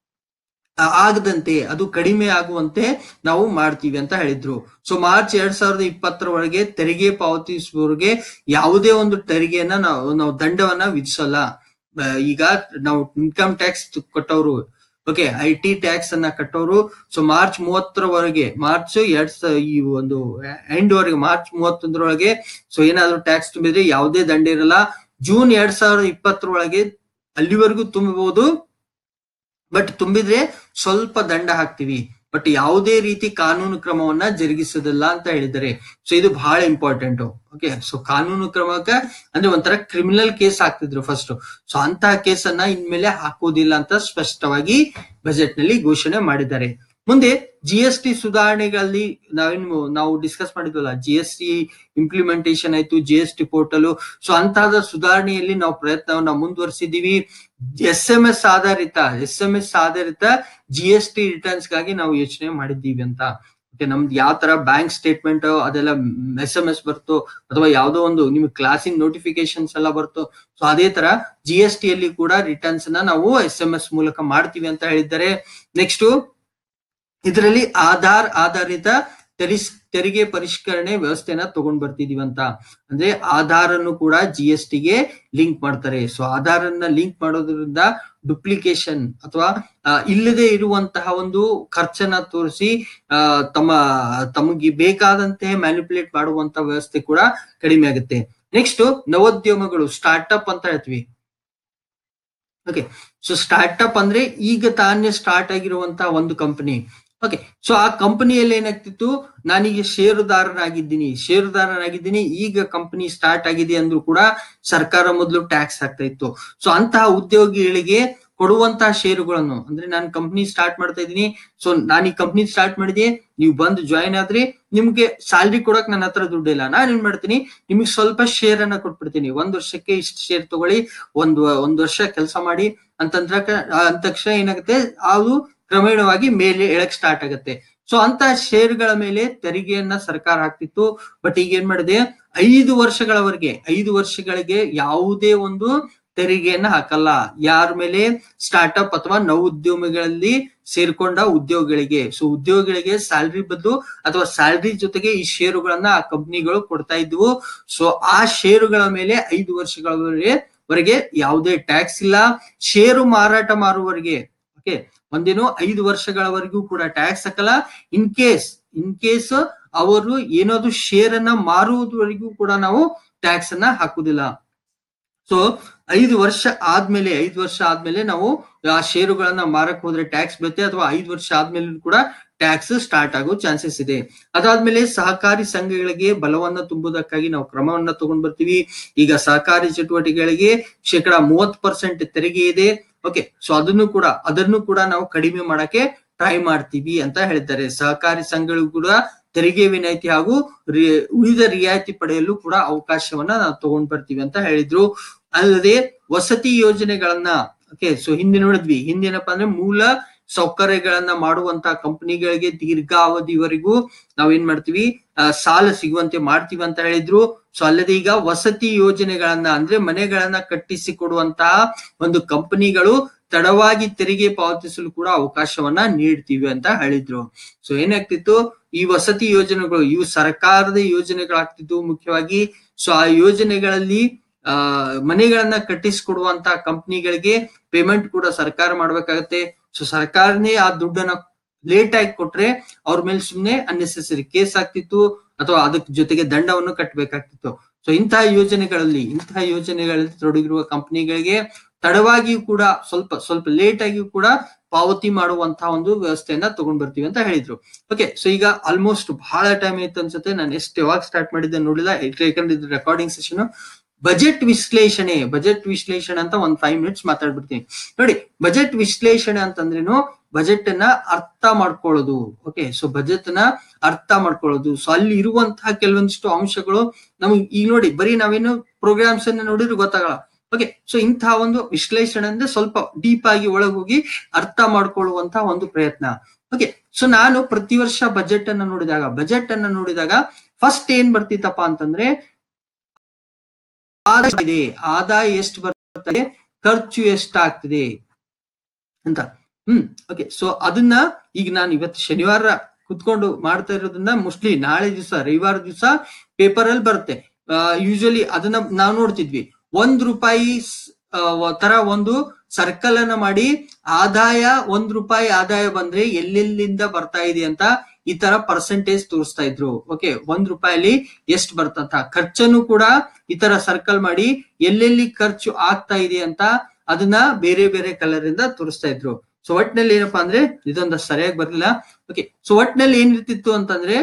ಆಗದಂತೆ ಅದು ಕಡಿಮೆ ಆಗುವಂತೆ ನಾವು ಮಾಡ್ತೀವಿ ಅಂತ ಹೇಳಿದ್ರು ಸೊ ಮಾರ್ಚ್ ಎರಡ್ ಸಾವಿರದ ಇಪ್ಪತ್ತರ ಒಳಗೆ ತೆರಿಗೆ ಪಾವತಿಸುವವರಿಗೆ ಯಾವುದೇ ಒಂದು ತೆರಿಗೆಯನ್ನ ನಾವು ನಾವು ದಂಡವನ್ನ ವಿಧಿಸಲ್ಲ ಈಗ ನಾವು ಇನ್ಕಮ್ ಟ್ಯಾಕ್ಸ್ ಕೊಟ್ಟವರು ಓಕೆ ಐ ಟಿ ಟ್ಯಾಕ್ಸ್ ಅನ್ನ ಕಟ್ಟೋರು ಸೊ ಮಾರ್ಚ್ ಮೂವತ್ತರವರೆಗೆ ಮಾರ್ಚ್ ಎರಡ್ ಈ ಒಂದು ಎಂಡ್ ವರೆಗೆ ಮಾರ್ಚ್ ಮೂವತ್ತೊಂದರೊಳಗೆ ಸೊ ಏನಾದ್ರು ಟ್ಯಾಕ್ಸ್ ತುಂಬಿದ್ರೆ ಯಾವುದೇ ದಂಡ ಇರಲ್ಲ ಜೂನ್ ಎರಡ್ ಸಾವಿರದ ಇಪ್ಪತ್ತರೊಳಗೆ ಅಲ್ಲಿವರೆಗೂ ತುಂಬಬಹುದು ಬಟ್ ತುಂಬಿದ್ರೆ ಸ್ವಲ್ಪ ದಂಡ ಹಾಕ್ತಿವಿ ಬಟ್ ಯಾವುದೇ ರೀತಿ ಕಾನೂನು ಕ್ರಮವನ್ನ ಜರುಗಿಸೋದಿಲ್ಲ ಅಂತ ಹೇಳಿದ್ದಾರೆ ಸೊ ಇದು ಬಹಳ ಇಂಪಾರ್ಟೆಂಟ್ ಓಕೆ ಸೊ ಕಾನೂನು ಕ್ರಮಕ್ಕೆ ಅಂದ್ರೆ ಒಂಥರ ಕ್ರಿಮಿನಲ್ ಕೇಸ್ ಹಾಕ್ತಿದ್ರು ಫಸ್ಟ್ ಸೊ ಅಂತಹ ಕೇಸನ್ನ ಇನ್ಮೇಲೆ ಹಾಕುವುದಿಲ್ಲ ಅಂತ ಸ್ಪಷ್ಟವಾಗಿ ಬಜೆಟ್ ನಲ್ಲಿ ಘೋಷಣೆ ಮಾಡಿದ್ದಾರೆ ಮುಂದೆ ಜಿ ಎಸ್ ಟಿ ಸುಧಾರಣೆಗಳಲ್ಲಿ ನಾವೇನು ನಾವು ಡಿಸ್ಕಸ್ ಮಾಡಿದ್ವಲ್ಲ ಜಿ ಎಸ್ ಟಿ ಇಂಪ್ಲಿಮೆಂಟೇಷನ್ ಆಯ್ತು G S T portal so ಅಂತಹದ ಸುಧಾರಣೆಯಲ್ಲಿ ನಾವು ಪ್ರಯತ್ನವನ್ನ ಮುಂದುವರಿಸಿದೀವಿ ಎಸ್ ಎಂ ಎಸ್ ಆಧಾರಿತ ಎಸ್ ಎಂ ಎಸ್ ಆಧಾರಿತ ಜಿ ಎಸ್ ಟಿ ರಿಟರ್ನ್ಸ್ ಗಾಗಿ ನಾವು ಯೋಚನೆ ಮಾಡಿದ್ದೀವಿ ಅಂತ ಓಕೆ ನಮ್ದು ಯಾವ ತರ ಬ್ಯಾಂಕ್ ಸ್ಟೇಟ್ಮೆಂಟ್ ಅದೆಲ್ಲ ಎಸ್ ಎಂ ಎಸ್ ಬರ್ತೋ ಅಥವಾ ಯಾವ್ದೋ ಒಂದು ನಿಮ್ಗೆ ಕ್ಲಾಸಿನ ನೋಟಿಫಿಕೇಶನ್ಸ್ ಎಲ್ಲ ಬರ್ತೋ ಸೊ ಅದೇ ತರ ಜಿ ಎಸ್ ಟಿ ಅಲ್ಲಿ ಕೂಡ ರಿಟರ್ನ್ಸ್ ನ ನಾವು ಎಸ್ ಎಂ ಎಸ್ ಮೂಲಕ ಮಾಡ್ತೀವಿ ಅಂತ ಹೇಳಿದ್ದಾರೆ ನೆಕ್ಸ್ಟ್ ಇದರಲ್ಲಿ ಆಧಾರ್ ಆಧಾರಿತ ತೆರಿಸ್ ತೆರಿಗೆ ಪರಿಷ್ಕರಣೆ ವ್ಯವಸ್ಥೆನ ತಗೊಂಡ್ ಬರ್ತಿದೀವಿ ಅಂತ ಅಂದ್ರೆ ಆಧಾರ್ ಅನ್ನು ಕೂಡ ಜಿ ಎಸ್ ಟಿಗೆ ಲಿಂಕ್ ಮಾಡ್ತಾರೆ ಸೊ ಆಧಾರ್ ಅನ್ನ ಲಿಂಕ್ ಮಾಡೋದ್ರಿಂದ ಡುಪ್ಲಿಕೇಶನ್ ಅಥವಾ ಇಲ್ಲದೆ ಇರುವಂತಹ ಒಂದು ಖರ್ಚನ್ನ ತೋರಿಸಿ ಆ ತಮ್ಮ ತಮಗೆ ಬೇಕಾದಂತೆ ಮ್ಯಾನಿಪುಲೇಟ್ ಮಾಡುವಂತ ವ್ಯವಸ್ಥೆ ಕೂಡ ಕಡಿಮೆ ಆಗುತ್ತೆ ನೆಕ್ಸ್ಟ್ ನವೋದ್ಯಮಗಳು ಸ್ಟಾರ್ಟ್ಅಪ್ ಅಂತ ಹೇಳ್ತೀವಿ ಓಕೆ ಸೊ ಸ್ಟಾರ್ಟ್ಅಪ್ ಅಂದ್ರೆ ಈಗ ತಾನೇ ಸ್ಟಾರ್ಟ್ ಆಗಿರುವಂತಹ ಒಂದು ಕಂಪನಿ ಓಕೆ ಸೊ ಆ ಕಂಪನಿಯಲ್ಲಿ ಏನಾಗ್ತಿತ್ತು ನಾನೀಗ ಷೇರುದಾರನಾಗಿದ್ದೀನಿ ಷೇರುದಾರನಾಗಿದ್ದೀನಿ ಈಗ ಕಂಪನಿ ಸ್ಟಾರ್ಟ್ ಆಗಿದೆ ಅಂದ್ರೂ ಕೂಡ ಸರ್ಕಾರ ಮೊದಲು ಟ್ಯಾಕ್ಸ್ ಆಗ್ತಾ ಇತ್ತು ಸೊ ಅಂತಹ ಉದ್ಯೋಗಿಗಳಿಗೆ ಕೊಡುವಂತಹ ಷೇರುಗಳನ್ನು ಅಂದ್ರೆ ನಾನು ಕಂಪ್ನಿ ಸ್ಟಾರ್ಟ್ ಮಾಡ್ತಾ ಇದ್ದೀನಿ ಸೊ ನಾನು ಈ ಕಂಪ್ನಿ ಸ್ಟಾರ್ಟ್ ಮಾಡಿದೆ ನೀವು ಬಂದು ಜಾಯಿನ್ ಆದ್ರೆ ನಿಮ್ಗೆ ಸ್ಯಾಲ್ರಿ ಕೊಡಕ್ ನನ್ನ ಹತ್ರ ದುಡ್ಡಿಲ್ಲ ನಾನು ಏನ್ ಮಾಡ್ತೀನಿ ನಿಮ್ಗೆ ಸ್ವಲ್ಪ ಶೇರ್ ಅನ್ನ ಕೊಟ್ಬಿಡ್ತೀನಿ ಒಂದ್ ವರ್ಷಕ್ಕೆ ಇಷ್ಟು ಶೇರ್ ತಗೊಳ್ಳಿ ಒಂದ್ ಒಂದ್ ವರ್ಷ ಕೆಲಸ ಮಾಡಿ ಅಂತಂದ್ರ ಅಂದ ತಕ್ಷಣ ಏನಾಗುತ್ತೆ ಅದು ಕ್ರಮೇಣವಾಗಿ ಮೇಲೆ ಎಳಕ್ ಸ್ಟಾರ್ಟ್ ಆಗುತ್ತೆ ಸೊ ಅಂತ ಷೇರ್ಗಳ ಮೇಲೆ ತೆರಿಗೆಯನ್ನ ಸರ್ಕಾರ ಹಾಕ್ತಿತ್ತು ಬಟ್ ಈಗ ಏನ್ ಮಾಡಿದೆ ಐದು ವರ್ಷಗಳವರೆಗೆ ಐದು ವರ್ಷಗಳಿಗೆ ಯಾವುದೇ ಒಂದು ತೆರಿಗೆಯನ್ನ ಹಾಕಲ್ಲ ಯಾರ ಮೇಲೆ ಸ್ಟಾರ್ಟ್ಅಪ್ ಅಥವಾ ನವೋದ್ಯಮಿಗಳಲ್ಲಿ ಸೇರ್ಕೊಂಡ ಉದ್ಯೋಗಿಗಳಿಗೆ ಸೊ ಉದ್ಯೋಗಿಗಳಿಗೆ ಸ್ಯಾಲ್ರಿ ಬದಲು ಅಥವಾ ಸ್ಯಾಲ್ರಿ ಜೊತೆಗೆ ಈ ಷೇರುಗಳನ್ನ ಆ ಕಂಪ್ನಿಗಳು ಕೊಡ್ತಾ ಇದ್ವು ಸೊ ಆ ಷೇರುಗಳ ಮೇಲೆ ಐದು ವರ್ಷಗಳವರೆಗೆ ವರೆಗೆ ಯಾವುದೇ ಟ್ಯಾಕ್ಸ್ ಇಲ್ಲ ಷೇರು ಮಾರಾಟ ಮಾರುವವರೆಗೆ ಓಕೆ ಒಂದೇನು ಐದು ವರ್ಷಗಳವರೆಗೂ ಕೂಡ ಟ್ಯಾಕ್ಸ್ ಹಾಕಲ್ಲ ಇನ್ ಕೇಸ್ ಇನ್ ಕೇಸ್ ಅವರು ಏನಾದ್ರು ಶೇರ್ ಅನ್ನ ಮಾರುವುದವರೆಗೂ ಕೂಡ ನಾವು ಟ್ಯಾಕ್ಸ್ ಅನ್ನ ಹಾಕುದಿಲ್ಲ ಸೊ ಐದು ವರ್ಷ ಆದ್ಮೇಲೆ ಐದು ವರ್ಷ ಆದ್ಮೇಲೆ ನಾವು ಆ ಷೇರುಗಳನ್ನ ಮಾರಕ್ ಹೋದ್ರೆ ಟ್ಯಾಕ್ಸ್ ಬರುತ್ತೆ ಅಥವಾ ಐದು ವರ್ಷ ಆದ್ಮೇಲೆ ಕೂಡ ಟ್ಯಾಕ್ಸ್ ಸ್ಟಾರ್ಟ್ ಆಗೋ ಚಾನ್ಸಸ್ ಇದೆ ಅದಾದ್ಮೇಲೆ ಸಹಕಾರಿ ಸಂಘಗಳಿಗೆ ಬಲವನ್ನ ತುಂಬುವುದಕ್ಕಾಗಿ ನಾವು ಕ್ರಮವನ್ನ ತಗೊಂಡ್ ಬರ್ತೀವಿ ಈಗ ಸಹಕಾರಿ ಚಟುವಟಿಕೆಗಳಿಗೆ ಶೇಕಡ ಮೂವತ್ ಪರ್ಸೆಂಟ್ ತೆರಿಗೆ ಇದೆ ಓಕೆ ಸೊ ಅದನ್ನು ಕೂಡ ಅದನ್ನು ಕೂಡ ನಾವು ಕಡಿಮೆ ಮಾಡಕ್ಕೆ ಟ್ರೈ ಮಾಡ್ತೀವಿ ಅಂತ ಹೇಳಿದ್ದಾರೆ ಸಹಕಾರಿ ಸಂಘಗಳು ಕೂಡ ತೆರಿಗೆ ವಿನಾಯಿತಿ ಹಾಗೂ ರಿ- ಉಳಿದ ರಿಯಾಯಿತಿ ಪಡೆಯಲು ಕೂಡ ಅವಕಾಶವನ್ನ ನಾವು ತಗೊಂಡ್ ಬರ್ತೀವಿ ಅಂತ ಹೇಳಿದ್ರು ಅಲ್ಲದೆ ವಸತಿ ಯೋಜನೆಗಳನ್ನ ಓಕೆ ಸೊ ಹಿಂದೆ ನೋಡಿದ್ವಿ ಹಿಂದೇನಪ್ಪ ಅಂದ್ರೆ ಮೂಲ ಸೌಕರ್ಯಗಳನ್ನ ಮಾಡುವಂತ ಕಂಪನಿಗಳಿಗೆ ದೀರ್ಘಾವಧಿವರೆಗೂ ನಾವೇನ್ ಮಾಡ್ತೀವಿ ಆ, ಸಾಲ ಸಿಗುವಂತೆ ಮಾಡ್ತೀವಿ ಅಂತ ಹೇಳಿದ್ರು ಸೊ ಅಲ್ಲದೆ ಈಗ ವಸತಿ ಯೋಜನೆಗಳನ್ನ ಅಂದ್ರೆ ಮನೆಗಳನ್ನ ಕಟ್ಟಿಸಿ ಕೊಡುವಂತಹ ಒಂದು ಕಂಪನಿಗಳು ತಡವಾಗಿ ತೆರಿಗೆ ಪಾವತಿಸಲು ಕೂಡ ಅವಕಾಶವನ್ನ ನೀಡ್ತೀವಿ ಅಂತ ಹೇಳಿದ್ರು ಸೊ ಏನಾಗ್ತಿತ್ತು ಈ ವಸತಿ ಯೋಜನೆಗಳು ಇವು ಸರ್ಕಾರದ ಯೋಜನೆಗಳಾಗ್ತಿದ್ವು ಮುಖ್ಯವಾಗಿ ಸೊ ಆ ಯೋಜನೆಗಳಲ್ಲಿ ಆ ಮನೆಗಳನ್ನ ಕಟ್ಟಿಸಿಕೊಡುವಂತ ಕಂಪನಿಗಳಿಗೆ ಪೇಮೆಂಟ್ ಕೂಡ ಸರ್ಕಾರ ಮಾಡ್ಬೇಕಾಗತ್ತೆ ಸೊ ಸರ್ಕಾರನೇ ಆ ದುಡ್ಡನ್ನ ಲೇಟ್ ಆಗಿ ಕೊಟ್ರೆ ಅವ್ರ ಮೇಲೆ ಸುಮ್ನೆ ಅನ್ನೆಸೆಸರಿ ಕೇಸ್ ಆಗ್ತಿತ್ತು ಅಥವಾ ಅದಕ್ಕೆ ಜೊತೆಗೆ ದಂಡವನ್ನು ಕಟ್ಟಬೇಕಾಗ್ತಿತ್ತು ಸೊ ಇಂತಹ ಯೋಜನೆಗಳಲ್ಲಿ ಇಂತಹ ಯೋಜನೆಗಳಲ್ಲಿ ತೊಡಗಿರುವ ಕಂಪನಿಗಳಿಗೆ ತಡವಾಗಿಯೂ ಕೂಡ ಸ್ವಲ್ಪ ಸ್ವಲ್ಪ ಲೇಟ್ ಆಗಿಯೂ ಕೂಡ ಪಾವತಿ ಮಾಡುವಂತಹ ಒಂದು ವ್ಯವಸ್ಥೆಯನ್ನ ತಗೊಂಡ್ ಬರ್ತೀವಿ ಅಂತ ಹೇಳಿದ್ರು ಓಕೆ ಸೊ ಈಗ ಆಲ್ಮೋಸ್ಟ್ ಬಹಳ ಟೈಮ್ ಆಯ್ತು ಅನ್ಸುತ್ತೆ ನಾನು ಎಷ್ಟು ಯಾವಾಗ ಸ್ಟಾರ್ಟ್ ಮಾಡಿದ್ದೆ ನೋಡಿಲ್ಲ ಯಾಕಂದ್ರೆ ಇದು ರೆಕಾರ್ಡಿಂಗ್ ಸೆಷನ್ ಬಜೆಟ್ ವಿಶ್ಲೇಷಣೆ ಬಜೆಟ್ ವಿಶ್ಲೇಷಣೆ ಅಂತ ಒಂದ್ ಫೈವ್ ಮಿನಿಟ್ಸ್ ಮಾತಾಡ್ಬಿಡ್ತೀನಿ ನೋಡಿ ಬಜೆಟ್ ವಿಶ್ಲೇಷಣೆ ಅಂತಂದ್ರೇನು ಬಜೆಟ್ ಅನ್ನ ಅರ್ಥ ಮಾಡ್ಕೊಳ್ಳೋದು ಓಕೆ ಸೊ ಬಜೆಟ್ ನ ಅರ್ಥ ಮಾಡ್ಕೊಳ್ಳೋದು ಸೊ ಅಲ್ಲಿ ಇರುವಂತಹ ಕೆಲವೊಂದಿಷ್ಟು ಅಂಶಗಳು ನಮ್ಗೆ ಈಗ ನೋಡಿ ಬರೀ ನಾವೇನು ಪ್ರೋಗ್ರಾಮ್ಸ್ ಅನ್ನ ನೋಡಿದ್ರೆ ಗೊತ್ತಾಗಲ್ಲ ಓಕೆ ಸೊ ಇಂತಹ ಒಂದು ವಿಶ್ಲೇಷಣೆ ಅಂದ್ರೆ ಸ್ವಲ್ಪ ಡೀಪ್ ಆಗಿ ಒಳಗೆ ಹೋಗಿ ಅರ್ಥ ಮಾಡ್ಕೊಳ್ಳುವಂತಹ ಒಂದು ಪ್ರಯತ್ನ ಓಕೆ ಸೊ ನಾನು ಪ್ರತಿ ವರ್ಷ ಬಜೆಟ್ ಅನ್ನ ನೋಡಿದಾಗ ಬಜೆಟ್ ಅನ್ನ ನೋಡಿದಾಗ ಫಸ್ಟ್ ಏನ್ ಬರ್ತಿತ್ತಪ್ಪ ಅಂತಂದ್ರೆ ಆದಾಯ ಇದೆ ಆದಾಯ ಎಷ್ಟು ಬರ್ತದೆ ಖರ್ಚು ಎಷ್ಟಾಗ್ತಿದೆ ಅಂತ ಹ್ಮ್ ಓಕೆ ಸೊ ಅದನ್ನ ಈಗ ನಾನು ಇವತ್ತು ಶನಿವಾರ ಕುತ್ಕೊಂಡು ಮಾಡ್ತಾ ಇರೋದನ್ನ ಮೋಸ್ಟ್ಲಿ ನಾಳೆ ದಿವಸ ರವಿವಾರ ದಿವಸ ಪೇಪರ್ ಅಲ್ಲಿ ಬರುತ್ತೆ ಯೂಶಲಿ ಅದನ್ನ ನಾವು ನೋಡ್ತಿದ್ವಿ ಒಂದ್ ರೂಪಾಯಿ ಸ್- ಆ, ವ- ತರ ಒಂದು ಸರ್ಕಲ್ ಅನ್ನ ಮಾಡಿ ಆದಾಯ ಒಂದ್ ರೂಪಾಯಿ ಆದಾಯ ಬಂದ್ರೆ ಎಲ್ಲೆಲ್ಲಿಂದ ಬರ್ತಾ ಇದೆ ಅಂತ ಈ ತರ ಪರ್ಸೆಂಟೇಜ್ ತೋರಿಸ್ತಾ ಇದ್ರು ಓಕೆ ಒಂದ್ ರೂಪಾಯಲ್ಲಿ ಎಷ್ಟು ಬರ್ತಂತ ಖರ್ಚನ್ನು ಕೂಡ ಈ ತರ ಸರ್ಕಲ್ ಮಾಡಿ ಎಲ್ಲೆಲ್ಲಿ ಖರ್ಚು ಆಗ್ತಾ ಇದೆ ಅಂತ ಅದನ್ನ ಬೇರೆ ಬೇರೆ ಕಲರ್ ಇಂದ ತೋರಿಸ್ತಾ ಇದ್ರು ಸೊ ಒಟ್ನಲ್ಲಿ ಏನಪ್ಪಾ ಅಂದ್ರೆ ಇದೊಂದು ಸರಿಯಾಗಿ ಬರ್ಲಿಲ್ಲ ಓಕೆ ಸೊ ಒಟ್ನಲ್ಲಿ ಏನಿರ್ತಿತ್ತು ಅಂತಂದ್ರೆ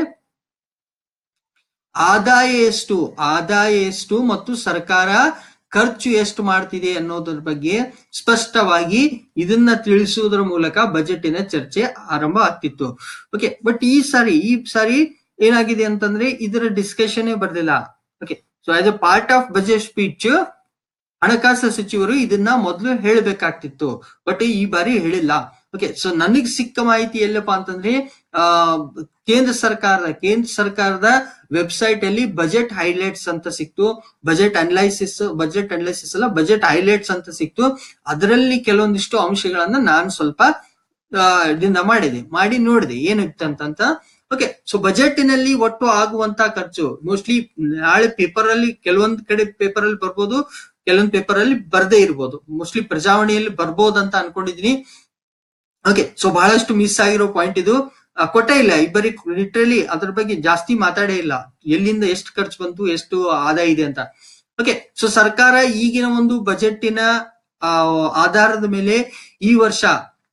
ಆದಾಯ ಎಷ್ಟು ಆದಾಯ ಎಷ್ಟು ಮತ್ತು ಸರ್ಕಾರ ಖರ್ಚು ಎಷ್ಟು ಮಾಡ್ತಿದೆ ಅನ್ನೋದ್ರ ಬಗ್ಗೆ ಸ್ಪಷ್ಟವಾಗಿ ಇದನ್ನ ತಿಳಿಸುವುದರ ಮೂಲಕ ಬಜೆಟಿನ ಚರ್ಚೆ ಆರಂಭ ಆಗ್ತಿತ್ತು ಓಕೆ ಬಟ್ ಈ ಸಾರಿ ಈ ಸಾರಿ ಏನಾಗಿದೆ ಅಂತಂದ್ರೆ ಇದರ ಡಿಸ್ಕಷನ್ ಬರ್ಲಿಲ್ಲ okay so as a part of budget speech ಹಣಕಾಸು ಸಚಿವರು ಇದನ್ನ ಮೊದಲು ಹೇಳಬೇಕಾಗ್ತಿತ್ತು ಬಟ್ ಈ ಬಾರಿ ಹೇಳಿಲ್ಲ ಓಕೆ ಸೊ ನನಗ್ ಸಿಕ್ಕ ಮಾಹಿತಿ ಎಲ್ಲಪ್ಪ ಅಂತಂದ್ರೆ ಆ ಕೇಂದ್ರ ಸರ್ಕಾರದ ಕೇಂದ್ರ ಸರ್ಕಾರದ ವೆಬ್ಸೈಟ್ ಅಲ್ಲಿ ಬಜೆಟ್ ಹೈಲೈಟ್ಸ್ ಅಂತ ಸಿಕ್ತು ಬಜೆಟ್ ಅನಲೈಸಿಸ್ ಬಜೆಟ್ ಅನಲೈಸಿಸ್ ಅಲ್ಲ ಬಜೆಟ್ ಹೈಲೈಟ್ಸ್ ಅಂತ ಸಿಕ್ತು ಅದರಲ್ಲಿ ಕೆಲವೊಂದಿಷ್ಟು ಅಂಶಗಳನ್ನ ನಾನು ಸ್ವಲ್ಪ ಆ, ಇದನ್ನ ಮಾಡಿದೆ ಮಾಡಿ ನೋಡಿದೆ ಏನಿತ್ತಂತ ಓಕೆ ಸೊ ಬಜೆಟಿನಲ್ಲಿ ಒಟ್ಟು ಆಗುವಂತ ಖರ್ಚು ಮೋಸ್ಟ್ಲಿ ನಾಳೆ ಪೇಪರ್ ಅಲ್ಲಿ ಕೆಲವೊಂದ್ ಕಡೆ ಪೇಪರ್ ಅಲ್ಲಿ ಬರ್ಬೋದು ಕೆಲವೊಂದ್ ಪೇಪರ್ ಅಲ್ಲಿ ಬರ್ದೇ ಇರ್ಬೋದು ಮೋಸ್ಟ್ಲಿ ಪ್ರಜಾವಾಣಿಯಲ್ಲಿ ಬರ್ಬೋದು ಅಂತ ಅನ್ಕೊಂಡಿದೀನಿ ಓಕೆ ಸೊ ಬಹಳಷ್ಟು ಮಿಸ್ ಆಗಿರೋ ಪಾಯಿಂಟ್ ಇದು ಆ, ಕೊಟ್ಟೇ ಇಲ್ಲ ಇಬ್ಬರಿ ಲಿಟ್ರಲಿ ಅದ್ರ ಬಗ್ಗೆ ಜಾಸ್ತಿ ಮಾತಾಡೇ ಇಲ್ಲ ಎಲ್ಲಿಂದ ಎಷ್ಟು ಖರ್ಚು ಬಂತು ಎಷ್ಟು ಆದಾಯ ಇದೆ ಅಂತ ಓಕೆ ಸೊ ಸರ್ಕಾರ ಈಗಿನ ಒಂದು ಬಜೆಟಿನ ಆ, ಆಧಾರದ ಮೇಲೆ ಈ ವರ್ಷ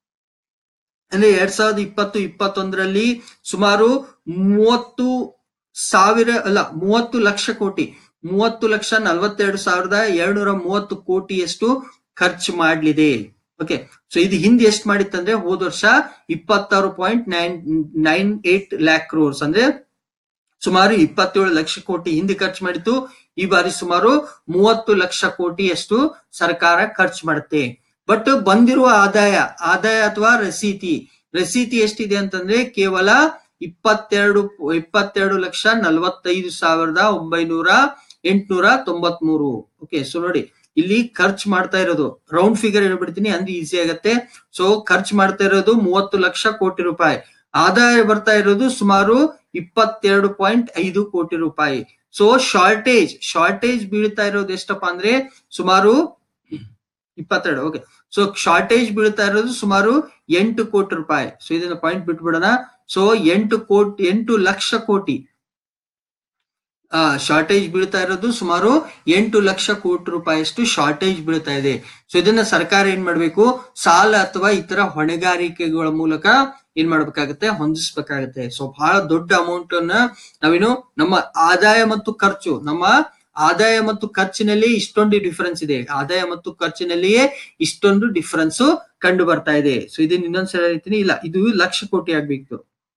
ಅಂದ್ರೆ ಎರಡ್ ಸಾವಿರದ ಇಪ್ಪತ್ತು ಇಪ್ಪತ್ತೊಂದರಲ್ಲಿ ಸುಮಾರು ಮೂವತ್ತು ಸಾವಿರ ಅಲ್ಲ ಮೂವತ್ತು ಲಕ್ಷ ಕೋಟಿ ಮೂವತ್ತು ಲಕ್ಷ ನಲವತ್ತೆರಡು ಸಾವಿರದ ಎರಡ್ನೂರ ಮೂವತ್ತು ಕೋಟಿಯಷ್ಟು ಖರ್ಚು ಮಾಡ್ಲಿದೆ ಓಕೆ ಸೊ ಇದು ಹಿಂದೆ ಎಷ್ಟು ಮಾಡಿತ್ತಂದ್ರೆ ಹೋದ ವರ್ಷ ಇಪ್ಪತ್ತಾರು point nine nine eight lakh crores ಅಂದ್ರೆ ಸುಮಾರು ಇಪ್ಪತ್ತೇಳು ಲಕ್ಷ ಕೋಟಿ ಹಿಂದೆ ಖರ್ಚು ಮಾಡಿತ್ತು ಈ ಬಾರಿ ಸುಮಾರು ಮೂವತ್ತು ಲಕ್ಷ ಕೋಟಿಯಷ್ಟು ಸರ್ಕಾರ ಖರ್ಚು ಮಾಡುತ್ತೆ ಬಟ್ ಬಂದಿರುವ ಆದಾಯ ಆದಾಯ ಅಥವಾ ರಸೀತಿ ರಸೀತಿ ಎಷ್ಟಿದೆ ಅಂತಂದ್ರೆ ಕೇವಲ ಇಪ್ಪತ್ತೆರಡು ಇಪ್ಪತ್ತೆರಡು ಲಕ್ಷ ನಲವತ್ತೈದು ಸಾವಿರದ ಒಂಬೈನೂರ ಎಂಟುನೂರ ತೊಂಬತ್ ಮೂರು ಓಕೆ ಸೊ ನೋಡಿ ಇಲ್ಲಿ ಖರ್ಚು ಮಾಡ್ತಾ ಇರೋದು ರೌಂಡ್ ಫಿಗರ್ ಹೇಳ್ಬಿಡ್ತೀನಿ ಅಂದ್ರೆ ಈಸಿ ಆಗತ್ತೆ ಸೊ ಖರ್ಚು ಮಾಡ್ತಾ ಇರೋದು ಮೂವತ್ತು ಲಕ್ಷ ಕೋಟಿ ರೂಪಾಯಿ ಆದಾಯ ಬರ್ತಾ ಇರೋದು ಸುಮಾರು ಇಪ್ಪತ್ತೆರಡು ಪಾಯಿಂಟ್ ಐದು ಕೋಟಿ ರೂಪಾಯಿ ಸೊ ಶಾರ್ಟೇಜ್ ಶಾರ್ಟೇಜ್ ಬೀಳ್ತಾ ಇರೋದು ಎಷ್ಟಪ್ಪ ಅಂದ್ರೆ ಸುಮಾರು ಇಪ್ಪತ್ತೆರಡು ಓಕೆ ಸೊ ಶಾರ್ಟೇಜ್ ಬೀಳ್ತಾ ಇರೋದು ಸುಮಾರು ಎಂಟು ಕೋಟಿ ರೂಪಾಯಿ ಸೊ ಇದನ್ನ ಪಾಯಿಂಟ್ ಬಿಟ್ಬಿಡೋಣ ಸೊ ಎಂಟು ಕೋಟಿ ಎಂಟು ಲಕ್ಷ ಕೋಟಿ ಆ ಶಾರ್ಟೇಜ್ ಬೀಳ್ತಾ ಇರೋದು ಸುಮಾರು ಎಂಟು ಲಕ್ಷ ಕೋಟಿ ರೂಪಾಯಿಯಷ್ಟು ಶಾರ್ಟೇಜ್ ಬೀಳ್ತಾ ಇದೆ ಸೊ ಇದನ್ನ ಸರ್ಕಾರ ಏನ್ ಮಾಡ್ಬೇಕು ಸಾಲ ಅಥವಾ ಇತರ ಹೊಣೆಗಾರಿಕೆಗಳ ಮೂಲಕ ಏನ್ ಮಾಡ್ಬೇಕಾಗತ್ತೆ ಹೊಂದಿಸ್ಬೇಕಾಗತ್ತೆ ಸೊ ಬಹಳ ದೊಡ್ಡ ಅಮೌಂಟ್ ಅನ್ನ ನಾವೇನು ನಮ್ಮ ಆದಾಯ ಮತ್ತು ಖರ್ಚು ನಮ್ಮ ಆದಾಯ ಮತ್ತು ಖರ್ಚಿನಲ್ಲಿ ಇಷ್ಟೊಂದು ಡಿಫರೆನ್ಸ್ ಇದೆ ಆದಾಯ ಮತ್ತು ಖರ್ಚಿನಲ್ಲಿಯೇ ಇಷ್ಟೊಂದು ಡಿಫರೆನ್ಸ್ ಕಂಡು ಬರ್ತಾ ಇದೆ ಸೊ ಇದನ್ನ ಇನ್ನೊಂದ್ಸಲ ಹೇಳ್ತೀನಿ ಇಲ್ಲ ಇದು ಲಕ್ಷ ಕೋಟಿ ಆಗ್ಬೇಕು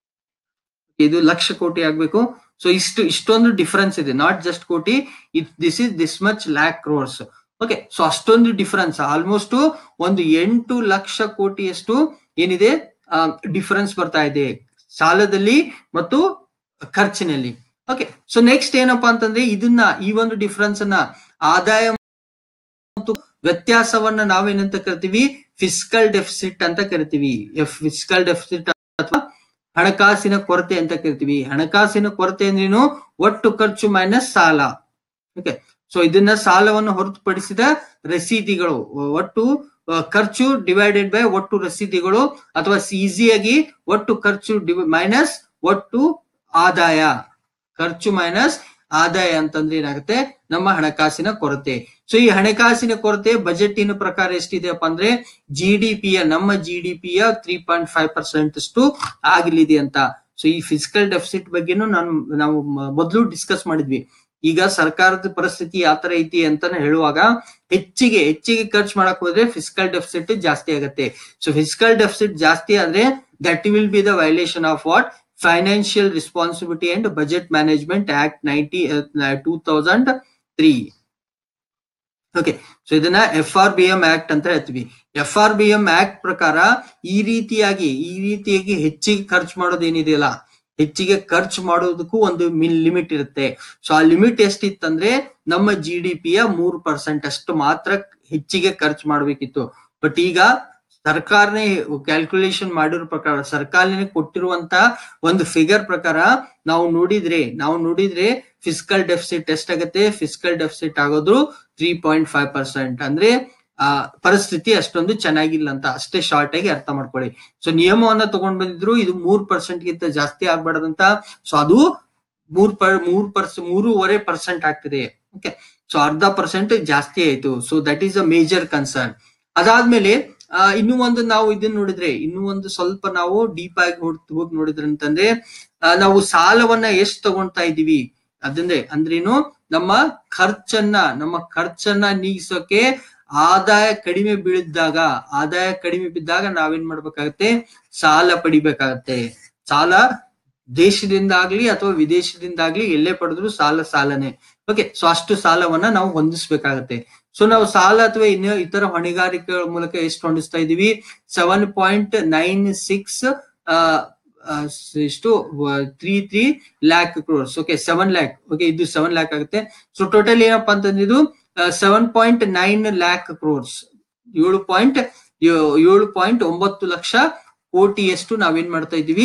ಇದು ಲಕ್ಷ ಕೋಟಿ ಆಗ್ಬೇಕು ಸೊ ಇಷ್ಟು ಇಷ್ಟೊಂದು ಡಿಫರೆನ್ಸ್ ಇದೆ ನಾಟ್ ಜಸ್ಟ್ ಕೋಟಿ it this is this much lakh crores okay so ಅಷ್ಟೊಂದು ಡಿಫರೆನ್ಸ್ ಆಲ್ಮೋಸ್ಟ್ ಒಂದು ಎಂಟು ಲಕ್ಷ ಕೋಟಿಯಷ್ಟು ಏನಿದೆ ಡಿಫರೆನ್ಸ್ ಬರ್ತಾ ಇದೆ ಸಾಲದಲ್ಲಿ ಮತ್ತು ಖರ್ಚಿನಲ್ಲಿ ಓಕೆ ಸೊ ನೆಕ್ಸ್ಟ್ ಏನಪ್ಪಾ ಅಂತಂದ್ರೆ ಇದನ್ನ ಈ ಒಂದು ಡಿಫರೆನ್ಸ್ ಅನ್ನ ಆದಾಯ ಮತ್ತು ವ್ಯತ್ಯಾಸವನ್ನ ನಾವೇನಂತ ಕರಿತೀವಿ ಫಿಸಿಕಲ್ ಡೆಫಿಸಿಟ್ ಅಂತ ಕರಿತೀವಿ ಫಿಸಿಕಲ್ ಡೆಫಿಸಿಟ್ ಅಥವಾ ಹಣಕಾಸಿನ ಕೊರತೆ ಅಂತ ಕರಿತೀವಿ ಹಣಕಾಸಿನ ಕೊರತೆ ಅಂದ್ರೇನು ಒಟ್ಟು ಖರ್ಚು ಮೈನಸ್ ಸಾಲ ಓಕೆ ಸೊ ಇದನ್ನ ಸಾಲವನ್ನು ಹೊರತುಪಡಿಸಿದ ರಸೀದಿಗಳು ಒಟ್ಟು ಖರ್ಚು ಡಿವೈಡೆಡ್ ಬೈ ಒಟ್ಟು ರಸೀದಿಗಳು ಅಥವಾ ಈಸಿಯಾಗಿ ಒಟ್ಟು ಖರ್ಚು ಮೈನಸ್ ಒಟ್ಟು ಆದಾಯ ಖರ್ಚು ಮೈನಸ್ ಆದಾಯ ಅಂತಂದ್ರೆ ಏನಾಗುತ್ತೆ ನಮ್ಮ ಹಣಕಾಸಿನ ಕೊರತೆ ಸೊ ಈ ಹಣಕಾಸಿನ ಕೊರತೆ ಬಜೆಟಿನ ಪ್ರಕಾರ ಎಷ್ಟಿದೆಯಪ್ಪ ಅಂದ್ರೆ ಜಿ ಡಿ ಪಿಯ ನಮ್ಮ ಜಿ ಡಿ ಪಿಯ ತ್ರೀ ಪಾಯಿಂಟ್ ಫೈವ್ ಪರ್ಸೆಂಟ್ ಅಷ್ಟು ಆಗಲಿದೆ ಅಂತ ಸೊ ಈ ಫಿಸಿಕಲ್ ಡೆಫಿಸಿಟ್ ಬಗ್ಗೆನೂ ನಾನು ನಾವು ಮೊದಲು ಡಿಸ್ಕಸ್ ಮಾಡಿದ್ವಿ ಈಗ ಸರ್ಕಾರದ ಪರಿಸ್ಥಿತಿ ಯಾವ ತರ ಐತಿ ಅಂತಾನೆ ಹೇಳುವಾಗ ಹೆಚ್ಚಿಗೆ ಹೆಚ್ಚಿಗೆ ಖರ್ಚು ಮಾಡಕ್ ಹೋದ್ರೆ ಫಿಸಿಕಲ್ ಡೆಫಿಸಿಟ್ ಜಾಸ್ತಿ ಆಗುತ್ತೆ ಸೊ ಫಿಸಿಕಲ್ ಡೆಫಿಸಿಟ್ ಜಾಸ್ತಿ ಆದ್ರೆ that will be the violation of what financial responsibility and budget management act ninety two thousand three okay so ಇದನ್ನ F R B M act ಅಂತ ಹೇಳ್ತೀವಿ F R B M act ಪ್ರಕಾರ ಈ ರೀತಿಯಾಗಿ ಈ ರೀತಿಯಾಗಿ ಹೆಚ್ಚಿಗೆ ಖರ್ಚು ಮಾಡೋದೇನಿದೆಯಲ್ಲ ಹೆಚ್ಚಿಗೆ ಖರ್ಚು ಮಾಡೋದಕ್ಕೂ ಒಂದು ಲಿಮಿಟ್ ಇರುತ್ತೆ ಸೊ ಆ ಲಿಮಿಟ್ ಎಷ್ಟಿತ್ತಂದ್ರೆ ನಮ್ಮ ಜಿ ಡಿ ಪಿಯ ಮೂರು ಪರ್ಸೆಂಟ್ ಅಷ್ಟು ಮಾತ್ರ ಹೆಚ್ಚಿಗೆ ಖರ್ಚು ಮಾಡ್ಬೇಕಿತ್ತು ಬಟ್ ಈಗ ಸರ್ಕಾರನೇ ಕ್ಯಾಲ್ಕುಲೇಷನ್ ಮಾಡಿರೋ ಪ್ರಕಾರ ಸರ್ಕಾರನೇ ಕೊಟ್ಟಿರುವಂತ ಒಂದು ಫಿಗರ್ ಪ್ರಕಾರ ನಾವು ನೋಡಿದ್ರೆ ನಾವು ನೋಡಿದ್ರೆ ಫಿಸಿಕಲ್ ಡೆಫಿಸಿಟ್ ಎಷ್ಟಾಗತ್ತೆ ಫಿಸಿಕಲ್ ಡೆಫಿಸಿಟ್ ಆಗೋದು ತ್ರೀ ಪಾಯಿಂಟ್ ಫೈವ್ ಪರ್ಸೆಂಟ್ ಅಂದ್ರೆ ಆ ಪರಿಸ್ಥಿತಿ ಅಷ್ಟೊಂದು ಚೆನ್ನಾಗಿಲ್ಲ ಅಂತ ಅಷ್ಟೇ ಶಾರ್ಟ್ ಆಗಿ ಅರ್ಥ ಮಾಡ್ಕೊಳ್ಳಿ ಸೊ ನಿಯಮವನ್ನ ತಗೊಂಡ್ ಬಂದಿದ್ರು ಇದು ಮೂರ್ ಪರ್ಸೆಂಟ್ ಗಿಂತ ಜಾಸ್ತಿ ಆಗ್ಬಾರ್ದಂತ ಸೊ ಅದು ಮೂರ್ ಪರ್ ಮೂರ್ ಪರ್ಸ್ ಮೂರುವರೆ ಪರ್ಸೆಂಟ್ ಆಗ್ತಿದೆ ಓಕೆ ಸೊ ಅರ್ಧ ಪರ್ಸೆಂಟ್ ಜಾಸ್ತಿ ಆಯ್ತು so that is a major concern ಅದಾದ್ಮೇಲೆ ಇನ್ನೂ ಒಂದು ನಾವು ಇದನ್ನ ನೋಡಿದ್ರೆ ಇನ್ನೂ ಒಂದು ಸ್ವಲ್ಪ ನಾವು ಡೀಪ್ ಆಗಿ ಹೋಗಿ ನೋಡಿದ್ರೆ ಅಂತಂದ್ರೆ ನಾವು ಸಾಲವನ್ನ ಎಷ್ಟು ತಗೊಳ್ತಾ ಇದೀವಿ ಅದಂದ್ರೆ ಅಂದ್ರೇನು ನಮ್ಮ ಖರ್ಚನ್ನ ನಮ್ಮ ಖರ್ಚನ್ನ ನೀಗಿಸೋಕೆ ಆದಾಯ ಕಡಿಮೆ ಬೀಳಿದ್ದಾಗ ಆದಾಯ ಕಡಿಮೆ ಬಿದ್ದಾಗ ನಾವೇನ್ ಮಾಡ್ಬೇಕಾಗತ್ತೆ ಸಾಲ ಪಡಿಬೇಕಾಗತ್ತೆ ಸಾಲ ದೇಶದಿಂದ ಆಗ್ಲಿ ಅಥವಾ ವಿದೇಶದಿಂದ ಆಗ್ಲಿ ಎಲ್ಲೇ ಪಡೆದ್ರು ಸಾಲ ಸಾಲನೆ ಓಕೆ ಸೊ ಅಷ್ಟು ಸಾಲವನ್ನ ನಾವು ಹೊಂದಿಸ್ಬೇಕಾಗತ್ತೆ ಸೊ ನಾವು ಸಾಲ ಅಥವಾ ಇನ್ನು ಇತರ ಹೊಣೆಗಾರಿಕೆಗಳ ಮೂಲಕ ಎಷ್ಟು ಹೊಂದಿಸ್ತಾ ಇದೀವಿ ಸೆವೆನ್ ಪಾಯಿಂಟ್ ನೈನ್ ಸಿಕ್ಸ್ ಎಷ್ಟು three three lakh crores okay seven lakh okay ಇದು ಸೆವೆನ್ ಲ್ಯಾಕ್ ಆಗುತ್ತೆ ಸೊ ಟೋಟಲ್ ಏನಪ್ಪಾ ಅಂತಂದ್ರೆ ಇದು seven point nine lakh crores ಏಳು ಪಾಯಿಂಟ್ ಏಳು ಪಾಯಿಂಟ್ ಒಂಬತ್ತು ಲಕ್ಷ ಕೋಟಿಯಷ್ಟು ನಾವೇನ್ ಮಾಡ್ತಾ ಇದೀವಿ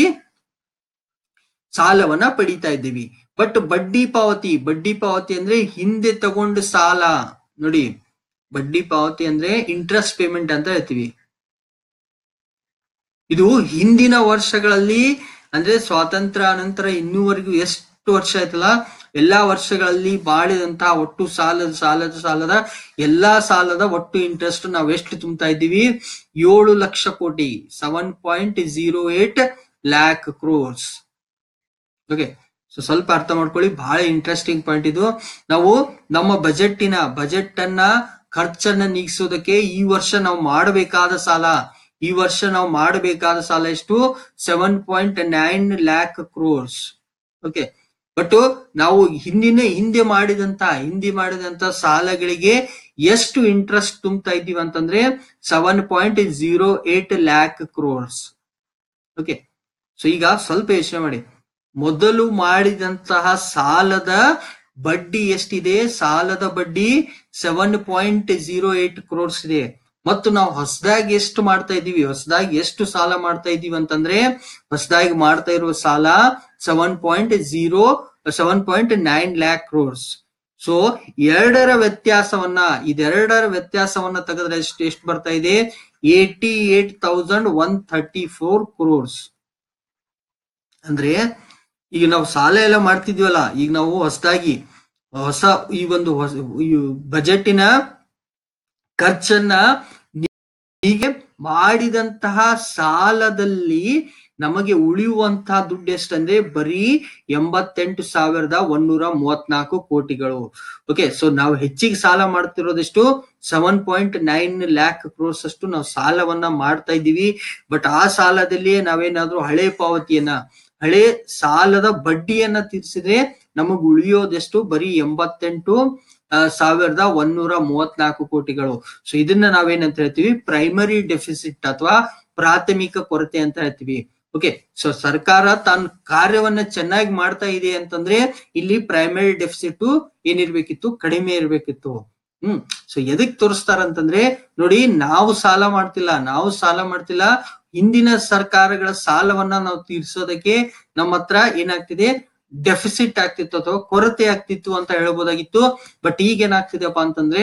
ಸಾಲವನ್ನ ಪಡಿತಾ ಇದ್ದೀವಿ ಬಟ್ ಬಡ್ಡಿ ಪಾವತಿ ಬಡ್ಡಿ ಪಾವತಿ ಅಂದ್ರೆ ಹಿಂದೆ ತಗೊಂಡ ಸಾಲ ನೋಡಿ ಬಡ್ಡಿ ಪಾವತಿ ಅಂದ್ರೆ ಇಂಟ್ರೆಸ್ಟ್ ಪೇಮೆಂಟ್ ಅಂತ ಹೇಳ್ತೀವಿ ಇದು ಹಿಂದಿನ ವರ್ಷಗಳಲ್ಲಿ ಅಂದ್ರೆ ಸ್ವಾತಂತ್ರ್ಯ ಅನಂತರ ಇನ್ನೂವರೆಗೂ ಎಷ್ಟು ವರ್ಷ ಆಯ್ತಲ್ಲ ಎಲ್ಲಾ ವರ್ಷಗಳಲ್ಲಿ ಬಾಳಿದಂತಹ ಒಟ್ಟು ಸಾಲದ ಸಾಲದ ಸಾಲದ ಎಲ್ಲಾ ಸಾಲದ ಒಟ್ಟು ಇಂಟ್ರೆಸ್ಟ್ ನಾವ್ ಎಷ್ಟು ತುಂಬ್ತಾ ಇದ್ದೀವಿ ಏಳು ಲಕ್ಷ ಕೋಟಿ seven point zero eight lakh crores okay so ಸ್ವಲ್ಪ ಅರ್ಥ ಮಾಡ್ಕೊಳ್ಳಿ ಬಹಳ ಇಂಟ್ರೆಸ್ಟಿಂಗ್ ಪಾಯಿಂಟ್ ಇದು ನಾವು ನಮ್ಮ ಬಜೆಟ್ಟಿನ ಬಜೆಟ್ ಅನ್ನ ಖರ್ಚನ್ನ ನೀಗಿಸೋದಕ್ಕೆ ಈ ವರ್ಷ ನಾವು ಮಾಡಬೇಕಾದ ಸಾಲ ಈ ವರ್ಷ ನಾವು ಮಾಡಬೇಕಾದ ಸಾಲ ಎಷ್ಟು seven point nine lakh crores okay but ನಾವು ಹಿಂದಿನ ಹಿಂದೆ ಮಾಡಿದಂತ ಹಿಂದೆ ಮಾಡಿದಂತ ಸಾಲಗಳಿಗೆ ಎಷ್ಟು ಇಂಟ್ರೆಸ್ಟ್ ತುಂಬ್ತಾ ಇದ್ದೀವಿ ಅಂತಂದ್ರೆ seven point zero eight lakh crores okay so ಈಗ ಸ್ವಲ್ಪ ಯೋಚನೆ ಮಾಡಿ ಮೊದಲು ಮಾಡಿದಂತಹ ಸಾಲದ ಬಡ್ಡಿ ಎಷ್ಟಿದೆ ಸಾಲದ ಬಡ್ಡಿ seven point zero eight crores ಇದೆ ಮತ್ತು ನಾವು ಹೊಸದಾಗಿ ಎಷ್ಟು ಮಾಡ್ತಾ ಇದೀವಿ ಹೊಸದಾಗಿ ಎಷ್ಟು ಸಾಲ ಮಾಡ್ತಾ ಇದೀವಿ ಅಂತಂದ್ರೆ ಹೊಸದಾಗಿ ಮಾಡ್ತಾ ಇರುವ ಸಾಲ seven point zero seven point nine lakh crores so ಎರಡರ ವ್ಯತ್ಯಾಸವನ್ನ ಇದೆರಡರ ವ್ಯತ್ಯಾಸವನ್ನ ತೆಗೆದ್ರೆ ಎಷ್ಟು ಎಷ್ಟು ಬರ್ತಾ ಇದೆ eighty eight thousand one thirty four crores ಅಂದ್ರೆ ಈಗ ನಾವು ಸಾಲ ಎಲ್ಲ ಮಾಡ್ತಿದ್ವಲ್ಲ ಈಗ ನಾವು ಹೊಸದಾಗಿ ಹೊಸ ಈ ಒಂದು ಹೊಸ ಬಜೆಟಿನ ಖರ್ಚನ್ನ ಹೀಗೆ ಮಾಡಿದಂತಹ ಸಾಲದಲ್ಲಿ ನಮಗೆ ಉಳಿಯುವಂತಹ ದುಡ್ಡು ಎಷ್ಟಂದ್ರೆ ಬರೀ ಎಂಬತ್ತೆಂಟು ಸಾವಿರದ ಒಂದೂರ ಮೂವತ್ನಾಲ್ಕು ಕೋಟಿಗಳು ಓಕೆ ಸೊ ನಾವು ಹೆಚ್ಚಿಗೆ ಸಾಲ ಮಾಡ್ತಿರೋದೆಷ್ಟು seven point nine lakh crores ಅಷ್ಟು ನಾವು ಸಾಲವನ್ನ ಮಾಡ್ತಾ ಇದ್ದೀವಿ ಬಟ್ ಆ ಸಾಲದಲ್ಲಿ ನಾವೇನಾದ್ರೂ ಹಳೆ ಪಾವತಿಯನ್ನ ಹಳೆ ಸಾಲದ ಬಡ್ಡಿಯನ್ನ ತೀರಿಸಿದ್ರೆ ನಮಗ್ ಉಳಿಯೋದೆಷ್ಟು ಬರೀ ಎಂಬತ್ತೆಂಟು ಆ, ಸಾವಿರದ ಒಂದೂರ ಮೂವತ್ನಾಲ್ಕು ಕೋಟಿಗಳು ಸೊ ಇದನ್ನ ನಾವೇನಂತ ಹೇಳ್ತೀವಿ ಪ್ರೈಮರಿ ಡೆಫಿಸಿಟ್ ಅಥವಾ ಪ್ರಾಥಮಿಕ ಕೊರತೆ ಅಂತ ಹೇಳ್ತೀವಿ ಓಕೆ ಸೊ ಸರ್ಕಾರ ತನ್ನ ಕಾರ್ಯವನ್ನ ಚೆನ್ನಾಗಿ ಮಾಡ್ತಾ ಇದೆ ಅಂತಂದ್ರೆ ಇಲ್ಲಿ ಪ್ರೈಮರಿ ಡೆಫಿಸಿಟ್ ಏನಿರ್ಬೇಕಿತ್ತು ಕಡಿಮೆ ಇರ್ಬೇಕಿತ್ತು ಹ್ಮ್ ಸೊ ಎದಕ್ ತೋರಿಸ್ತಾರಂತಂದ್ರೆ ನೋಡಿ ನಾವು ಸಾಲ ಮಾಡ್ತಿಲ್ಲ ನಾವು ಸಾಲ ಮಾಡ್ತಿಲ್ಲ ಹಿಂದಿನ ಸರ್ಕಾರಗಳ ಸಾಲವನ್ನ ನಾವು ತೀರ್ಸೋದಕ್ಕೆ ನಮ್ಮ ಹತ್ರ ಏನಾಗ್ತಿದೆ ಡೆಫಿಸಿಟ್ ಆಗ್ತಿತ್ತು ಅಥವಾ ಕೊರತೆ ಆಗ್ತಿತ್ತು ಅಂತ ಹೇಳ್ಬೋದಾಗಿತ್ತು ಬಟ್ ಈಗ ಏನಾಗ್ತಿದೆಪ್ಪ ಅಂತಂದ್ರೆ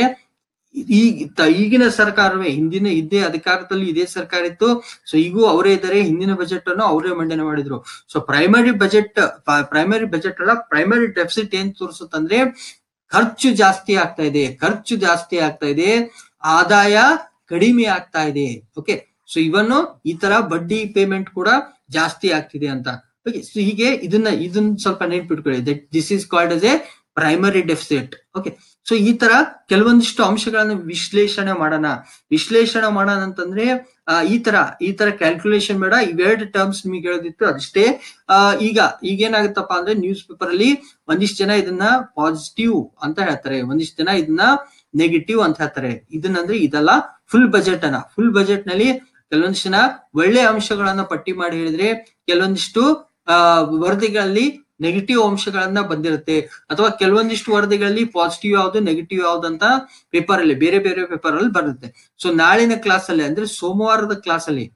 ಈಗ ತ- ಈಗಿನ ಸರ್ಕಾರವೇ ಹಿಂದಿನ ಇದ್ದೇ ಅಧಿಕಾರದಲ್ಲಿ ಇದೇ ಸರ್ಕಾರ ಇತ್ತು ಸೊ ಈಗೂ ಅವರೇ ಇದ್ದಾರೆ ಹಿಂದಿನ ಬಜೆಟ್ ಅನ್ನು ಅವರೇ ಮಂಡನೆ ಮಾಡಿದ್ರು so primary budget primary budget ಅಲ್ಲ ಪ್ರೈಮರಿ ಡೆಫಿಸಿಟ್ ಏನ್ ತೋರಿಸುತ್ತಂದ್ರೆ ಖರ್ಚು ಜಾಸ್ತಿ ಆಗ್ತಾ ಇದೆ ಖರ್ಚು ಜಾಸ್ತಿ ಆಗ್ತಾ ಇದೆ ಆದಾಯ ಕಡಿಮೆ ಆಗ್ತಾ ಇದೆ ಓಕೆ ಸೊ ಇವನ್ನು ಈ ತರ ಬಡ್ಡಿ ಪೇಮೆಂಟ್ ಕೂಡ ಜಾಸ್ತಿ ಆಗ್ತಿದೆ ಅಂತ ಓಕೆ ಸೊ ಹೀಗೆ ಇದನ್ನ ಇದನ್ನ ಸ್ವಲ್ಪ ನೆನ್ಪಿಟ್ಕೊಳ್ಳಿ that this is called as a primary deficit okay so ಈ ತರ ಕೆಲವೊಂದಿಷ್ಟು ಅಂಶಗಳನ್ನ ವಿಶ್ಲೇಷಣೆ ಮಾಡೋಣ ವಿಶ್ಲೇಷಣೆ ಮಾಡೋಣ ಅಂತಂದ್ರೆ ಆ, ಈ ತರ ಈ ತರ ಕ್ಯಾಲ್ಕುಲೇಷನ್ ಬೇಡ ಇವೆರಡು ಟರ್ಮ್ಸ್ ನಿಮಗೆ ಹೇಳೋದಿತ್ತು ಅಷ್ಟೇ ಆ, ಈಗ ಈಗೇನಾಗುತ್ತಪ್ಪ ಅಂದ್ರೆ ನ್ಯೂಸ್ ಪೇಪರ್ ಅಲ್ಲಿ ಒಂದಿಷ್ಟು ಜನ ಇದನ್ನ ಪಾಸಿಟಿವ್ ಅಂತ ಹೇಳ್ತಾರೆ ಒಂದಿಷ್ಟು ಜನ ಇದನ್ನ ನೆಗೆಟಿವ್ ಅಂತ ಹೇಳ್ತಾರೆ ಇದನ್ನಂದ್ರೆ ಇದಲ್ಲ ಫುಲ್ ಬಜೆಟ್ ಅನ್ನ ಫುಲ್ ಬಜೆಟ್ ನಲ್ಲಿ ಕೆಲವೊಂದಿಷ್ಟು ಜನ ಒಳ್ಳೆ ಅಂಶಗಳನ್ನ ಪಟ್ಟಿ ಮಾಡಿ ಹೇಳಿದ್ರೆ ಕೆಲವೊಂದಿಷ್ಟು ಆ ವರದಿಗಳಲ್ಲಿ ನೆಗೆಟಿವ್ ಅಂಶಗಳನ್ನ ಬಂದಿರುತ್ತೆ ಅಥವಾ ಕೆಲವೊಂದಿಷ್ಟು ವರದಿಗಳಲ್ಲಿ ಪಾಸಿಟಿವ್ ಯಾವ್ದು ನೆಗೆಟಿವ್ ಯಾವ್ದು ಅಂತ ಪೇಪರ್ ಅಲ್ಲಿ ಬೇರೆ ಬೇರೆ ಪೇಪರ್ ಅಲ್ಲಿ ಬರುತ್ತೆ ಸೊ ನಾಳಿನ ಕ್ಲಾಸ್ ಅಲ್ಲಿ ಅಂದ್ರೆ ಸೋಮವಾರದ ಕ್ಲಾಸ್ ಅಲ್ಲಿ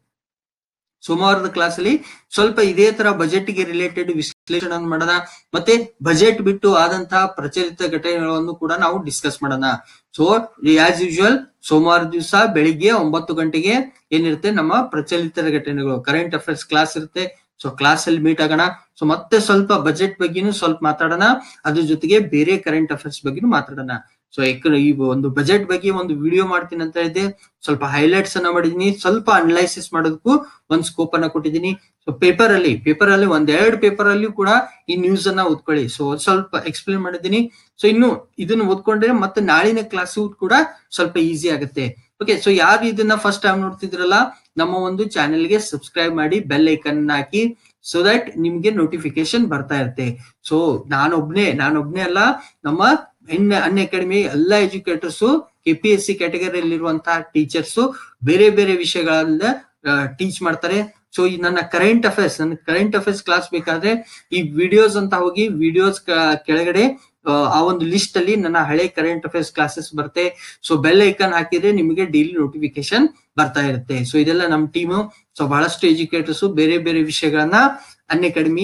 ಸೋಮವಾರದ ಕ್ಲಾಸ್ ಅಲ್ಲಿ ಸ್ವಲ್ಪ ಇದೇ ತರ ಬಜೆಟ್ ಗೆ ರಿಲೇಟೆಡ್ ವಿಶ್ಲೇಷಣೆ ಮಾಡೋಣ ಮತ್ತೆ ಬಜೆಟ್ ಬಿಟ್ಟು ಆದಂತಹ ಪ್ರಚಲಿತ ಘಟನೆಗಳನ್ನು ಕೂಡ ನಾವು ಡಿಸ್ಕಸ್ ಮಾಡೋಣ ಸೊ ಆಸ್ ಯೂಶುವಲ್ ಸೋಮವಾರ ದಿವಸ ಬೆಳಿಗ್ಗೆ ಒಂಬತ್ತು ಗಂಟೆಗೆ ಏನಿರುತ್ತೆ ನಮ್ಮ ಪ್ರಚಲಿತ ಘಟನೆಗಳು ಕರೆಂಟ್ ಅಫೇರ್ಸ್ ಕ್ಲಾಸ್ ಇರುತ್ತೆ ಸೊ ಕ್ಲಾಸ್ ಅಲ್ಲಿ ಮೀಟ್ ಆಗೋಣ ಸೊ ಮತ್ತೆ ಸ್ವಲ್ಪ ಬಜೆಟ್ ಬಗ್ಗೆನೂ ಸ್ವಲ್ಪ ಮಾತಾಡೋಣ ಅದ್ರ ಜೊತೆಗೆ ಬೇರೆ ಕರೆಂಟ್ ಅಫೇರ್ಸ್ ಬಗ್ಗೆನೂ ಮಾತಾಡೋಣ ಸೊ ಈ ಒಂದು ಬಜೆಟ್ ಬಗ್ಗೆ ಒಂದು ವಿಡಿಯೋ ಮಾಡ್ತೀನಿ ಅಂತ ಹೇಳಿದೆ ಸ್ವಲ್ಪ ಹೈಲೈಟ್ಸ್ ಅನ್ನ ಮಾಡಿದೀನಿ ಸ್ವಲ್ಪ ಅನಲೈಸಿಸ್ ಮಾಡೋದಕ್ಕೂ ಒಂದ್ ಸ್ಕೋಪ್ ಅನ್ನ ಕೊಟ್ಟಿದ್ದೀನಿ ಸೊ ಪೇಪರ್ ಅಲ್ಲಿ ಪೇಪರ್ ಅಲ್ಲಿ ಒಂದೆರಡು ಪೇಪರ್ ಅಲ್ಲಿ ಕೂಡ ಈ ನ್ಯೂಸ್ ಅನ್ನ ಓದ್ಕೊಳ್ಳಿ ಸೊ ಸ್ವಲ್ಪ ಎಕ್ಸ್ಪ್ಲೇನ್ ಮಾಡಿದ್ದೀನಿ ಸೊ ಇನ್ನು ಇದನ್ನ ಓದ್ಕೊಂಡ್ರೆ ಮತ್ತೆ ನಾಳಿನ ಕ್ಲಾಸ್ ಕೂಡ ಸ್ವಲ್ಪ ಈಸಿ ಆಗುತ್ತೆ ಓಕೆ ಸೊ ಯಾರು ಇದನ್ನ ಫಸ್ಟ್ ಟೈಮ್ ನೋಡ್ತಿದ್ರಲ್ಲ ನಮ್ಮ ಒಂದು ಚಾನೆಲ್ ಗೆ ಸಬ್ಸ್ಕ್ರೈಬ್ ಮಾಡಿ ಬೆಲ್ ಐಕನ್ ಹಾಕಿ ಸೊ ದಟ್ ನಿಮ್ಗೆ ನೋಟಿಫಿಕೇಶನ್ ಬರ್ತಾ ಇರುತ್ತೆ ಸೊ ನಾನೊಬ್ನೇ ನಾನೊಬ್ನೇ ಅಲ್ಲ ನಮ್ಮ ಎನ್ ಅನ್ ಅಕಾಡೆಮಿ ಎಲ್ಲ educators K P S C ಕ್ಯಾಟಗರಿಯಲ್ಲಿರುವಂತಹ ಟೀಚರ್ಸ್ ಬೇರೆ ಬೇರೆ ವಿಷಯಗಳನ್ನ ಟೀಚ್ ಮಾಡ್ತಾರೆ ಸೊ ಈ ನನ್ನ ಕರೆಂಟ್ ಅಫೇರ್ಸ್ ನನ್ನ ಕರೆಂಟ್ ಅಫೇರ್ಸ್ ಕ್ಲಾಸ್ ಬೇಕಾದ್ರೆ ಈ ವಿಡಿಯೋಸ್ ಅಂತ ಹೋಗಿ ವಿಡಿಯೋಸ್ ಕೆಳಗಡೆ ಆ, ಆ ಒಂದು ಲಿಸ್ಟ್ ಅಲ್ಲಿ ನನ್ನ ಹಳೆ ಕರೆಂಟ್ ಅಫೇರ್ಸ್ ಕ್ಲಾಸಸ್ ಬರುತ್ತೆ ಸೊ ಬೆಲ್ ಐಕನ್ ಹಾಕಿದ್ರೆ ನಿಮಗೆ ಡೈಲಿ ನೋಟಿಫಿಕೇಶನ್ ಬರ್ತಾ ಇರುತ್ತೆ ಸೊ ಇದೆಲ್ಲ ನಮ್ಮ ಟೀಮು ಸೊ ಬಹಳಷ್ಟು ಎಜುಕೇಟರ್ಸ್ ಬೇರೆ ಬೇರೆ ವಿಷಯಗಳನ್ನ ಅನ್ ಅಕಾಡೆಮಿ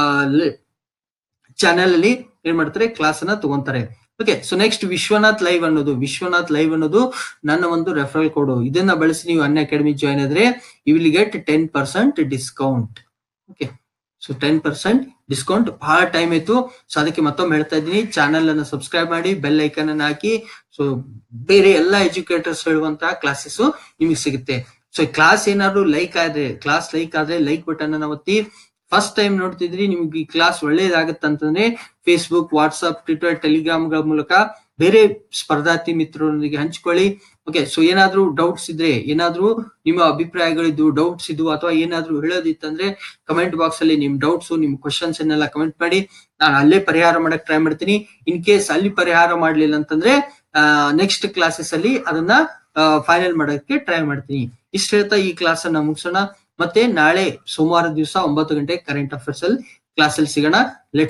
ಚಾನೆಲ್ ಅಲ್ಲಿ ಏನ್ ಮಾಡ್ತಾರೆ ಕ್ಲಾಸ್ ಅನ್ನ ತಗೊಂತಾರೆ okay so next Vishwanath live ಅನ್ನೋದು ವಿಶ್ವನಾಥ್ ಲೈವ್ ಅನ್ನೋದು ನನ್ನ ಒಂದು ರೆಫರಲ್ ಕೋಡ್ ಇದನ್ನ ಬಳಸಿ ನೀವು ಅನ್ ಅಕಾಡೆಮಿ ಜಾಯ್ನ್ ಆದ್ರೆ you will get ten percent discount okay so ten percent discount ಬಹಳ ಟೈಮ್ ಆಯ್ತು ಸೊ ಅದಕ್ಕೆ ಮತ್ತೊಮ್ಮೆ ಹೇಳ್ತಾ ಇದ್ದೀನಿ ಚಾನೆಲ್ ಅನ್ನ ಸಬ್ಸ್ಕ್ರೈಬ್ ಮಾಡಿ ಬೆಲ್ ಐಕನ್ ಅನ್ನ ಹಾಕಿ ಸೊ ಬೇರೆ ಎಲ್ಲಾ ಎಜುಕೇಟರ್ಸ್ ಹೇಳುವಂತಹ ಕ್ಲಾಸಸ್ ನಿಮಗೆ ಸಿಗುತ್ತೆ ಸೊ ಕ್ಲಾಸ್ ಏನಾದ್ರು ಲೈಕ್ ಆದ್ರೆ ಕ್ಲಾಸ್ ಲೈಕ್ ಆದ್ರೆ ಲೈಕ್ ಬಟನ್ ಅನ್ನ ಒತ್ತಿ ಫಸ್ಟ್ ಟೈಮ್ ನೋಡ್ತಿದ್ರಿ ನಿಮ್ಗೆ ಈ ಕ್ಲಾಸ್ ಒಳ್ಳೇದಾಗತ್ತೆ ಅಂತಂದ್ರೆ ಫೇಸ್ಬುಕ್ ವಾಟ್ಸ್ಆಪ್ ಟ್ವಿಟರ್ ಟೆಲಿಗ್ರಾಮ್ ಗಳ ಮೂಲಕ ಬೇರೆ ಸ್ಪರ್ಧಾರ್ಥಿ ಮಿತ್ರರೊಂದಿಗೆ ಹಂಚ್ಕೊಳ್ಳಿ ಓಕೆ ಸೊ ಏನಾದ್ರೂ ಡೌಟ್ಸ್ ಇದ್ರೆ ಏನಾದ್ರೂ ನಿಮ್ಮ ಅಭಿಪ್ರಾಯಗಳಿದ್ದು ಡೌಟ್ಸ್ ಇದ್ವು ಅಥವಾ ಏನಾದ್ರೂ ಹೇಳೋದಿತ್ತಂದ್ರೆ ಕಮೆಂಟ್ ಬಾಕ್ಸ್ ಅಲ್ಲಿ ನಿಮ್ ಡೌಟ್ಸ್ ನಿಮ್ ಕ್ವಶನ್ಸ್ ಅನ್ನೆಲ್ಲ ಕಮೆಂಟ್ ಮಾಡಿ ನಾನು ಅಲ್ಲೇ ಪರಿಹಾರ ಮಾಡಕ್ ಟ್ರೈ ಮಾಡ್ತೀನಿ ಇನ್ ಕೇಸ್ ಅಲ್ಲಿ ಪರಿಹಾರ ಮಾಡ್ಲಿಲ್ಲ ಅಂತಂದ್ರೆ ನೆಕ್ಸ್ಟ್ ಕ್ಲಾಸಸ್ ಅಲ್ಲಿ ಅದನ್ನ ಫೈನಲ್ ಮಾಡೋದಕ್ಕೆ ಟ್ರೈ ಮಾಡ್ತೀನಿ ಇಷ್ಟ ಹೇಳ್ತಾ ಈ ಕ್ಲಾಸ್ ಅನ್ನ ಮುಗಿಸೋಣ ಮತ್ತೆ ನಾಳೆ ಸೋಮವಾರ ದಿವಸ ಒಂಬತ್ತು ಗಂಟೆ ಕರೆಂಟ್ ಅಫೇರ್ಸ್ ಅಲ್ಲಿ ಕ್ಲಾಸ್ ಅಲ್ಲಿ ಸಿಗೋಣ ಲೆಟ್